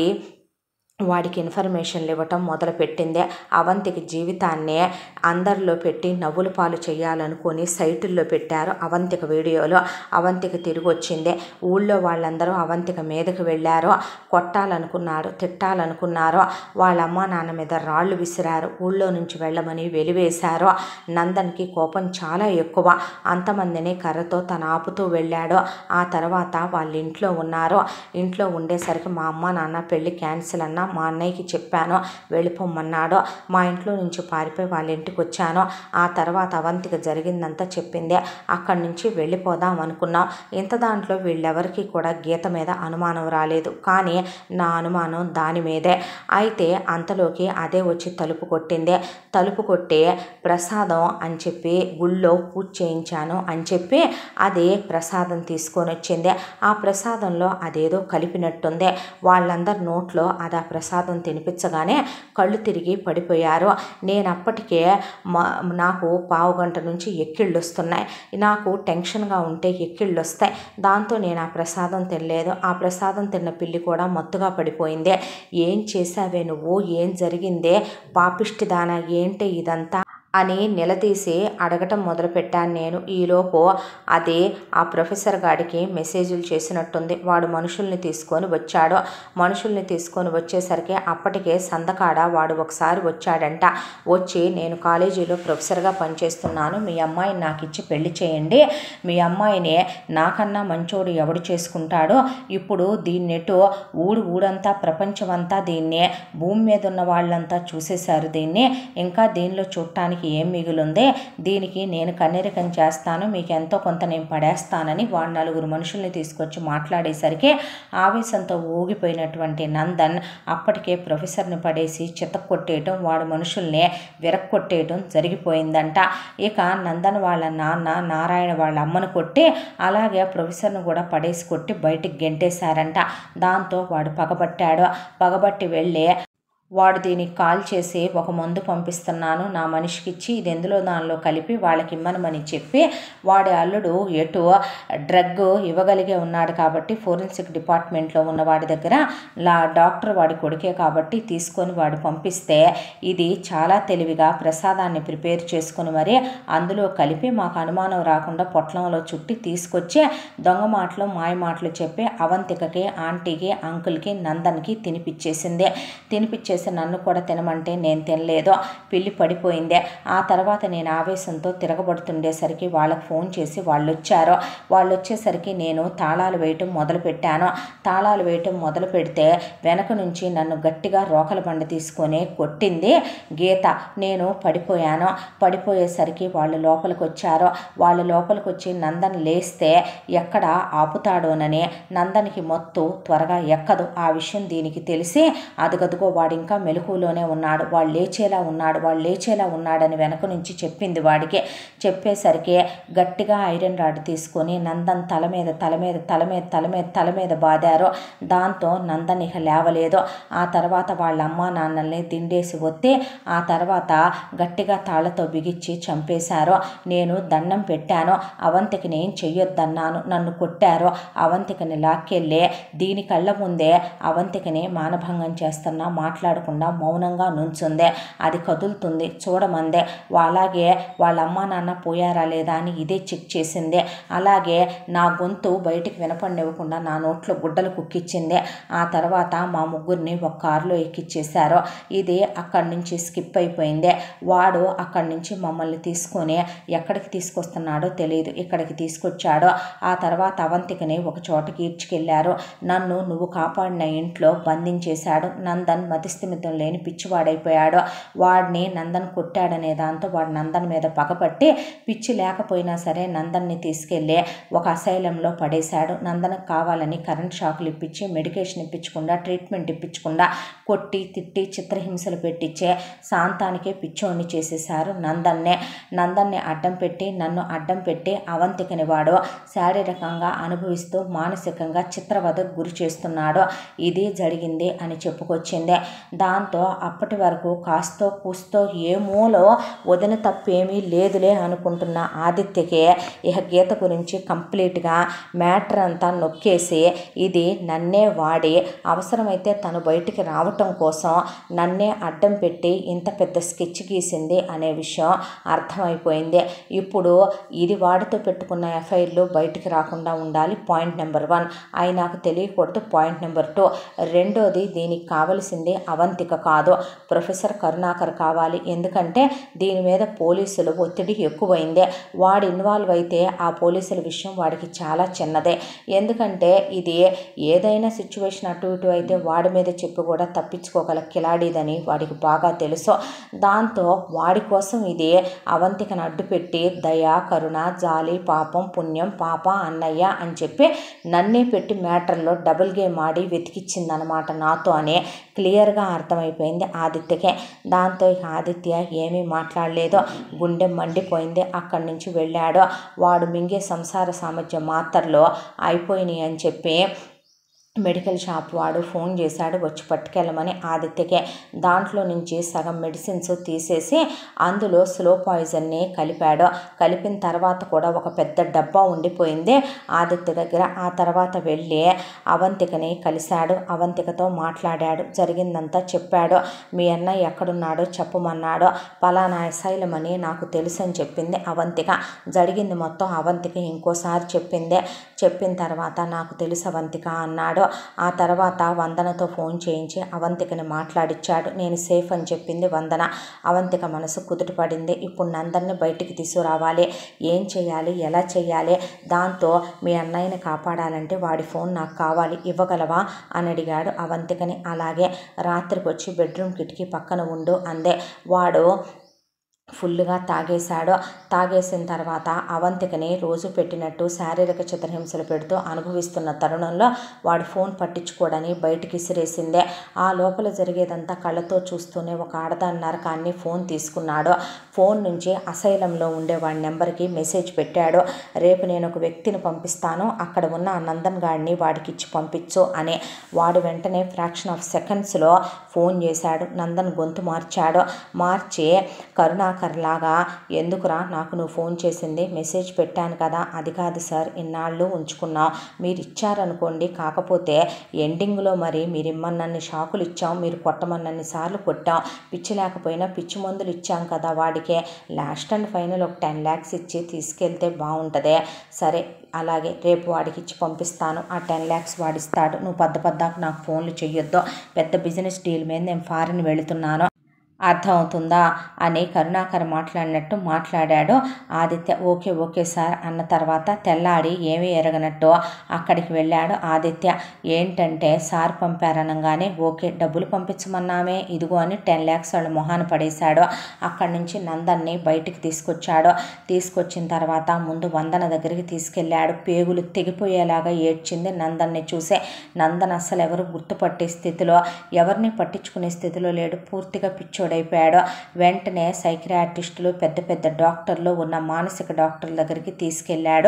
వాడికి ఇన్ఫర్మేషన్లు ఇవ్వటం మొదలుపెట్టింది అవంతికి జీవితాన్ని అందరిలో పెట్టి నవ్వుల పాలు చేయాలనుకొని సైటుల్లో పెట్టారు అవంతిక వీడియోలో అవంతిక తిరిగి వచ్చింది ఊళ్ళో వాళ్ళందరూ అవంతిక మీదకి వెళ్ళారు కొట్టాలనుకున్నారు తిట్టాలనుకున్నారు వాళ్ళ అమ్మ నాన్న మీద రాళ్ళు విసిరారు ఊళ్ళో నుంచి వెళ్ళమని వెలివేశారు నందన్కి కోపం చాలా ఎక్కువ అంతమందిని కర్రతో తన ఆపుతూ వెళ్ళాడు ఆ తర్వాత వాళ్ళ ఇంట్లో ఉన్నారు ఇంట్లో ఉండేసరికి మా అమ్మ నాన్న పెళ్ళి క్యాన్సిల్ అన్నా మా అన్నయ్యకి చెప్పాను వెళ్ళిపోమన్నాడు మా ఇంట్లో నుంచి పారిపోయి వాళ్ళ ఇంటికి వచ్చాను ఆ తర్వాత అవంతిక జరిగిందంతా చెప్పింది అక్కడి నుంచి వెళ్ళిపోదాం అనుకున్నాం ఇంత దాంట్లో వీళ్ళెవరికి కూడా గీత మీద అనుమానం రాలేదు కానీ నా అనుమానం దాని మీదే అయితే అంతలోకి అదే వచ్చి తలుపు కొట్టింది తలుపు కొట్టి ప్రసాదం అని చెప్పి గుళ్ళో పూజ చేయించాను అని చెప్పి అది ప్రసాదం తీసుకొని వచ్చింది ఆ ప్రసాదంలో అదేదో కలిపినట్టుంది వాళ్ళందరి నోట్లో అది ఆ ప్రసాదం తినిపించగానే కళ్ళు తిరిగి పడిపోయారు నేను అప్పటికే మా నాకు పావు గంట నుంచి ఎక్కిళ్ళు వస్తున్నాయి నాకు టెన్షన్గా ఉంటే ఎక్కిళ్ళు వస్తాయి దాంతో నేను ఆ ప్రసాదం తినలేదు ఆ ప్రసాదం తిన్న పిల్లి కూడా మత్తుగా పడిపోయింది ఏం చేసావే నువ్వు ఏం జరిగిందే పాపిష్టిదానా ఏంటి ఇదంతా అని నిలదీసి అడగటం మొదలుపెట్టాను నేను ఈలోపు అది ఆ ప్రొఫెసర్ గాడికి మెసేజ్లు చేసినట్టుంది వాడు మనుషుల్ని తీసుకొని వచ్చాడు మనుషుల్ని తీసుకొని వచ్చేసరికి అప్పటికే సందకాడ వాడు ఒకసారి వచ్చాడంట వచ్చి నేను కాలేజీలో ప్రొఫెసర్గా పనిచేస్తున్నాను మీ అమ్మాయిని నాకు ఇచ్చి పెళ్లి చేయండి మీ అమ్మాయిని నాకన్నా మంచోడు ఎవడు చేసుకుంటాడో ఇప్పుడు దీన్నెటు ఊడు ఊడంతా ప్రపంచమంతా దీన్ని భూమి మీద ఉన్న వాళ్ళంతా చూసేశారు దీన్ని ఇంకా దీనిలో చూడటానికి ఏం మిగులుంది దీనికి నేను కన్నెరికం చేస్తాను మీకు ఎంతో కొంత నేను పడేస్తానని వాడు నలుగురు మనుషుల్ని తీసుకొచ్చి మాట్లాడేసరికి ఆవేశంతో ఊగిపోయినటువంటి నందన్ అప్పటికే ప్రొఫెసర్ని పడేసి చితక్కొట్టేయటం వాడు మనుషుల్ని విరక్కొట్టేయటం జరిగిపోయిందంట ఇక నందన్ వాళ్ళ నాన్న నారాయణ వాళ్ళ అమ్మను కొట్టి అలాగే ప్రొఫెసర్ను కూడా పడేసి కొట్టి బయటికి గెంటేశారంట దాంతో వాడు పగబట్టాడు పగబట్టి వెళ్ళి వాడు దీనికి కాల్ చేసి ఒక మందు పంపిస్తున్నాను నా మనిషికి ఇచ్చి ఇది ఎందులో దానిలో కలిపి వాళ్ళకి ఇమ్మనమని చెప్పి వాడి అల్లుడు ఎటు డ్రగ్ ఇవ్వగలిగే ఉన్నాడు కాబట్టి ఫోరెన్సిక్ డిపార్ట్మెంట్లో ఉన్న వాడి దగ్గర లా డాక్టర్ వాడి కొడుకే కాబట్టి తీసుకొని వాడు పంపిస్తే ఇది చాలా తెలివిగా ప్రసాదాన్ని ప్రిపేర్ చేసుకుని మరి అందులో కలిపి మాకు అనుమానం రాకుండా పొట్లంలో చుట్టి తీసుకొచ్చి దొంగ మాటలు మాయ మాటలు చెప్పి అవంతికకి ఆంటీకి అంకుల్కి నందన్కి తినిపిచ్చేసింది తినిపిచ్చేసి నన్ను కూడా తినమంటే నేను తినలేదు పిల్లి పడిపోయిందే ఆ తర్వాత నేను ఆవేశంతో తిరగబడుతుండేసరికి వాళ్ళకి ఫోన్ చేసి వాళ్ళు వచ్చారు వాళ్ళు వచ్చేసరికి నేను తాళాలు వేయటం మొదలు పెట్టాను తాళాలు వేయటం మొదలు పెడితే వెనక నుంచి నన్ను గట్టిగా రోకల బండ తీసుకొని కొట్టింది గీత నేను పడిపోయాను పడిపోయేసరికి వాళ్ళు లోపలికి వచ్చారు వాళ్ళు లోపలికి వచ్చి నందన్ లేస్తే ఎక్కడ ఆపుతాడోనని నందన్కి మొత్తు త్వరగా ఎక్కదు ఆ విషయం దీనికి తెలిసి అదుగదుగో వాడు ఇంకా మెలకులోనే ఉన్నాడు వాడు లేచేలా ఉన్నాడు వాడు లేచేలా ఉన్నాడని వెనక నుంచి చెప్పింది వాడికి చెప్పేసరికి గట్టిగా ఐరన్ రాడ్ తీసుకొని నందన్ తల మీద తల మీద తల మీద తల మీద తల మీద బాదారు దాంతో నందన్ ఇక లేవలేదు ఆ తర్వాత వాళ్ళ అమ్మా నాన్నల్ని దిండేసి వత్తి ఆ తర్వాత గట్టిగా తాళ్లతో బిగిచ్చి చంపేశారు నేను దండం పెట్టాను అవంతికి నేను చెయ్యొద్దన్నాను నన్ను కొట్టారు అవంతికని లాక్కెళ్ళి దీని కళ్ళ ముందే అవంతికని మానభంగం చేస్తున్నా మాట్లాడకుండా మౌనంగా నుంచుందే అది కదులుతుంది చూడమందే అలాగే వాళ్ళ అమ్మా నాన్న పోయారా లేదా అని ఇదే చెక్ చేసింది అలాగే నా గొంతు బయటికి వినపడినివ్వకుండా నా నోట్లో గుడ్డలు కుక్కిచ్చింది ఆ తర్వాత మా ముగ్గురిని ఒక కారులో ఎక్కిచ్చేశారు ఇది అక్కడి నుంచి స్కిప్ అయిపోయింది వాడు అక్కడి నుంచి మమ్మల్ని తీసుకొని ఎక్కడికి తీసుకొస్తున్నాడో తెలియదు ఇక్కడికి తీసుకొచ్చాడో ఆ తర్వాత అవంతికని ఒక చోటకి ఈడ్చుకెళ్ళారు నన్ను నువ్వు కాపాడిన ఇంట్లో బంధించేశాడు నందన్ మతిస్థిమితం లేని పిచ్చివాడైపోయాడు వాడిని నందన్ కొట్టాడనే దాంతో వాడు నందన్ మీద పగపట్టి పిచ్చి లేకపోయినా సరే నందన్ని తీసుకెళ్ళి ఒక అసైలంలో పడేశాడు నందనకు కావాలని కరెంట్ షాకులు ఇప్పించి మెడికేషన్ ఇప్పించకుండా ట్రీట్మెంట్ ఇప్పించకుండా కొట్టి తిట్టి చిత్రహింసలు పెట్టించే శాంతానికే పిచ్చోడిని చేసేశారు నందన్నే నందన్ని అడ్డం పెట్టి నన్ను అడ్డం పెట్టి అవంతికని వాడు శారీరకంగా అనుభవిస్తూ మానసికంగా చిత్రవధకు గురి చేస్తున్నాడు ఇది జరిగింది అని చెప్పుకొచ్చింది దాంతో అప్పటి వరకు కాస్తో కూస్తో ఏ మూలో వదిన తప్పేమీ లేదులే అనుకుంటున్న ఆదిత్యకి ఇక గీత గురించి కంప్లీట్గా మ్యాటర్ అంతా నొక్కేసి ఇది నన్నే వాడి అవసరమైతే తను బయటికి రావటం కోసం నన్నే అడ్డం పెట్టి ఇంత పెద్ద స్కెచ్ గీసింది అనే విషయం అర్థమైపోయింది ఇప్పుడు ఇది వాడితో పెట్టుకున్న ఎఫ్ఐఆర్లు బయటికి రాకుండా ఉండాలి పాయింట్ నెంబర్ వన్ అవి నాకు తెలియకూడదు పాయింట్ నెంబర్ టూ రెండోది దీనికి కావలసింది అవ అవంతిక కాదు ప్రొఫెసర్ కరుణాకర్ కావాలి ఎందుకంటే దీని మీద పోలీసులు ఒత్తిడి ఎక్కువైంది వాడు ఇన్వాల్వ్ అయితే ఆ పోలీసుల విషయం వాడికి చాలా చిన్నదే ఎందుకంటే ఇది ఏదైనా సిచ్యువేషన్ అటు ఇటు అయితే వాడి మీద చెప్పి కూడా తప్పించుకోగల కిలాడీదని వాడికి బాగా తెలుసు దాంతో వాడి కోసం ఇది అవంతికను అడ్డుపెట్టి దయ కరుణ జాలి పాపం పుణ్యం పాప అన్నయ్య అని చెప్పి నన్నే పెట్టి మ్యాటర్లో డబుల్ గేమ్ ఆడి వెతికిచ్చిందనమాట నాతో అని క్లియర్గా అర్థమైపోయింది ఆదిత్యకే దాంతో ఇక ఆదిత్య ఏమీ మాట్లాడలేదు గుండె మండిపోయింది అక్కడి నుంచి వెళ్ళాడు వాడు మింగే సంసార సామర్థ్యం మాత్రలో అయిపోయినాయి అని చెప్పి మెడికల్ షాప్ వాడు ఫోన్ చేశాడు వచ్చి పట్టుకెళ్ళమని ఆదిత్యకే దాంట్లో నుంచి సగం మెడిసిన్స్ తీసేసి అందులో స్లో పాయిజన్ని కలిపాడు కలిపిన తర్వాత కూడా ఒక పెద్ద డబ్బా ఉండిపోయింది ఆదిత్య దగ్గర ఆ తర్వాత వెళ్ళి అవంతికని కలిశాడు అవంతికతో మాట్లాడాడు జరిగిందంతా చెప్పాడు మీ అన్నయ్య ఎక్కడున్నాడో చెప్పమన్నాడు పలానా అసైలం అని నాకు తెలుసు అని చెప్పింది అవంతిక జరిగింది మొత్తం అవంతిక ఇంకోసారి చెప్పింది చెప్పిన తర్వాత నాకు తెలుసు అవంతిక అన్నాడు ఆ తర్వాత వందనతో ఫోన్ చేయించి అవంతికని మాట్లాడిచ్చాడు నేను సేఫ్ అని చెప్పింది వందన అవంతిక మనసు కుదుటపడింది ఇప్పుడు నందరిని బయటికి తీసుకురావాలి ఏం చేయాలి ఎలా చేయాలి దాంతో మీ అన్నయ్యని కాపాడాలంటే వాడి ఫోన్ నాకు కావాలి ఇవ్వగలవా అని అడిగాడు అవంతికని అలాగే రాత్రికి వచ్చి బెడ్రూమ్ కిటికీ పక్కన ఉండు అందే వాడు ఫుల్గా తాగేశాడు తాగేసిన తర్వాత అవంతికని రోజు పెట్టినట్టు శారీరక చిత్రహింసలు పెడుతూ అనుభవిస్తున్న తరుణంలో వాడు ఫోన్ పట్టించుకోడని బయటికి ఇసిరేసిందే ఆ లోపల జరిగేదంతా కళ్ళతో చూస్తూనే ఒక ఆడదాని నరకాన్ని ఫోన్ తీసుకున్నాడు ఫోన్ నుంచి అసైలంలో ఉండే వాడి నెంబర్కి మెసేజ్ పెట్టాడు రేపు నేను ఒక వ్యక్తిని పంపిస్తాను అక్కడ ఉన్న ఆ నందన్ గాడిని వాడికి ఇచ్చి పంపించు అని వాడు వెంటనే ఫ్రాక్షన్ ఆఫ్ సెకండ్స్లో ఫోన్ చేశాడు నందన్ గొంతు మార్చాడు మార్చి కరుణాకర్ లాగా ఎందుకురా నాకు నువ్వు ఫోన్ చేసింది మెసేజ్ పెట్టాను కదా అది కాదు సార్ ఇన్నాళ్ళు ఉంచుకున్నాం మీరు ఇచ్చారనుకోండి కాకపోతే ఎండింగ్లో మరి మీరు ఇమ్మన్నన్ని షాకులు ఇచ్చాం మీరు కొట్టమన్నన్ని సార్లు కొట్టాం పిచ్చి లేకపోయినా పిచ్చి మందులు ఇచ్చాం కదా వాడికే లాస్ట్ అండ్ ఫైనల్ ఒక టెన్ ల్యాక్స్ ఇచ్చి తీసుకెళ్తే బాగుంటుంది సరే అలాగే రేపు వాడికి ఇచ్చి పంపిస్తాను ఆ టెన్ ల్యాక్స్ వాడిస్తాడు నువ్వు పద్ద పద్దాకు నాకు ఫోన్లు చెయ్యొద్దు పెద్ద బిజినెస్ డీల్ మీద నేను ఫారిన్ వెళుతున్నాను అర్థమవుతుందా అని కరుణాకర్ మాట్లాడినట్టు మాట్లాడాడు ఆదిత్య ఓకే ఓకే సార్ అన్న తర్వాత తెల్లాడి ఏమీ ఎరగనట్టు అక్కడికి వెళ్ళాడు ఆదిత్య ఏంటంటే సార్ పంపారనగానే ఓకే డబ్బులు పంపించమన్నామే ఇదిగో అని టెన్ ల్యాక్స్ వాళ్ళ మొహాన పడేశాడు అక్కడి నుంచి నందన్ని బయటికి తీసుకొచ్చాడు తీసుకొచ్చిన తర్వాత ముందు వందన దగ్గరికి తీసుకెళ్ళాడు పేగులు తెగిపోయేలాగా ఏడ్చింది నందన్ని చూసే నందన్ అస్సలు ఎవరు గుర్తుపట్టే స్థితిలో ఎవరిని పట్టించుకునే స్థితిలో లేడు పూర్తిగా పిచ్చోడైపోయాడు వెంటనే సైకియాట్రిస్టులు పెద్ద పెద్ద డాక్టర్లు ఉన్న మానసిక డాక్టర్ల దగ్గరికి తీసుకెళ్ళాడు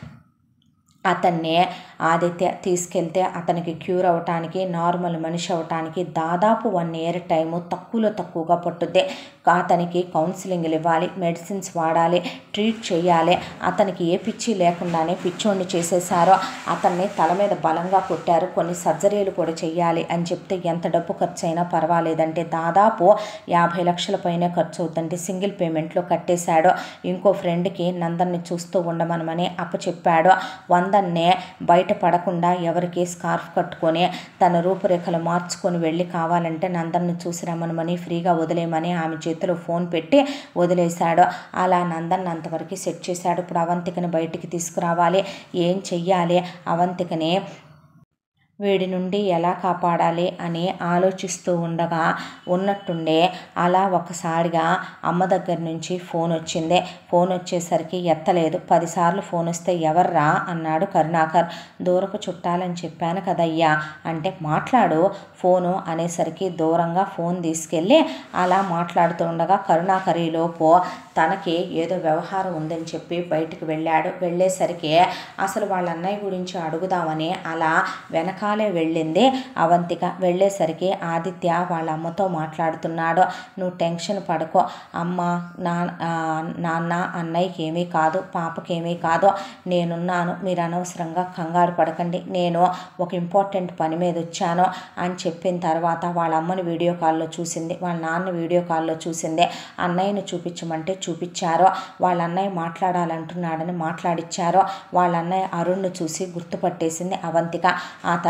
అతన్ని ఆదిత్య తీసుకెళ్తే అతనికి క్యూర్ అవటానికి నార్మల్ మనిషి అవటానికి దాదాపు వన్ ఇయర్ టైము తక్కువలో తక్కువగా పట్టుద్ది అతనికి కౌన్సిలింగ్లు ఇవ్వాలి మెడిసిన్స్ వాడాలి ట్రీట్ చేయాలి అతనికి ఏ పిచ్చి లేకుండానే పిచ్చోడిని చేసేసారో అతన్ని తల మీద బలంగా కొట్టారు కొన్ని సర్జరీలు కూడా చేయాలి అని చెప్తే ఎంత డబ్బు ఖర్చు అయినా పర్వాలేదంటే దాదాపు యాభై లక్షల పైనే ఖర్చు అవుతుందంటే సింగిల్ పేమెంట్లో కట్టేశాడు ఇంకో ఫ్రెండ్కి నందన్ని చూస్తూ ఉండమనమని అప్పచెప్పాడు వందన్నే బయట పడకుండా ఎవరికి స్కార్ఫ్ కట్టుకొని తన రూపురేఖలు మార్చుకొని వెళ్ళి కావాలంటే నందన్ని చూసి రమ్మనమని ఫ్రీగా వదిలేయమని ఆమె చేతిలో ఫోన్ పెట్టి వదిలేశాడు అలా నందన్ అంతవరకు సెట్ చేశాడు ఇప్పుడు అవంతికని బయటికి తీసుకురావాలి ఏం చెయ్యాలి అవంతికని వీడి నుండి ఎలా కాపాడాలి అని ఆలోచిస్తూ ఉండగా ఉన్నట్టుండే అలా ఒకసారిగా అమ్మ దగ్గర నుంచి ఫోన్ వచ్చింది ఫోన్ వచ్చేసరికి ఎత్తలేదు పదిసార్లు ఫోన్ వస్తే ఎవర్రా అన్నాడు కరుణాకర్ దూరపు చుట్టాలని చెప్పాను కదయ్యా అంటే మాట్లాడు ఫోను అనేసరికి దూరంగా ఫోన్ తీసుకెళ్ళి అలా మాట్లాడుతూ ఉండగా కరుణాకర్ ఈలోపు తనకి ఏదో వ్యవహారం ఉందని చెప్పి బయటికి వెళ్ళాడు వెళ్ళేసరికి అసలు వాళ్ళ అన్నయ్య గురించి అడుగుదామని అలా వెనకాలే వెళ్ళింది అవంతిక వెళ్ళేసరికి ఆదిత్య వాళ్ళ అమ్మతో మాట్లాడుతున్నాడు నువ్వు టెన్షన్ పడుకో అమ్మ నా ఆ, నాన్న అన్నయ్యకి ఏమీ కాదు పాపకేమీ కాదు నేనున్నాను మీరు అనవసరంగా కంగారు పడకండి నేను ఒక ఇంపార్టెంట్ పని మీద వచ్చాను అని చెప్పిన తర్వాత వాళ్ళ అమ్మని వీడియో కాల్లో చూసింది వాళ్ళ నాన్న వీడియో కాల్లో చూసింది అన్నయ్యని చూపించమంటే చూపించారో వాళ్ళ అన్నయ్య మాట్లాడాలంటున్నాడని మాట్లాడిచ్చారో వాళ్ళ అన్నయ్య అరుణ్ను చూసి గుర్తుపట్టేసింది అవంతిక ఆ తర్వాత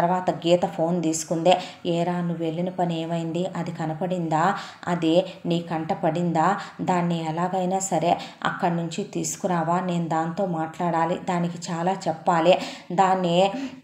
తర్వాత గీత ఫోన్ తీసుకుందే ఏరా నువ్వు వెళ్ళిన పని ఏమైంది అది కనపడిందా అది నీ కంట పడిందా దాన్ని ఎలాగైనా సరే అక్కడి నుంచి తీసుకురావా నేను దాంతో మాట్లాడాలి దానికి చాలా చెప్పాలి దాన్ని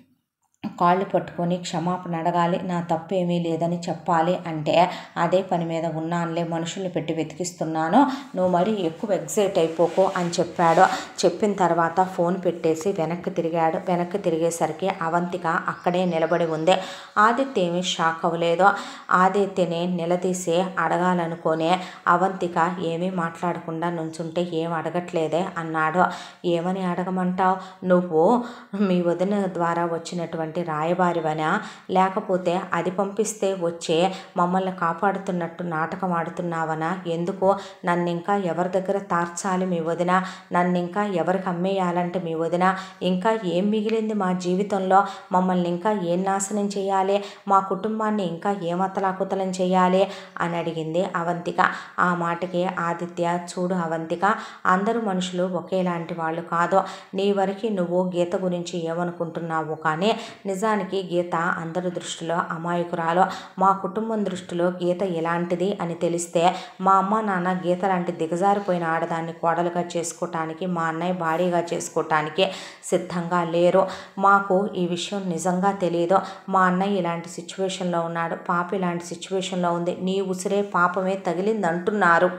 కాళ్ళు పట్టుకొని క్షమాపణ అడగాలి నా తప్పు ఏమీ లేదని చెప్పాలి అంటే అదే పని మీద ఉన్నానులే మనుషుల్ని పెట్టి వెతికిస్తున్నాను నువ్వు మరీ ఎక్కువ ఎగ్జైట్ అయిపోకు అని చెప్పాడు చెప్పిన తర్వాత ఫోన్ పెట్టేసి వెనక్కి తిరిగాడు వెనక్కి తిరిగేసరికి అవంతిక అక్కడే నిలబడి ఉంది ఆదిత్య ఏమీ షాక్ అవ్వలేదు ఆదిత్యని నిలదీసి అడగాలనుకునే అవంతిక ఏమీ మాట్లాడకుండా నుంచుంటే ఏం అడగట్లేదే అన్నాడు ఏమని అడగమంటావు నువ్వు మీ వదిన ద్వారా వచ్చినటువంటి రాయబారివనా లేకపోతే అది పంపిస్తే వచ్చే మమ్మల్ని కాపాడుతున్నట్టు నాటకం ఆడుతున్నావనా ఎందుకు నన్ను ఇంకా ఎవరి దగ్గర తార్చాలి మీ వదిన నన్ను ఇంకా ఎవరికి అమ్మేయాలంటే మీ వదిన ఇంకా ఏం మిగిలింది మా జీవితంలో మమ్మల్ని ఇంకా ఏం నాశనం చేయాలి మా కుటుంబాన్ని ఇంకా ఏం అతలాకుతలం చేయాలి అని అడిగింది అవంతిక ఆ మాటకి ఆదిత్య చూడు అవంతిక అందరూ మనుషులు ఒకేలాంటి వాళ్ళు కాదు నీ వరకు నువ్వు గీత గురించి ఏమనుకుంటున్నావు కానీ నిజానికి గీత అందరి దృష్టిలో అమాయకురాలు మా కుటుంబం దృష్టిలో గీత ఎలాంటిది అని తెలిస్తే మా అమ్మ నాన్న గీత లాంటి దిగజారిపోయిన ఆడదాన్ని కోడలుగా చేసుకోవటానికి మా అన్నయ్య భారీగా చేసుకోవటానికి సిద్ధంగా లేరు మాకు ఈ విషయం నిజంగా తెలియదు మా అన్నయ్య ఇలాంటి సిచ్యువేషన్లో ఉన్నాడు పాప ఇలాంటి సిచ్యువేషన్లో ఉంది నీ ఉసిరే పాపమే తగిలింది అంటున్నారు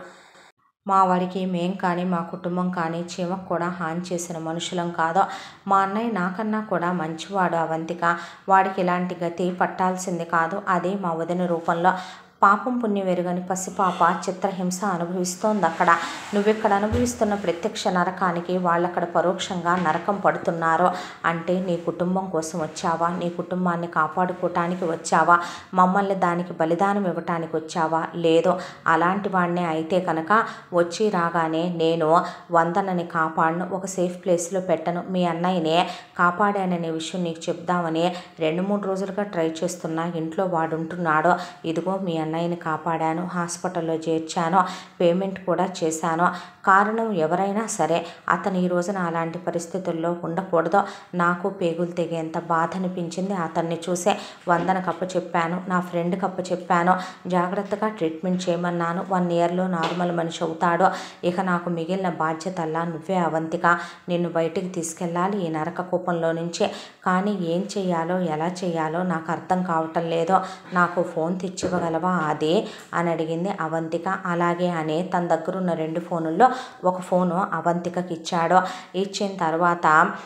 మా వాడికి మేం కానీ మా కుటుంబం కానీ చీమకు కూడా హాని చేసిన మనుషులం కాదు మా అన్నయ్య నాకన్నా కూడా మంచివాడు అవంతిక వాడికి ఇలాంటి గతి పట్టాల్సింది కాదు అది మా వదిన రూపంలో పాపం పుణ్యం ఎరుగని పసిపాప చిత్రహింస అనుభవిస్తోంది అక్కడ నువ్విక్కడ అనుభవిస్తున్న ప్రత్యక్ష నరకానికి వాళ్ళక్కడ పరోక్షంగా నరకం పడుతున్నారు అంటే నీ కుటుంబం కోసం వచ్చావా నీ కుటుంబాన్ని కాపాడుకోవటానికి వచ్చావా మమ్మల్ని దానికి బలిదానం ఇవ్వటానికి వచ్చావా లేదో అలాంటి వాడినే అయితే కనుక వచ్చి రాగానే నేను వందనని కాపాడను ఒక సేఫ్ ప్లేస్లో పెట్టను మీ అన్నయ్యనే కాపాడాననే విషయం నీకు చెప్దామని రెండు మూడు రోజులుగా ట్రై చేస్తున్నా ఇంట్లో వాడు ఉంటున్నాడు ఇదిగో మీ అన్నయ్యని కాపాడాను హాస్పిటల్లో చేర్చాను పేమెంట్ కూడా చేశాను కారణం ఎవరైనా సరే అతను ఈ రోజున అలాంటి పరిస్థితుల్లో ఉండకూడదు నాకు పేగులు తెగేంత బాధ అనిపించింది అతన్ని చూసే వందన కప్ప చెప్పాను నా ఫ్రెండ్ కప్ప చెప్పాను జాగ్రత్తగా ట్రీట్మెంట్ చేయమన్నాను వన్ ఇయర్లో నార్మల్ మనిషి అవుతాడు ఇక నాకు మిగిలిన బాధ్యతల్లా నువ్వే అవంతిక నిన్ను బయటికి తీసుకెళ్ళాలి ఈ నరక కూపంలో నుంచి కానీ ఏం చేయాలో ఎలా చేయాలో నాకు అర్థం కావటం లేదో నాకు ఫోన్ తెచ్చివ్వగలవా అది అని అడిగింది అవంతిక అలాగే అని తన దగ్గర ఉన్న రెండు ఫోనుల్లో ఒక ఫోను అవంతికకి ఇచ్చాడు ఇచ్చిన తర్వాత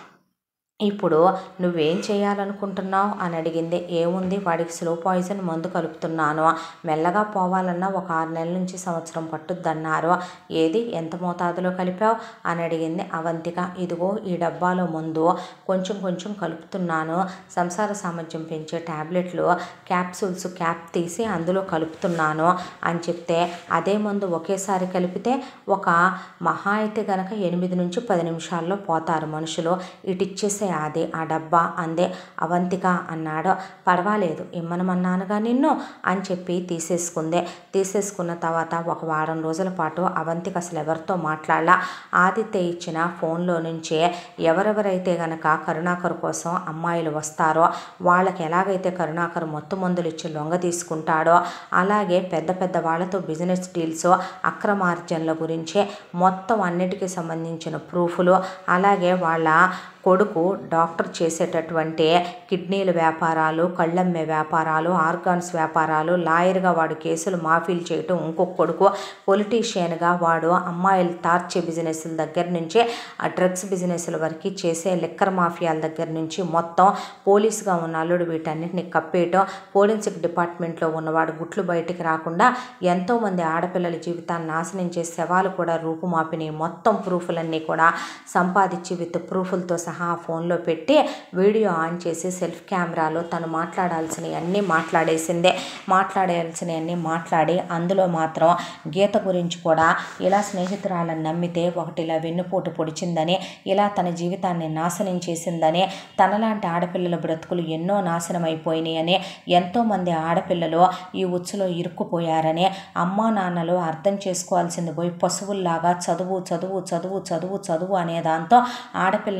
ఇప్పుడు నువ్వేం చేయాలనుకుంటున్నావు అని అడిగింది ఏముంది వాడికి స్లో పాయిజన్ మందు కలుపుతున్నాను మెల్లగా పోవాలన్నా ఒక ఆరు నెలల నుంచి సంవత్సరం పట్టుద్దన్నారు ఏది ఎంత మోతాదులో కలిపావు అని అడిగింది అవంతిక ఇదిగో ఈ డబ్బాలో ముందు కొంచెం కొంచెం కలుపుతున్నాను సంసార సామర్థ్యం పెంచే ట్యాబ్లెట్లు క్యాప్సూల్స్ క్యాప్ తీసి అందులో కలుపుతున్నాను అని చెప్తే అదే మందు ఒకేసారి కలిపితే ఒక మహా అయితే గనక ఎనిమిది నుంచి పది నిమిషాల్లో పోతారు మనుషులు ఇటు ఇచ్చేసే అదే ఆ డబ్బా అందే అవంతిక అన్నాడు పర్వాలేదు ఇమ్మనమన్నానుగా నిన్ను అని చెప్పి తీసేసుకుందే తీసేసుకున్న తర్వాత ఒక వారం రోజుల పాటు అవంతిక అసలు ఎవరితో మాట్లాడలా ఆదిత్య ఇచ్చిన ఫోన్లో నుంచే ఎవరెవరైతే గనక కరుణాకర్ కోసం అమ్మాయిలు వస్తారో వాళ్ళకి ఎలాగైతే కరుణాకర్ మొత్తం మందులు ఇచ్చి లొంగ తీసుకుంటాడో అలాగే పెద్ద పెద్ద వాళ్ళతో బిజినెస్ డీల్స్ అక్రమార్జనల గురించే మొత్తం అన్నిటికీ సంబంధించిన ప్రూఫ్లు అలాగే వాళ్ళ కొడుకు డాక్టర్ చేసేటటువంటి కిడ్నీల వ్యాపారాలు కళ్ళమ్మే వ్యాపారాలు ఆర్గాన్స్ వ్యాపారాలు లాయర్గా వాడు కేసులు మాఫీలు చేయటం ఇంకొక కొడుకు పొలిటీషియన్గా వాడు అమ్మాయిలు తార్చే బిజినెస్ల దగ్గర నుంచి ఆ డ్రగ్స్ బిజినెస్ల వరకు చేసే లిక్కర్ మాఫియాల దగ్గర నుంచి మొత్తం పోలీసుగా ఉన్న అల్లుడు వీటన్నిటిని కప్పేయటం ఫోరెన్సిక్ డిపార్ట్మెంట్లో ఉన్నవాడు గుట్లు బయటికి రాకుండా ఎంతోమంది ఆడపిల్లల జీవితాన్ని నాశనం చేసే శవాలు కూడా రూపుమాపినాయి మొత్తం ప్రూఫ్లన్నీ కూడా సంపాదించి విత్ ప్రూఫ్లతో సహా ఆ ఫోన్లో పెట్టి వీడియో ఆన్ చేసి సెల్ఫ్ కెమెరాలో తను మాట్లాడాల్సినవి అన్నీ మాట్లాడేసిందే మాట్లాడాల్సినవన్నీ మాట్లాడి అందులో మాత్రం గీత గురించి కూడా ఇలా స్నేహితురాలను నమ్మితే ఒకటి ఇలా వెన్నుపోటు పొడిచిందని ఇలా తన జీవితాన్ని నాశనం చేసిందని తనలాంటి ఆడపిల్లల బ్రతుకులు ఎన్నో నాశనం అయిపోయినాయి అని ఎంతోమంది ఆడపిల్లలు ఈ ఉచ్చులో ఇరుక్కుపోయారని అమ్మా నాన్నలు అర్థం చేసుకోవాల్సింది పోయి పశువుల్లాగా చదువు చదువు చదువు చదువు చదువు అనే దాంతో ఆడపిల్లల్ని ఇలా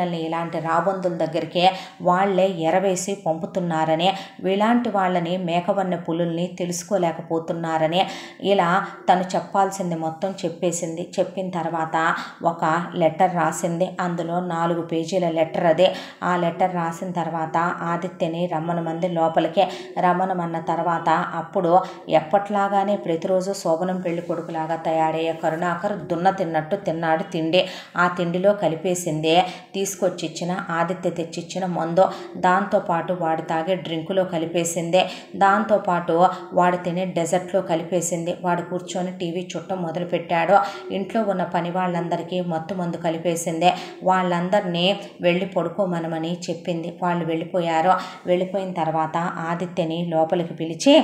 లాంటి రాబందుల దగ్గరికి వాళ్లే ఎరవేసి పంపుతున్నారని ఇలాంటి వాళ్ళని మేకవన్న పులుల్ని తెలుసుకోలేకపోతున్నారని ఇలా తను చెప్పాల్సింది మొత్తం చెప్పేసింది చెప్పిన తర్వాత ఒక లెటర్ రాసింది అందులో నాలుగు పేజీల లెటర్ అదే ఆ లెటర్ రాసిన తర్వాత ఆదిత్యని రమ్మనమంది లోపలికి రమ్మనమన్న తర్వాత అప్పుడు ఎప్పట్లాగానే ప్రతిరోజు శోభనం పెళ్లి కొడుకులాగా తయారయ్యే కరుణాకర్ దున్న తిన్నట్టు తిన్నాడు తిండి ఆ తిండిలో కలిపేసింది తీసుకొచ్చి ఇచ్చిన ఆదిత్య తెచ్చిచ్చిన మందు దాంతోపాటు వాడు తాగే డ్రింకులో కలిపేసింది దాంతోపాటు వాడు తినే డెజర్ట్లో కలిపేసింది వాడు కూర్చొని టీవీ చుట్టం మొదలుపెట్టాడు ఇంట్లో ఉన్న పని వాళ్ళందరికీ మత్తు మందు కలిపేసింది వాళ్ళందరినీ వెళ్ళి పడుకోమనమని చెప్పింది వాళ్ళు వెళ్ళిపోయారు వెళ్ళిపోయిన తర్వాత ఆదిత్యని లోపలికి పిలిచి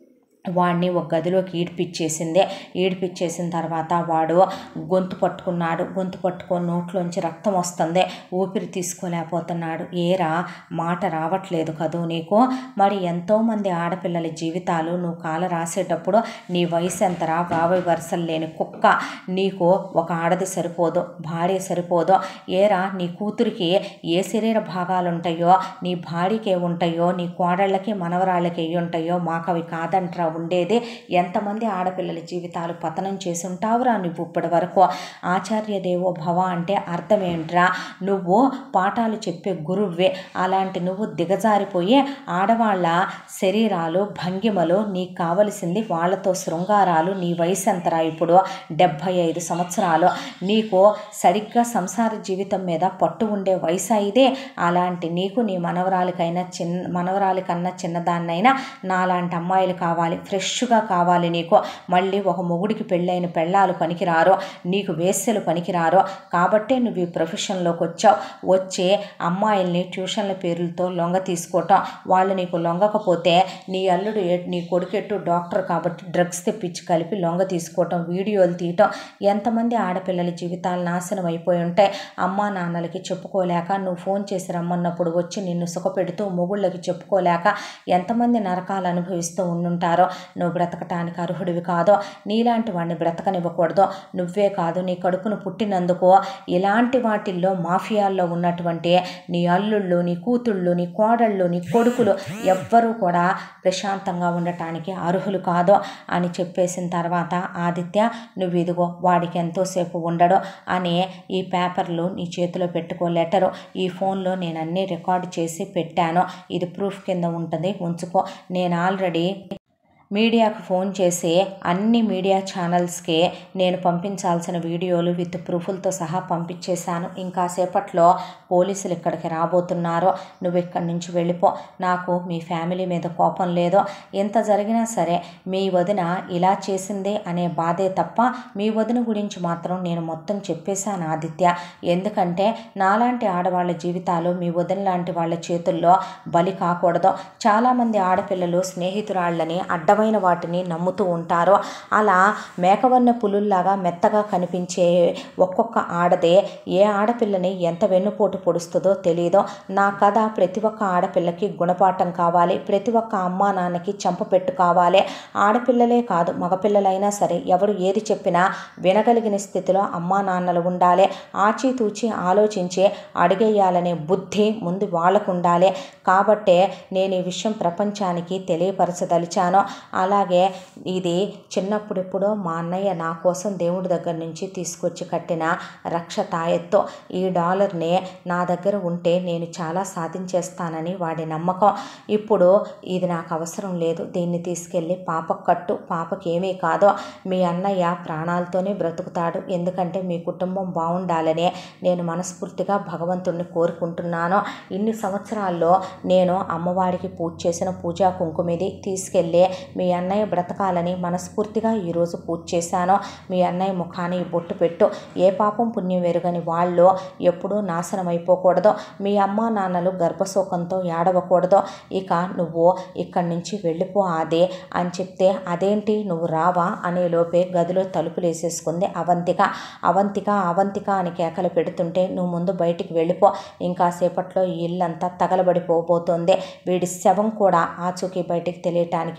వాడిని ఒక గదిలోకి ఈడ్పిచ్చేసింది ఈడ్పిచ్చేసిన తర్వాత వాడు గొంతు పట్టుకున్నాడు గొంతు పట్టుకొని నోట్లోంచి రక్తం వస్తుంది ఊపిరి తీసుకోలేకపోతున్నాడు ఏరా మాట రావట్లేదు కదూ నీకు మరి ఎంతోమంది ఆడపిల్లల జీవితాలు నువ్వు కాల రాసేటప్పుడు నీ వయసు ఎంతరా బాబాయ్ వరుసలు లేని కుక్క నీకు ఒక ఆడది సరిపోదు భార్య సరిపోదు ఏరా నీ కూతురికి ఏ శరీర భాగాలు ఉంటాయో నీ భార్యకి ఏ ఉంటాయో నీ కోడళ్ళకి మనవరాళ్ళకి ఏ ఉంటాయో మాకు అవి కాదంట్రా ఉండేది ఎంతమంది ఆడపిల్లల జీవితాలు పతనం చేసి ఉంటావురా నువ్వు ఇప్పటి వరకు ఆచార్య దేవో భవ అంటే అర్థం ఏంట్రా నువ్వు పాఠాలు చెప్పే గురువే అలాంటి నువ్వు దిగజారిపోయి ఆడవాళ్ళ శరీరాలు భంగిమలు నీకు కావలసింది వాళ్ళతో శృంగారాలు నీ వయసు ఎంతరా ఇప్పుడు డెబ్భై ఐదు సంవత్సరాలు నీకు సరిగ్గా సంసార జీవితం మీద పట్టు ఉండే వయసు ఇదే అలాంటి నీకు నీ మనవరాలికైనా చిన్న మనవరాలి కన్నా చిన్నదాన్నైనా నాలాంటి అమ్మాయిలు కావాలి ఫ్రెష్గా కావాలి నీకు మళ్ళీ ఒక మొగుడికి పెళ్ళైన పెళ్ళాలు పనికిరారో నీకు వేస్యలు పనికిరారో కాబట్టే నువ్వు ఈ ప్రొఫెషన్లోకి వచ్చావు వచ్చి అమ్మాయిల్ని ట్యూషన్ల పేర్లతో లొంగ తీసుకోవటం వాళ్ళు నీకు లొంగకపోతే నీ అల్లుడు ఏ- నీ కొడుకెట్టు డాక్టర్ కాబట్టి డ్రగ్స్ తెప్పించి కలిపి లొంగ తీసుకోవటం వీడియోలు తీయటం ఎంతమంది ఆడపిల్లల జీవితాలు నాశనం అయిపోయి ఉంటాయి అమ్మా నాన్నలకి చెప్పుకోలేక నువ్వు ఫోన్ చేసి రమ్మన్నప్పుడు వచ్చి నిన్ను సుఖపెడుతూ మొగుళ్ళకి చెప్పుకోలేక ఎంతమంది నరకాలు అనుభవిస్తూ ఉండుంటారో నువ్వు బ్రతకటానికి అర్హుడివి కాదో నీలాంటి వాడిని బ్రతకనివ్వకూడదు నువ్వే కాదు నీ కడుపును పుట్టినందుకు ఇలాంటి వాటిల్లో మాఫియాల్లో ఉన్నటువంటి నీ అల్లుళ్ళు నీ కూతుళ్ళు నీ కోడళ్ళు నీ కొడుకులు ఎవ్వరూ కూడా ప్రశాంతంగా ఉండటానికి అర్హులు కాదు అని చెప్పేసిన తర్వాత ఆదిత్య నువ్వు ఇదిగో వాడికి ఎంతోసేపు ఉండడు అని ఈ పేపర్లు నీ చేతిలో పెట్టుకో లెటరు ఈ ఫోన్లో నేను అన్నీ రికార్డు చేసి పెట్టాను ఇది ప్రూఫ్ కింద ఉంటుంది ఉంచుకో నేను ఆల్రెడీ మీడియాకు ఫోన్ చేసి అన్ని మీడియా ఛానల్స్కి నేను పంపించాల్సిన వీడియోలు విత్ ప్రూఫ్లతో సహా పంపించేశాను ఇంకా సేపట్లో పోలీసులు ఇక్కడికి రాబోతున్నారు నువ్వు ఇక్కడి నుంచి వెళ్ళిపో నాకు మీ ఫ్యామిలీ మీద కోపం లేదు ఎంత జరిగినా సరే మీ వదిన ఇలా చేసింది అనే బాధే తప్ప మీ వదిన గురించి మాత్రం నేను మొత్తం చెప్పేశాను ఆదిత్య ఎందుకంటే నాలాంటి ఆడవాళ్ళ జీవితాలు మీ వదిన లాంటి వాళ్ళ చేతుల్లో బలి కాకూడదు చాలామంది ఆడపిల్లలు స్నేహితురాళ్ళని అడ్డమైన వాటిని నమ్ముతూ ఉంటారు అలా మేకవన్న పులుల్లాగా మెత్తగా కనిపించే ఒక్కొక్క ఆడదే ఏ ఆడపిల్లని ఎంత వెన్నుపోటు పొడుస్తుందో తెలియదు నా కథ ప్రతి ఒక్క ఆడపిల్లకి గుణపాఠం కావాలి ప్రతి ఒక్క అమ్మా నాన్నకి చంపపెట్టు కావాలి ఆడపిల్లలే కాదు మగపిల్లలైనా సరే ఎవరు ఏది చెప్పినా వినగలిగిన స్థితిలో అమ్మా నాన్నలు ఉండాలి ఆచితూచి ఆలోచించి అడిగేయాలనే బుద్ధి ముందు వాళ్ళకు ఉండాలి కాబట్టే నేను ఈ విషయం ప్రపంచానికి తెలియపరచదలిచాను అలాగే ఇది చిన్నప్పుడెప్పుడో మా అన్నయ్య నా కోసం దేవుడి దగ్గర నుంచి తీసుకొచ్చి కట్టిన రక్ష తాయెత్తు ఈ డాలర్ని నా దగ్గర ఉంటే నేను చాలా సాధించేస్తానని వాడి నమ్మకం ఇప్పుడు ఇది నాకు అవసరం లేదు దీన్ని తీసుకెళ్ళి పాపకు కట్టు పాపకి ఏమీ కాదో మీ అన్నయ్య ప్రాణాలతోనే బ్రతుకుతాడు ఎందుకంటే మీ కుటుంబం బాగుండాలని నేను మనస్ఫూర్తిగా భగవంతుణ్ణి కోరుకుంటున్నాను ఇన్ని సంవత్సరాల్లో నేను అమ్మవారికి పూజ చేసిన పూజా కుంకుమిది తీసుకెళ్ళి మీ అన్నయ్య బ్రతకాలని మనస్ఫూర్తిగా ఈరోజు పూజ చేశాను మీ అన్నయ్య ముఖాన్ని ఈ బొట్టు పెట్టు ఏ పాపం పుణ్యం వెరుగని వాళ్ళు ఎప్పుడూ నాశనం అయిపోకూడదు మీ అమ్మ నాన్నలు గర్భశోకంతో ఏడవకూడదు ఇక నువ్వు ఇక్కడి నుంచి వెళ్ళిపో అదే అని చెప్తే అదేంటి నువ్వు రావా అనే లోపే గదిలో తలుపులు వేసేసుకుంది అవంతిక అవంతిక అవంతిక అని కేకలు పెడుతుంటే నువ్వు ముందు బయటికి వెళ్ళిపో ఇంకా సేపట్లో ఈ ఇల్లంతా తగలబడిపోబోతోంది వీడి శవం కూడా ఆచూకీ బయటికి తెలియటానికి వీల్లేదు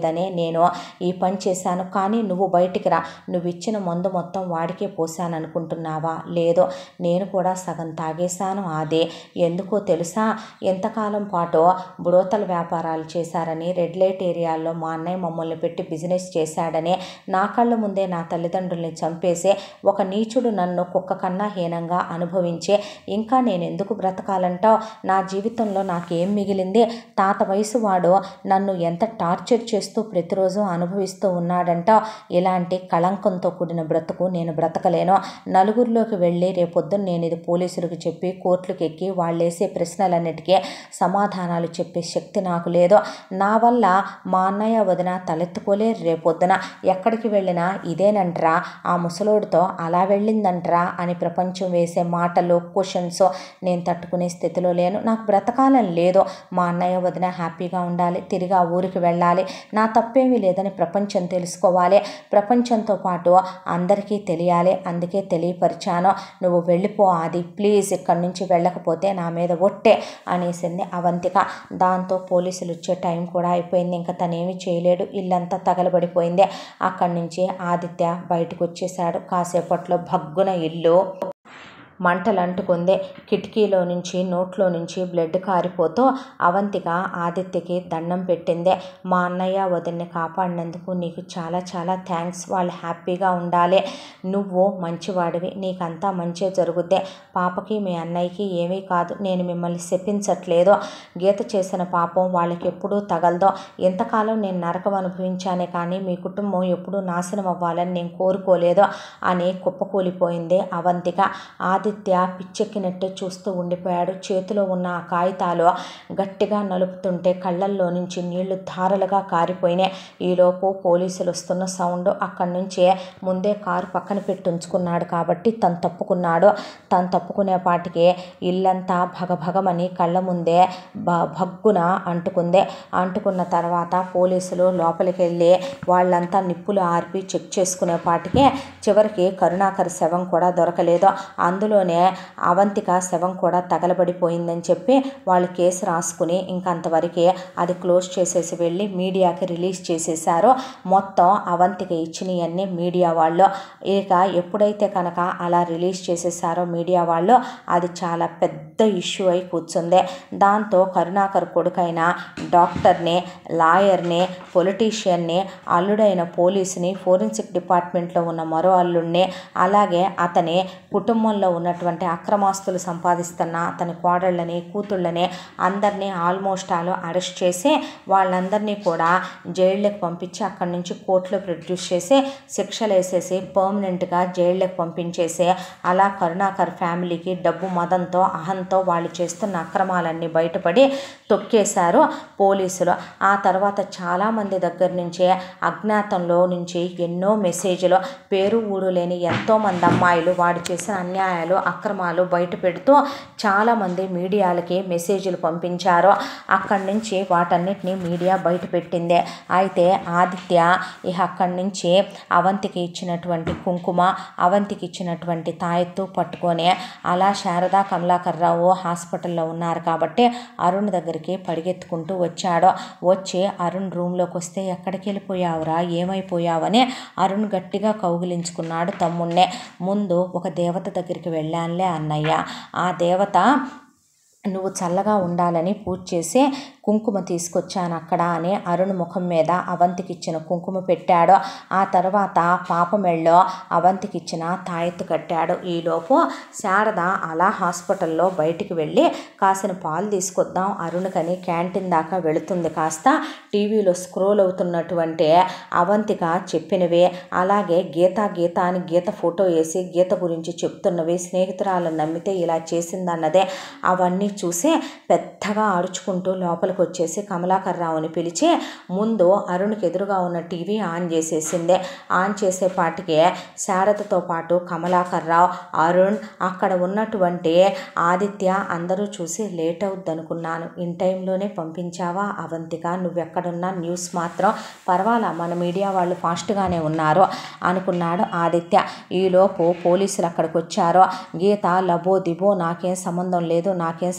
బాగోలేదనే నేను ఈ పని చేశాను కానీ నువ్వు బయటికి రా నువ్వు ఇచ్చిన మందు మొత్తం వాడికే పోసాను అనుకుంటున్నావా లేదో నేను కూడా సగం తాగేశాను అదే ఎందుకో తెలుసా ఎంతకాలం పాటు బుడోతల వ్యాపారాలు చేశారని రెడ్ లైట్ ఏరియాల్లో మా అన్నయ్య మమ్మల్ని పెట్టి బిజినెస్ చేశాడని నా కళ్ళ ముందే నా తల్లిదండ్రుల్ని చంపేసి ఒక నీచుడు నన్ను కుక్క కన్నా హీనంగా అనుభవించే ఇంకా నేను ఎందుకు బ్రతకాలంటావు నా జీవితంలో నాకేం మిగిలింది తాత వయసు వాడు నన్ను ఎంత టార్చర్ చేస్తూ ప్రతిరోజు అనుభవిస్తూ ఉన్నాడంటావు ఇలాంటి కళంకంతో కూడిన బ్రతుకు నేను బ్రతకలేను నలుగురిలోకి వెళ్ళి రేపొద్దున నేను ఇది పోలీసులకు చెప్పి కోర్టులకు ఎక్కి వాళ్ళేసే ప్రశ్నలన్నిటికీ సమాధానాలు చెప్పే శక్తి నాకు లేదు నా వల్ల మా అన్నయ్య వదిన తలెత్తుకోలేరు రేపొద్దున ఎక్కడికి వెళ్ళినా ఇదేనంట్రా ఆ ముసలోడితో అలా వెళ్ళిందంట్రా అని ప్రపంచం వేసే మాటలు క్వశ్చన్స్ నేను తట్టుకునే స్థితిలో లేను నాకు బ్రతకాలని లేదు మా అన్నయ్య వదిన హ్యాపీగా ఉండాలి తిరిగి ఆ ఊరికి వెళ్ళాలి నా తప్పేమీ లేదని ప్రపంచం తెలుసుకోవాలి ప్రపంచంతో పాటు అందరికీ తెలియాలి అందుకే తెలియపరిచాను నువ్వు వెళ్ళిపో అది ప్లీజ్ ఇక్కడి నుంచి వెళ్ళకపోతే నా మీద ఒట్టే అనేసింది అవంతిక దాంతో పోలీసులు వచ్చే టైం కూడా అయిపోయింది ఇంకా తనేమి చేయలేడు ఇల్లంతా తగలబడిపోయింది అక్కడి నుంచి ఆదిత్య బయటకు వచ్చేసాడు కాసేపట్లో భగ్గున ఇల్లు మంటలు అంటుకుంది కిటికీలో నుంచి నోట్లో నుంచి బ్లడ్ కారిపోతూ అవంతిక ఆదిత్యకి దండం పెట్టింది మా అన్నయ్య వదిన్ని కాపాడినందుకు నీకు చాలా చాలా థ్యాంక్స్ వాళ్ళు హ్యాపీగా ఉండాలి నువ్వు మంచివాడివి నీకంతా మంచి జరుగుద్ది పాపకి మీ అన్నయ్యకి ఏమీ కాదు నేను మిమ్మల్ని శపించట్లేదు గీత చేసిన పాపం వాళ్ళకి ఎప్పుడూ తగలదో ఎంతకాలం నేను నరకం అనుభవించానే కానీ మీ కుటుంబం ఎప్పుడూ నాశనం అవ్వాలని నేను కోరుకోలేదు అని కుప్పకూలిపోయింది అవంతిక ఆదిత్య పిచ్చెక్కినట్టే చూస్తూ ఉండిపోయాడు చేతిలో ఉన్న ఆ కాగితాలు గట్టిగా నలుపుతుంటే కళ్ళల్లో నుంచి నీళ్లు ధారలుగా కారిపోయినాయి ఈలోపు పోలీసులు వస్తున్న సౌండ్ అక్కడి నుంచే ముందే కారు పక్కన పెట్టి ఉంచుకున్నాడు కాబట్టి తను తప్పుకున్నాడు తను తప్పుకునే పాటికి ఇల్లంతా భగభగమని కళ్ళ ముందే బ భగ్గున అంటుకుంది అంటుకున్న తర్వాత పోలీసులు లోపలికి వెళ్ళి వాళ్ళంతా నిప్పులు ఆర్పి చెక్ చేసుకునే పాటికే చివరికి కరుణాకర్ శవం కూడా దొరకలేదు అందులోనే అవంతిక శవం కూడా తగలబడిపోయిందని చెప్పి వాళ్ళు కేసు రాసుకుని ఇంకంతవరకు అది క్లోజ్ చేసేసి వెళ్ళి మీడియాకి రిలీజ్ చేసేసారో మొత్తం అవంతిక ఇచ్చినవన్నీ మీడియా వాళ్ళు ఇక ఎప్పుడైతే కనుక అలా రిలీజ్ చేసేసారో మీడియా వాళ్ళు అది చాలా పెద్ద ఇష్యూ అయి కూర్చుంది దాంతో కరుణాకర్ కొడుకైన డాక్టర్ని లాయర్ని పొలిటీషియన్ని అల్లుడైన పోలీసుని ఫోరెన్సిక్ డిపార్ట్మెంట్లో ఉన్న మరో అల్లుడిని అలాగే అతని కుటుంబంలో ఉన్నటువంటి అక్రమాస్తులు సంపాదిస్తున్న అతని కోడళ్ళని కూతుళ్ళని అందరినీ ఆల్మోస్ట్ ఆల్ అరెస్ట్ చేసి వాళ్ళందరినీ కూడా జైళ్ళకి పంపించి అక్కడి నుంచి కోర్టులో ప్రొడ్యూస్ చేసి శిక్షలు వేసేసి పర్మనెంట్గా జైళ్ళకి పంపించేసి అలా కరుణాకర్ ఫ్యామిలీకి డబ్బు మదంతో అహంతో వాళ్ళు చేస్తున్న అక్రమాలన్నీ బయటపడి తొక్కేశారు పోలీసులు ఆ తర్వాత చాలామంది దగ్గర నుంచే అజ్ఞాతంలో నుంచి ఎన్నో మెసేజ్లు పేరు ఊడు లేని ఎంతోమంది అమ్మాయిలు వాడు చేసిన అన్యాయాలు అక్రమాలు బయట పెడుతూ చాలామంది మీడియాలకి మెసేజ్లు పంపించారు అక్కడి నుంచి వాటన్నిటిని మీడియా బయట పెట్టింది అయితే ఆదిత్య ఇక అక్కడి నుంచి అవంతికి ఇచ్చినటువంటి కుంకుమ అవంతికి ఇచ్చినటువంటి తాయెత్తు పట్టుకొని అలా శారదా కమలాకర్ రావు హాస్పిటల్లో ఉన్నారు కాబట్టి అరుణ్ దగ్గరికి పరిగెత్తుకుంటూ వచ్చాడు వచ్చి అరుణ్ రూమ్లోకి వస్తే ఎక్కడికి వెళ్ళిపోయావురా ఏమైపోయావని అరుణ్ గట్టిగా కౌగిలించుకున్నాడు తమ్ముణ్ణే ముందు ఒక దేవత దగ్గరికి వెళ్ళానులే అన్నయ్య ఆ దేవత నువ్వు చల్లగా ఉండాలని పూజ చేసి కుంకుమ తీసుకొచ్చాను అక్కడ అని అరుణ్ ముఖం మీద అవంతికి ఇచ్చిన కుంకుమ పెట్టాడు ఆ తర్వాత పాప మెళ్ళో అవంతికి ఇచ్చిన తాయెత్తు కట్టాడు ఈలోపు శారద అలా హాస్పిటల్లో బయటికి వెళ్ళి కాసిన పాలు తీసుకొద్దాం అరుణ్కని క్యాంటీన్ దాకా వెళుతుంది కాస్త టీవీలో స్క్రోల్ అవుతున్నటువంటి అవంతిక చెప్పినవి అలాగే గీత గీత అని గీత ఫోటో వేసి గీత గురించి చెప్తున్నవి స్నేహితురాలను నమ్మితే ఇలా చేసిందన్నదే అవన్నీ చూసి పెద్దగా అరుచుకుంటూ లోపలికి వచ్చేసి కమలాకర్ రావుని పిలిచి ముందు అరుణ్కి ఎదురుగా ఉన్న టీవీ ఆన్ చేసేసింది ఆన్ చేసేపాటికి శారదతో పాటు కమలాకర్ రావు అరుణ్ అక్కడ ఉన్నటువంటి ఆదిత్య అందరూ చూసి లేట్ అవుద్ది అనుకున్నాను ఇన్ టైంలోనే పంపించావా అవంతిక నువ్వెక్కడున్నా న్యూస్ మాత్రం పర్వాలా మన మీడియా వాళ్ళు ఫాస్ట్గానే ఉన్నారు అనుకున్నాడు ఆదిత్య ఈలోపు పోలీసులు అక్కడికి వచ్చారు గీత లబో దిబో నాకేం సంబంధం లేదు నాకేం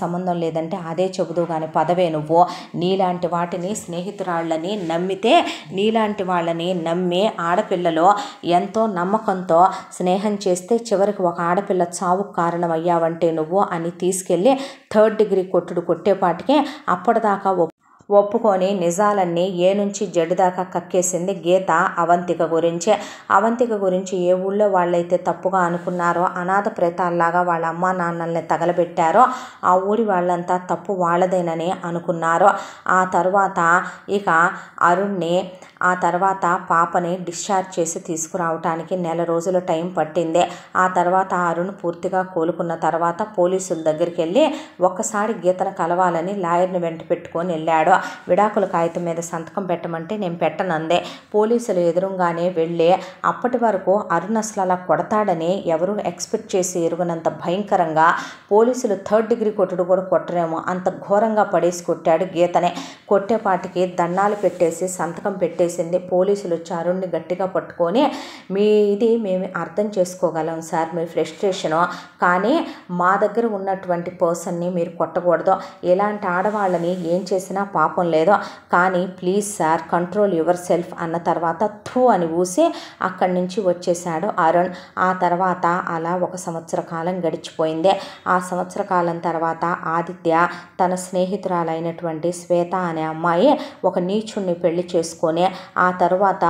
సంబంధం లేదంటే అదే చెబుదు కానీ పదవే నువ్వు నీలాంటి వాటిని స్నేహితురాళ్ళని నమ్మితే నీలాంటి వాళ్ళని నమ్మి ఆడపిల్లలో ఎంతో నమ్మకంతో స్నేహం చేస్తే చివరికి ఒక ఆడపిల్ల చావుకు కారణమయ్యావంటే నువ్వు అని తీసుకెళ్ళి థర్డ్ డిగ్రీ కొట్టుడు కొట్టేపాటికే అప్పటిదాకా ఒప్- ఒప్పుకొని నిజాలన్నీ ఏ నుంచి జడి దాకా కక్కేసింది గీత అవంతిక గురించే అవంతిక గురించి ఏ ఊళ్ళో వాళ్ళైతే తప్పుగా అనుకున్నారో అనాథ ప్రేతాల్లాగా వాళ్ళ అమ్మా నాన్నల్ని తగలబెట్టారో ఆ ఊరి వాళ్ళంతా తప్పు వాళ్ళదేనని అనుకున్నారు ఆ తర్వాత ఇక అరుణ్ణి ఆ తర్వాత పాపని డిశ్చార్జ్ చేసి తీసుకురావటానికి నెల రోజుల టైం పట్టింది ఆ తర్వాత అరుణ్ పూర్తిగా కోలుకున్న తర్వాత పోలీసుల దగ్గరికి వెళ్ళి ఒక్కసారి గీతను కలవాలని లాయర్ని వెంట పెట్టుకొని వెళ్ళాడు విడాకుల కాగితం మీద సంతకం పెట్టమంటే నేను పెట్టనందే పోలీసులు ఎదురుగానే వెళ్ళి అప్పటి వరకు అరుణ్ అసలు అలా కొడతాడని ఎవరు ఎక్స్పెక్ట్ చేసి ఎరుగనంత భయంకరంగా పోలీసులు థర్డ్ డిగ్రీ కొట్టుడు కూడా కొట్టరేమో అంత ఘోరంగా పడేసి కొట్టాడు గీతనే కొట్టేపాటికి దండాలు పెట్టేసి సంతకం పెట్టేసింది పోలీసులు వచ్చి అరుణ్ని గట్టిగా పట్టుకొని మీ ఇది మేము అర్థం చేసుకోగలం సార్ మీ ఫ్రస్ట్రేషను కానీ మా దగ్గర ఉన్నటువంటి పర్సన్ని మీరు కొట్టకూడదు ఎలాంటి ఆడవాళ్ళని ఏం చేసినా పాపం లేదు కానీ please sir control yourself అన్న తర్వాత థూ అని ఊసి అక్కడి నుంచి వచ్చేసాడు అరుణ్ ఆ తర్వాత అలా ఒక సంవత్సర కాలం గడిచిపోయింది ఆ సంవత్సర కాలం తర్వాత ఆదిత్య తన స్నేహితురాలైనటువంటి శ్వేత అనే అమ్మాయి ఒక నీచుణ్ణి పెళ్లి చేసుకొని ఆ తర్వాత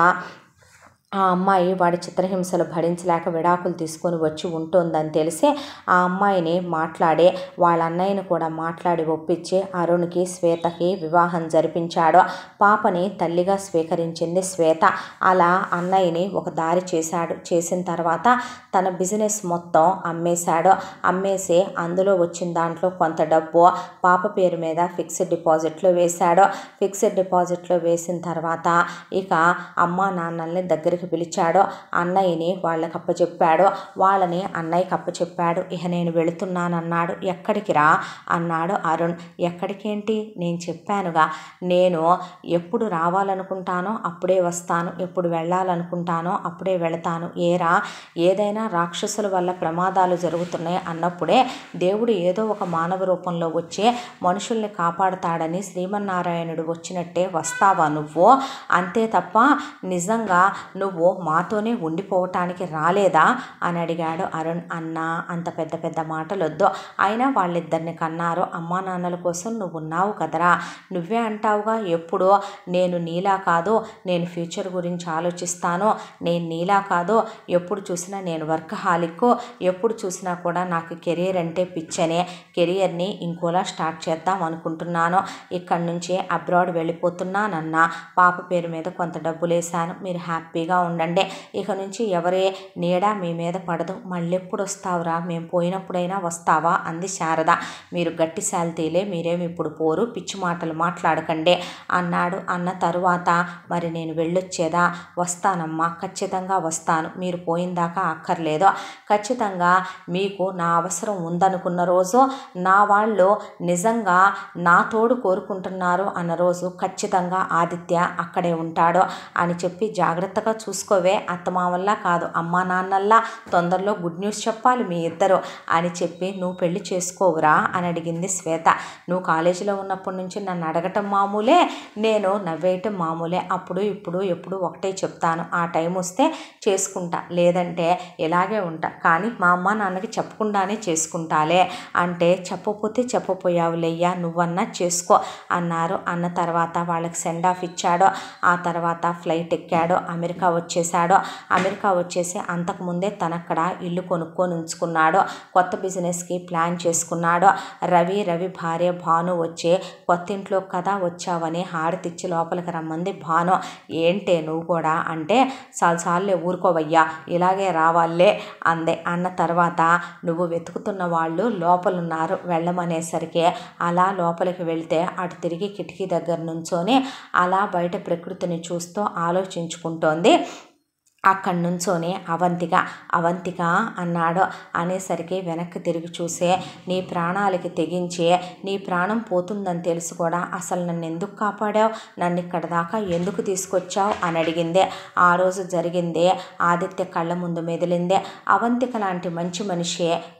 ఆ అమ్మాయి వాడి చిత్రహింసలు భరించలేక విడాకులు తీసుకొని వచ్చి ఉంటుందని తెలిసి ఆ అమ్మాయిని మాట్లాడి వాళ్ళ అన్నయ్యని కూడా మాట్లాడి ఒప్పించి అరుణ్కి శ్వేతకి వివాహం జరిపించాడు పాపని తల్లిగా స్వీకరించింది శ్వేత అలా అన్నయ్యని ఒక దారి చేశాడు చేసిన తర్వాత తన బిజినెస్ మొత్తం అమ్మేశాడు అమ్మేసి అందులో వచ్చిన దాంట్లో కొంత డబ్బు పాప పేరు మీద ఫిక్స్డ్ డిపాజిట్లో వేశాడు ఫిక్స్డ్ డిపాజిట్లో వేసిన తర్వాత ఇక అమ్మా నాన్నల్ని దగ్గరికి పిలిచాడు అన్నయ్యని వాళ్ళకి అప్పచెప్పాడు వాళ్ళని అన్నయ్యకి అప్పచెప్పాడు ఇక నేను వెళుతున్నానన్నాడు ఎక్కడికి రా అన్నాడు అరుణ్ ఎక్కడికేంటి నేను చెప్పానుగా నేను ఎప్పుడు రావాలనుకుంటానో అప్పుడే వస్తాను ఎప్పుడు వెళ్ళాలనుకుంటానో అప్పుడే వెళతాను ఏరా ఏదైనా రాక్షసుల వల్ల ప్రమాదాలు జరుగుతున్నాయి అన్నప్పుడే దేవుడు ఏదో ఒక మానవ రూపంలో వచ్చి మనుషుల్ని కాపాడుతాడని శ్రీమన్నారాయణుడు వచ్చినట్టే వస్తావా నువ్వు అంతే తప్ప నిజంగా నువ్వు మాతోనే ఉండిపోవటానికి రాలేదా అని అడిగాడు అరుణ్ అన్న అంత పెద్ద పెద్ద మాటలు వద్దు అయినా వాళ్ళిద్దరిని కన్నారు అమ్మా నాన్నల కోసం నువ్వు ఉన్నావు కదరా నువ్వే అంటావుగా ఎప్పుడు నేను నీలా కాదు నేను ఫ్యూచర్ గురించి ఆలోచిస్తాను నేను నీలా కాదు ఎప్పుడు చూసినా నేను వర్క్ హాలిక్ ఎప్పుడు చూసినా కూడా నాకు కెరీర్ అంటే పిచ్చనే కెరియర్ని ఇంకోలా స్టార్ట్ చేద్దాం అనుకుంటున్నాను ఇక్కడి నుంచి అబ్రాడ్ వెళ్ళిపోతున్నానన్న పాప పేరు మీద కొంత డబ్బులు వేసాను మీరు హ్యాపీగా ఉండండి ఇక నుంచి ఎవరే నీడ మీ మీద పడదు మళ్ళీ ఎప్పుడు వస్తావురా మేము పోయినప్పుడైనా వస్తావా అంది శారద మీరు గట్టి శాలితీలే మీరేమి ఇప్పుడు పోరు పిచ్చి మాటలు మాట్లాడకండి అన్నాడు అన్న తరువాత మరి నేను వెళ్ళొచ్చేదా వస్తానమ్మా ఖచ్చితంగా వస్తాను మీరు పోయిందాకా అక్కర్లేదు ఖచ్చితంగా మీకు నా అవసరం ఉందనుకున్న రోజు నా వాళ్ళు నిజంగా నా తోడు కోరుకుంటున్నారు అన్న రోజు ఖచ్చితంగా ఆదిత్య అక్కడే ఉంటాడు అని చెప్పి జాగ్రత్తగా చూసుకోవే అత్తమామల్లా కాదు అమ్మా నాన్నల్లా తొందరలో గుడ్ న్యూస్ చెప్పాలి మీ ఇద్దరు అని చెప్పి నువ్వు పెళ్లి చేసుకోవురా అని అడిగింది శ్వేత నువ్వు కాలేజీలో ఉన్నప్పటి నుంచి నన్ను అడగటం మామూలే నేను నవ్వేయటం మామూలే అప్పుడు ఇప్పుడు ఎప్పుడు ఒకటే చెప్తాను ఆ టైం వస్తే చేసుకుంటా లేదంటే ఇలాగే ఉంటా కానీ మా అమ్మ నాన్నకి చెప్పకుండానే చేసుకుంటాలే అంటే చెప్పపోతే చెప్పపోయావులేయ్యా నువ్వన్నా చేసుకో అన్నారు అన్న తర్వాత వాళ్ళకి సెండ్ ఆఫ్ ఇచ్చాడు ఆ తర్వాత ఫ్లైట్ ఎక్కాడు అమెరికా వచ్చేసాడు అమెరికా వచ్చేసి అంతకుముందే తనక్కడ ఇల్లు కొనుక్కొని ఉంచుకున్నాడు కొత్త బిజినెస్కి ప్లాన్ చేసుకున్నాడు రవి రవి భార్య భాను వచ్చి కొత్త ఇంట్లో కదా వచ్చావని హారతిచ్చి లోపలికి రమ్మంది భాను ఏంటే నువ్వు కూడా అంటే చాలాసార్లే ఊరుకోవయ్యా ఇలాగే రావాలే అందే అన్న తర్వాత నువ్వు వెతుకుతున్న వాళ్ళు లోపలున్నారు వెళ్ళమనేసరికి అలా లోపలికి వెళ్తే అటు తిరిగి కిటికీ దగ్గర నుంచొని అలా బయట ప్రకృతిని చూస్తూ ఆలోచించుకుంటోంది అక్కడి నుంచోనే అవంతిక అవంతిక అన్నాడు అనేసరికి వెనక్కి తిరిగి చూసే నీ ప్రాణాలకి తెగించి నీ ప్రాణం పోతుందని తెలుసు కూడా అసలు నన్ను ఎందుకు కాపాడావు నన్ను ఇక్కడ దాకా ఎందుకు తీసుకొచ్చావు అని అడిగింది ఆ రోజు జరిగింది ఆదిత్య కళ్ళ ముందు మెదిలింది అవంతిక లాంటి మంచి మనిషి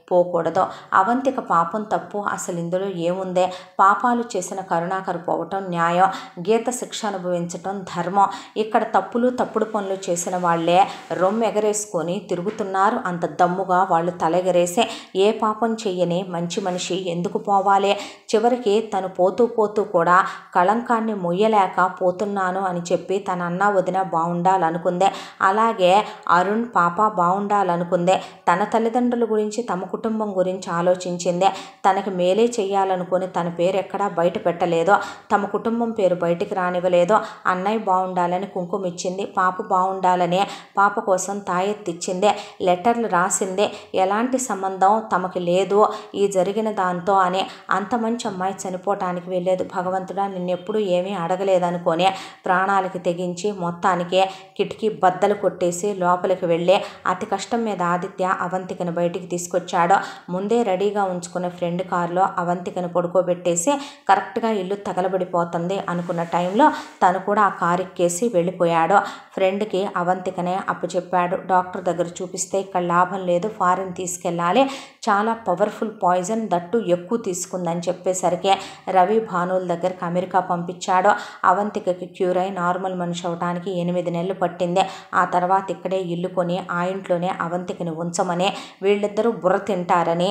పోకూడదు అవంతిక పాపం తప్పు అసలు ఇందులో ఏముందే పాపాలు చేసిన కరుణాకర్ పోవటం న్యాయం గీత శిక్ష అనుభవించటం ధర్మం ఇక్కడ తప్పులు తప్పుడు పనులు చేసిన వాళ్ళే రొమ్ము ఎగరేసుకొని తిరుగుతున్నారు అంత దమ్ముగా వాళ్ళు తలెగరేసే ఏ పాపం చెయ్యని మంచి మనిషి ఎందుకు పోవాలి చివరికి తను పోతూ పోతూ కూడా కళంకాన్ని మొయ్యలేక పోతున్నాను అని చెప్పి తన అన్న వదిన బాగుండాలనుకుందే అలాగే అరుణ్ పాప బాగుండాలనుకుందే తన తల్లిదండ్రుల గురించి తమ కుటుంబం గురించి ఆలోచించిందే తనకి మేలే చేయాలనుకుని తన పేరు ఎక్కడా బయట పెట్టలేదో తమ కుటుంబం పేరు బయటికి రానివ్వలేదో అన్నయ్య బాగుండాలని కుంకుమ ఇచ్చింది పాప బాగుండాలని పాప కోసం తాయెత్తిచ్చిందే లెటర్లు రాసిందే ఎలాంటి సంబంధం తమకి లేదు ఈ జరిగిన దాంతో అని అంత మంచి అమ్మాయి చనిపోవటానికి వెళ్ళలేదు భగవంతుడా నిన్నెప్పుడు ఏమీ అడగలేదనుకొని ప్రాణాలకి తెగించి మొత్తానికి కిటికీ బద్దలు కొట్టేసి లోపలికి వెళ్ళి అతి కష్టం మీద ఆదిత్య అవంతికను బయటికి తీసుకొచ్చాడు ముందే రెడీగా ఉంచుకున్న ఫ్రెండ్ కారులో అవంతికను పడుకోబెట్టేసి కరెక్ట్గా ఇల్లు తగలబడిపోతుంది అనుకున్న టైంలో తను కూడా ఆ కారు ఎక్కేసి వెళ్ళిపోయాడు ఫ్రెండ్కి అవంతికనే అప్పచెప్పాడు డాక్టర్ దగ్గర చూపిస్తే ఇక్కడ లాభం లేదు ఫారిన్ తీసుకెళ్ళాలి చాలా పవర్ఫుల్ పాయిజన్ దట్టు ఎక్కువ తీసుకుందని చెప్పేసరికి రవి భానుల దగ్గరికి అమెరికా పంపించాడు అవంతికకి క్యూర్ అయి నార్మల్ మనిషి అవడానికి ఎనిమిది నెలలు పట్టింది ఆ తర్వాత ఇక్కడే ఇల్లు కొని ఆ ఇంట్లోనే అవంతికని ఉంచమని వీళ్ళిద్దరూ బుర్ర తింటారని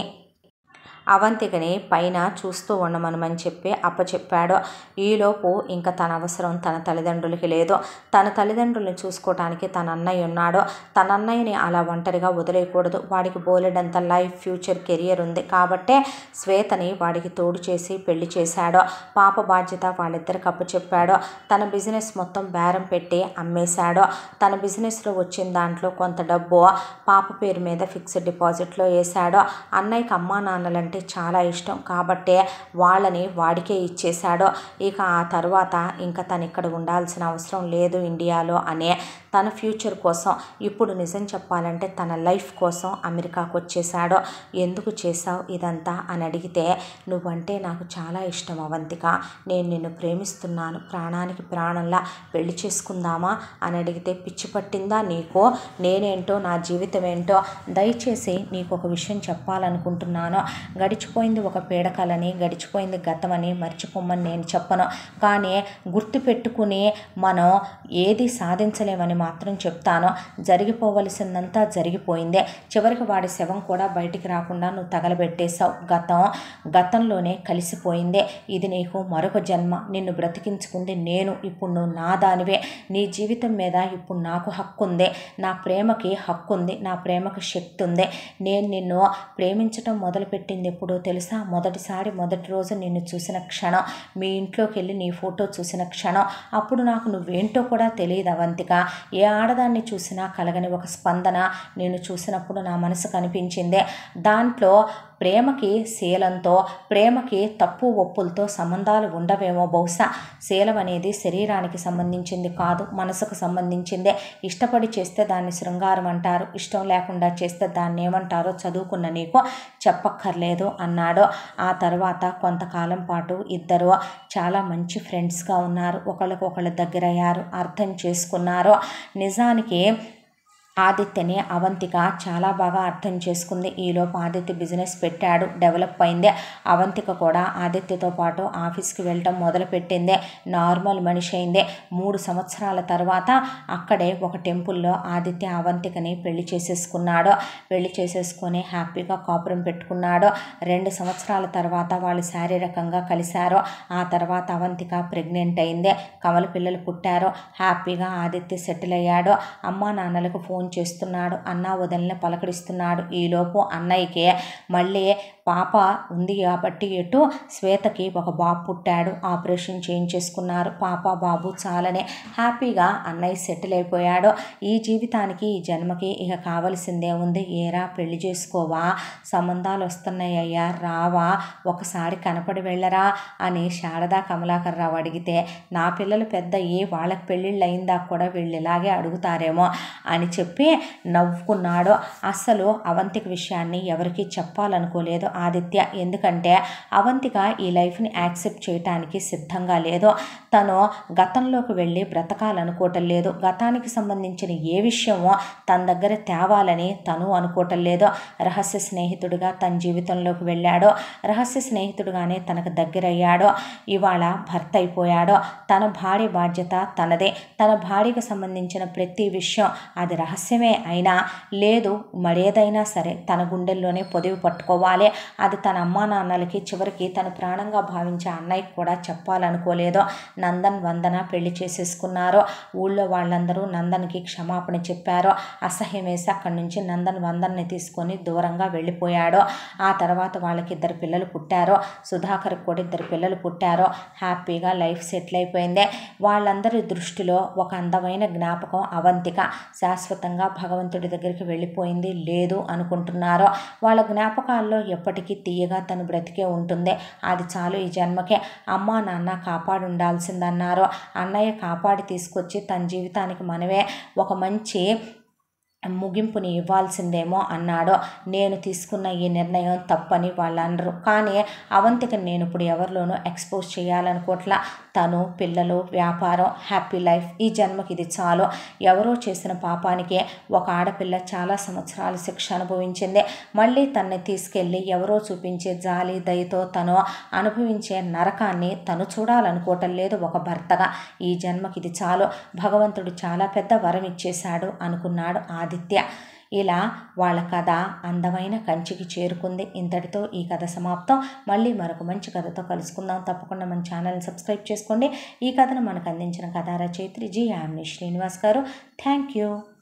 అవంతికని పైన చూస్తూ ఉండమనమని చెప్పి అప్పచెప్పాడు ఈలోపు ఇంకా తన అవసరం తన తల్లిదండ్రులకి లేదు తన తల్లిదండ్రులను చూసుకోవటానికి తన అన్నయ్య ఉన్నాడు తన అన్నయ్యని అలా ఒంటరిగా వదిలేయకూడదు వాడికి బోలెడంత లైఫ్ ఫ్యూచర్ కెరియర్ ఉంది కాబట్టే శ్వేతని వాడికి తోడు చేసి పెళ్లి చేశాడు పాప బాధ్యత వాళ్ళిద్దరికి అప్పచెప్పాడు తన బిజినెస్ మొత్తం బేరం పెట్టి అమ్మేశాడు తన బిజినెస్లో వచ్చిన దాంట్లో కొంత డబ్బు పాప పేరు మీద ఫిక్స్డ్ డిపాజిట్లో వేశాడు అన్నయ్యకి అమ్మా నాన్నలంటే అంటే చాలా ఇష్టం కాబట్టే వాళ్ళని వాడికే ఇచ్చేశాడు ఇక ఆ తర్వాత ఇంకా తను ఇక్కడ ఉండాల్సిన అవసరం లేదు ఇండియాలో అనే తన ఫ్యూచర్ కోసం ఇప్పుడు నిజం చెప్పాలంటే తన లైఫ్ కోసం అమెరికాకు వచ్చేసాడు ఎందుకు చేశావు ఇదంతా అని అడిగితే నువ్వంటే నాకు చాలా ఇష్టం అవంతిక నేను నిన్ను ప్రేమిస్తున్నాను ప్రాణానికి ప్రాణంలా పెళ్లి చేసుకుందామా అని అడిగితే పిచ్చి పట్టిందా నీకు నేనేంటో నా జీవితం ఏంటో దయచేసి నీకు ఒక విషయం చెప్పాలనుకుంటున్నాను గడిచిపోయింది ఒక పీడకలని గడిచిపోయింది గతమని మర్చిపోమని నేను చెప్పను కానీ గుర్తు పెట్టుకుని మనం ఏది సాధించలేమని మాత్రం చెప్తాను జరిగిపోవలసిందంతా జరిగిపోయిందే చివరికి వాడి శవం కూడా బయటికి రాకుండా నువ్వు తగలబెట్టేశావు గతం గతంలోనే కలిసిపోయిందే ఇది నీకు మరొక జన్మ నిన్ను బ్రతికించుకుంది నేను ఇప్పుడు నువ్వు నా దానివే నీ జీవితం మీద ఇప్పుడు నాకు హక్కు ఉంది నా ప్రేమకి హక్కు ఉంది నా ప్రేమకి శక్తి ఉంది నేను నిన్ను ప్రేమించటం మొదలుపెట్టింది ఎప్పుడో తెలుసా మొదటిసారి మొదటి రోజు నిన్ను చూసిన క్షణం మీ ఇంట్లోకి వెళ్ళి నీ ఫోటో చూసిన క్షణం అప్పుడు నాకు నువ్వేంటో కూడా తెలియదు అవంతిక ఏ ఆడదాన్ని చూసినా కలగని ఒక స్పందన నేను చూసినప్పుడు నా మనసు కనిపించింది దాంట్లో ప్రేమకి శీలంతో ప్రేమకి తప్పు ఒప్పులతో సంబంధాలు ఉండవేమో బహుశా శీలం అనేది శరీరానికి సంబంధించింది కాదు మనసుకు సంబంధించిందే ఇష్టపడి చేస్తే దాన్ని శృంగారం అంటారు ఇష్టం లేకుండా చేస్తే దాన్ని ఏమంటారో చదువుకున్న నీకు చెప్పక్కర్లేదు అన్నాడు ఆ తర్వాత కొంతకాలం పాటు ఇద్దరు చాలా మంచి ఫ్రెండ్స్గా ఉన్నారు ఒకళ్ళకొకళ్ళు దగ్గరయ్యారు అర్థం చేసుకున్నారు నిజానికి ఆదిత్యని అవంతిక చాలా బాగా అర్థం చేసుకుంది ఈలోపు ఆదిత్య బిజినెస్ పెట్టాడు డెవలప్ అయింది అవంతిక కూడా ఆదిత్యతో పాటు ఆఫీస్కి వెళ్ళటం మొదలుపెట్టింది నార్మల్ మనిషి అయింది మూడు సంవత్సరాల తర్వాత అక్కడే ఒక టెంపుల్లో ఆదిత్య అవంతికని పెళ్లి చేసేసుకున్నాడు పెళ్లి చేసేసుకొని హ్యాపీగా కాపురం పెట్టుకున్నాడు రెండు సంవత్సరాల తర్వాత వాళ్ళు శారీరకంగా కలిశారు ఆ తర్వాత అవంతిక ప్రెగ్నెంట్ అయింది కమల పిల్లలు పుట్టారు హ్యాపీగా ఆదిత్య సెటిల్ అయ్యాడు అమ్మా నాన్నలకు ఫోన్ చేస్తున్నాడు అన్న వదిలిని పలకరిస్తున్నాడు ఈలోపు అన్నయ్యకి మళ్ళీ పాప ఉంది కాబట్టి ఎటు శ్వేతకి ఒక బాబు పుట్టాడు ఆపరేషన్ చేయించేసుకున్నారు పాప బాబు చాలనే హ్యాపీగా అన్నయ్య సెటిల్ అయిపోయాడు ఈ జీవితానికి ఈ జన్మకి ఇక కావలసిందే ఉంది ఏరా పెళ్లి చేసుకోవా సంబంధాలు వస్తున్నాయి అయ్యా రావా ఒకసారి కనపడి వెళ్ళరా అని శారదా కమలాకర్ రావు అడిగితే నా పిల్లలు పెద్ద ఏ వాళ్ళకి పెళ్ళిళ్ళు అయిందా కూడా వీళ్ళు ఇలాగే అడుగుతారేమో అని చెప్పి నవ్వుకున్నాడు అస్సలు అవంతిక విషయాన్ని ఎవరికీ చెప్పాలనుకోలేదు ఆదిత్య ఎందుకంటే అవంతిక ఈ లైఫ్ని యాక్సెప్ట్ చేయటానికి సిద్ధంగా లేదు తను గతంలోకి వెళ్ళి బ్రతకాలనుకోవటం లేదు గతానికి సంబంధించిన ఏ విషయమో తన దగ్గర తేవాలని తను అనుకోవటం లేదు రహస్య స్నేహితుడిగా తన జీవితంలోకి వెళ్ళాడో రహస్య స్నేహితుడుగానే తనకు దగ్గరయ్యాడో ఇవాళ భర్త అయిపోయాడో తన భార్య బాధ్యత తనదే తన భార్యకు సంబంధించిన ప్రతి విషయం అది రహస్యమే అయినా లేదు మరేదైనా సరే తన గుండెల్లోనే పొదివి పట్టుకోవాలి అది తన అమ్మా నాన్నలకి చివరికి తను ప్రాణంగా భావించే అన్నయ్యకి కూడా చెప్పాలనుకోలేదు నందన్ వందన పెళ్లి చేసేసుకున్నారు ఊళ్ళో వాళ్ళందరూ నందన్కి క్షమాపణ చెప్పారు అసహ్యం వేసి అక్కడి నుంచి నందన్ వందన్ని తీసుకొని దూరంగా వెళ్ళిపోయాడు ఆ తర్వాత వాళ్ళకి ఇద్దరు పిల్లలు పుట్టారు సుధాకర్ కూడా ఇద్దరు పిల్లలు పుట్టారు హ్యాపీగా లైఫ్ సెటిల్ అయిపోయింది వాళ్ళందరి దృష్టిలో ఒక అందమైన జ్ఞాపకం అవంతిక శాశ్వతంగా భగవంతుడి దగ్గరికి వెళ్ళిపోయింది లేదు అనుకుంటున్నారు వాళ్ళ జ్ఞాపకాల్లో ఎప్పటికీ తీయగా తను బ్రతికే ఉంటుంది అది చాలు ఈ జన్మకే అమ్మా నాన్న కాపాడి ఉండాల్సిందన్నారు అన్నయ్య కాపాడి తీసుకొచ్చి తన జీవితానికి మనమే ఒక మంచి ముగింపుని ఇవ్వాల్సిందేమో అన్నాడు నేను తీసుకున్న ఈ నిర్ణయం తప్పని వాళ్ళందరూ కానీ అవంతిక నేను ఇప్పుడు ఎవరిలోనూ ఎక్స్పోజ్ చేయాలనుకోవట్లా తను పిల్లలు వ్యాపారం హ్యాపీ లైఫ్ ఈ జన్మకి ఇది చాలు ఎవరో చేసిన పాపానికే ఒక ఆడపిల్ల చాలా సంవత్సరాల శిక్ష అనుభవించింది మళ్ళీ తన్ని తీసుకెళ్ళి ఎవరో చూపించే జాలి దయతో తను అనుభవించే నరకాన్ని తను చూడాలనుకోవటం లేదు ఒక భర్తగా ఈ జన్మకి ఇది చాలు భగవంతుడు చాలా పెద్ద వరం ఇచ్చేశాడు అనుకున్నాడు ఆదిత్య ఇలా వాళ్ళ కథ అందమైన కంచికి చేరుకుంది ఇంతటితో ఈ కథ సమాప్తం మళ్ళీ మరొక మంచి కథతో కలుసుకుందాం తప్పకుండా మన ఛానల్ని సబ్స్క్రైబ్ చేసుకోండి ఈ కథను మనకు అందించిన కథా రచయిత్రి జి యామిని శ్రీనివాస్ గారు థ్యాంక్ యూ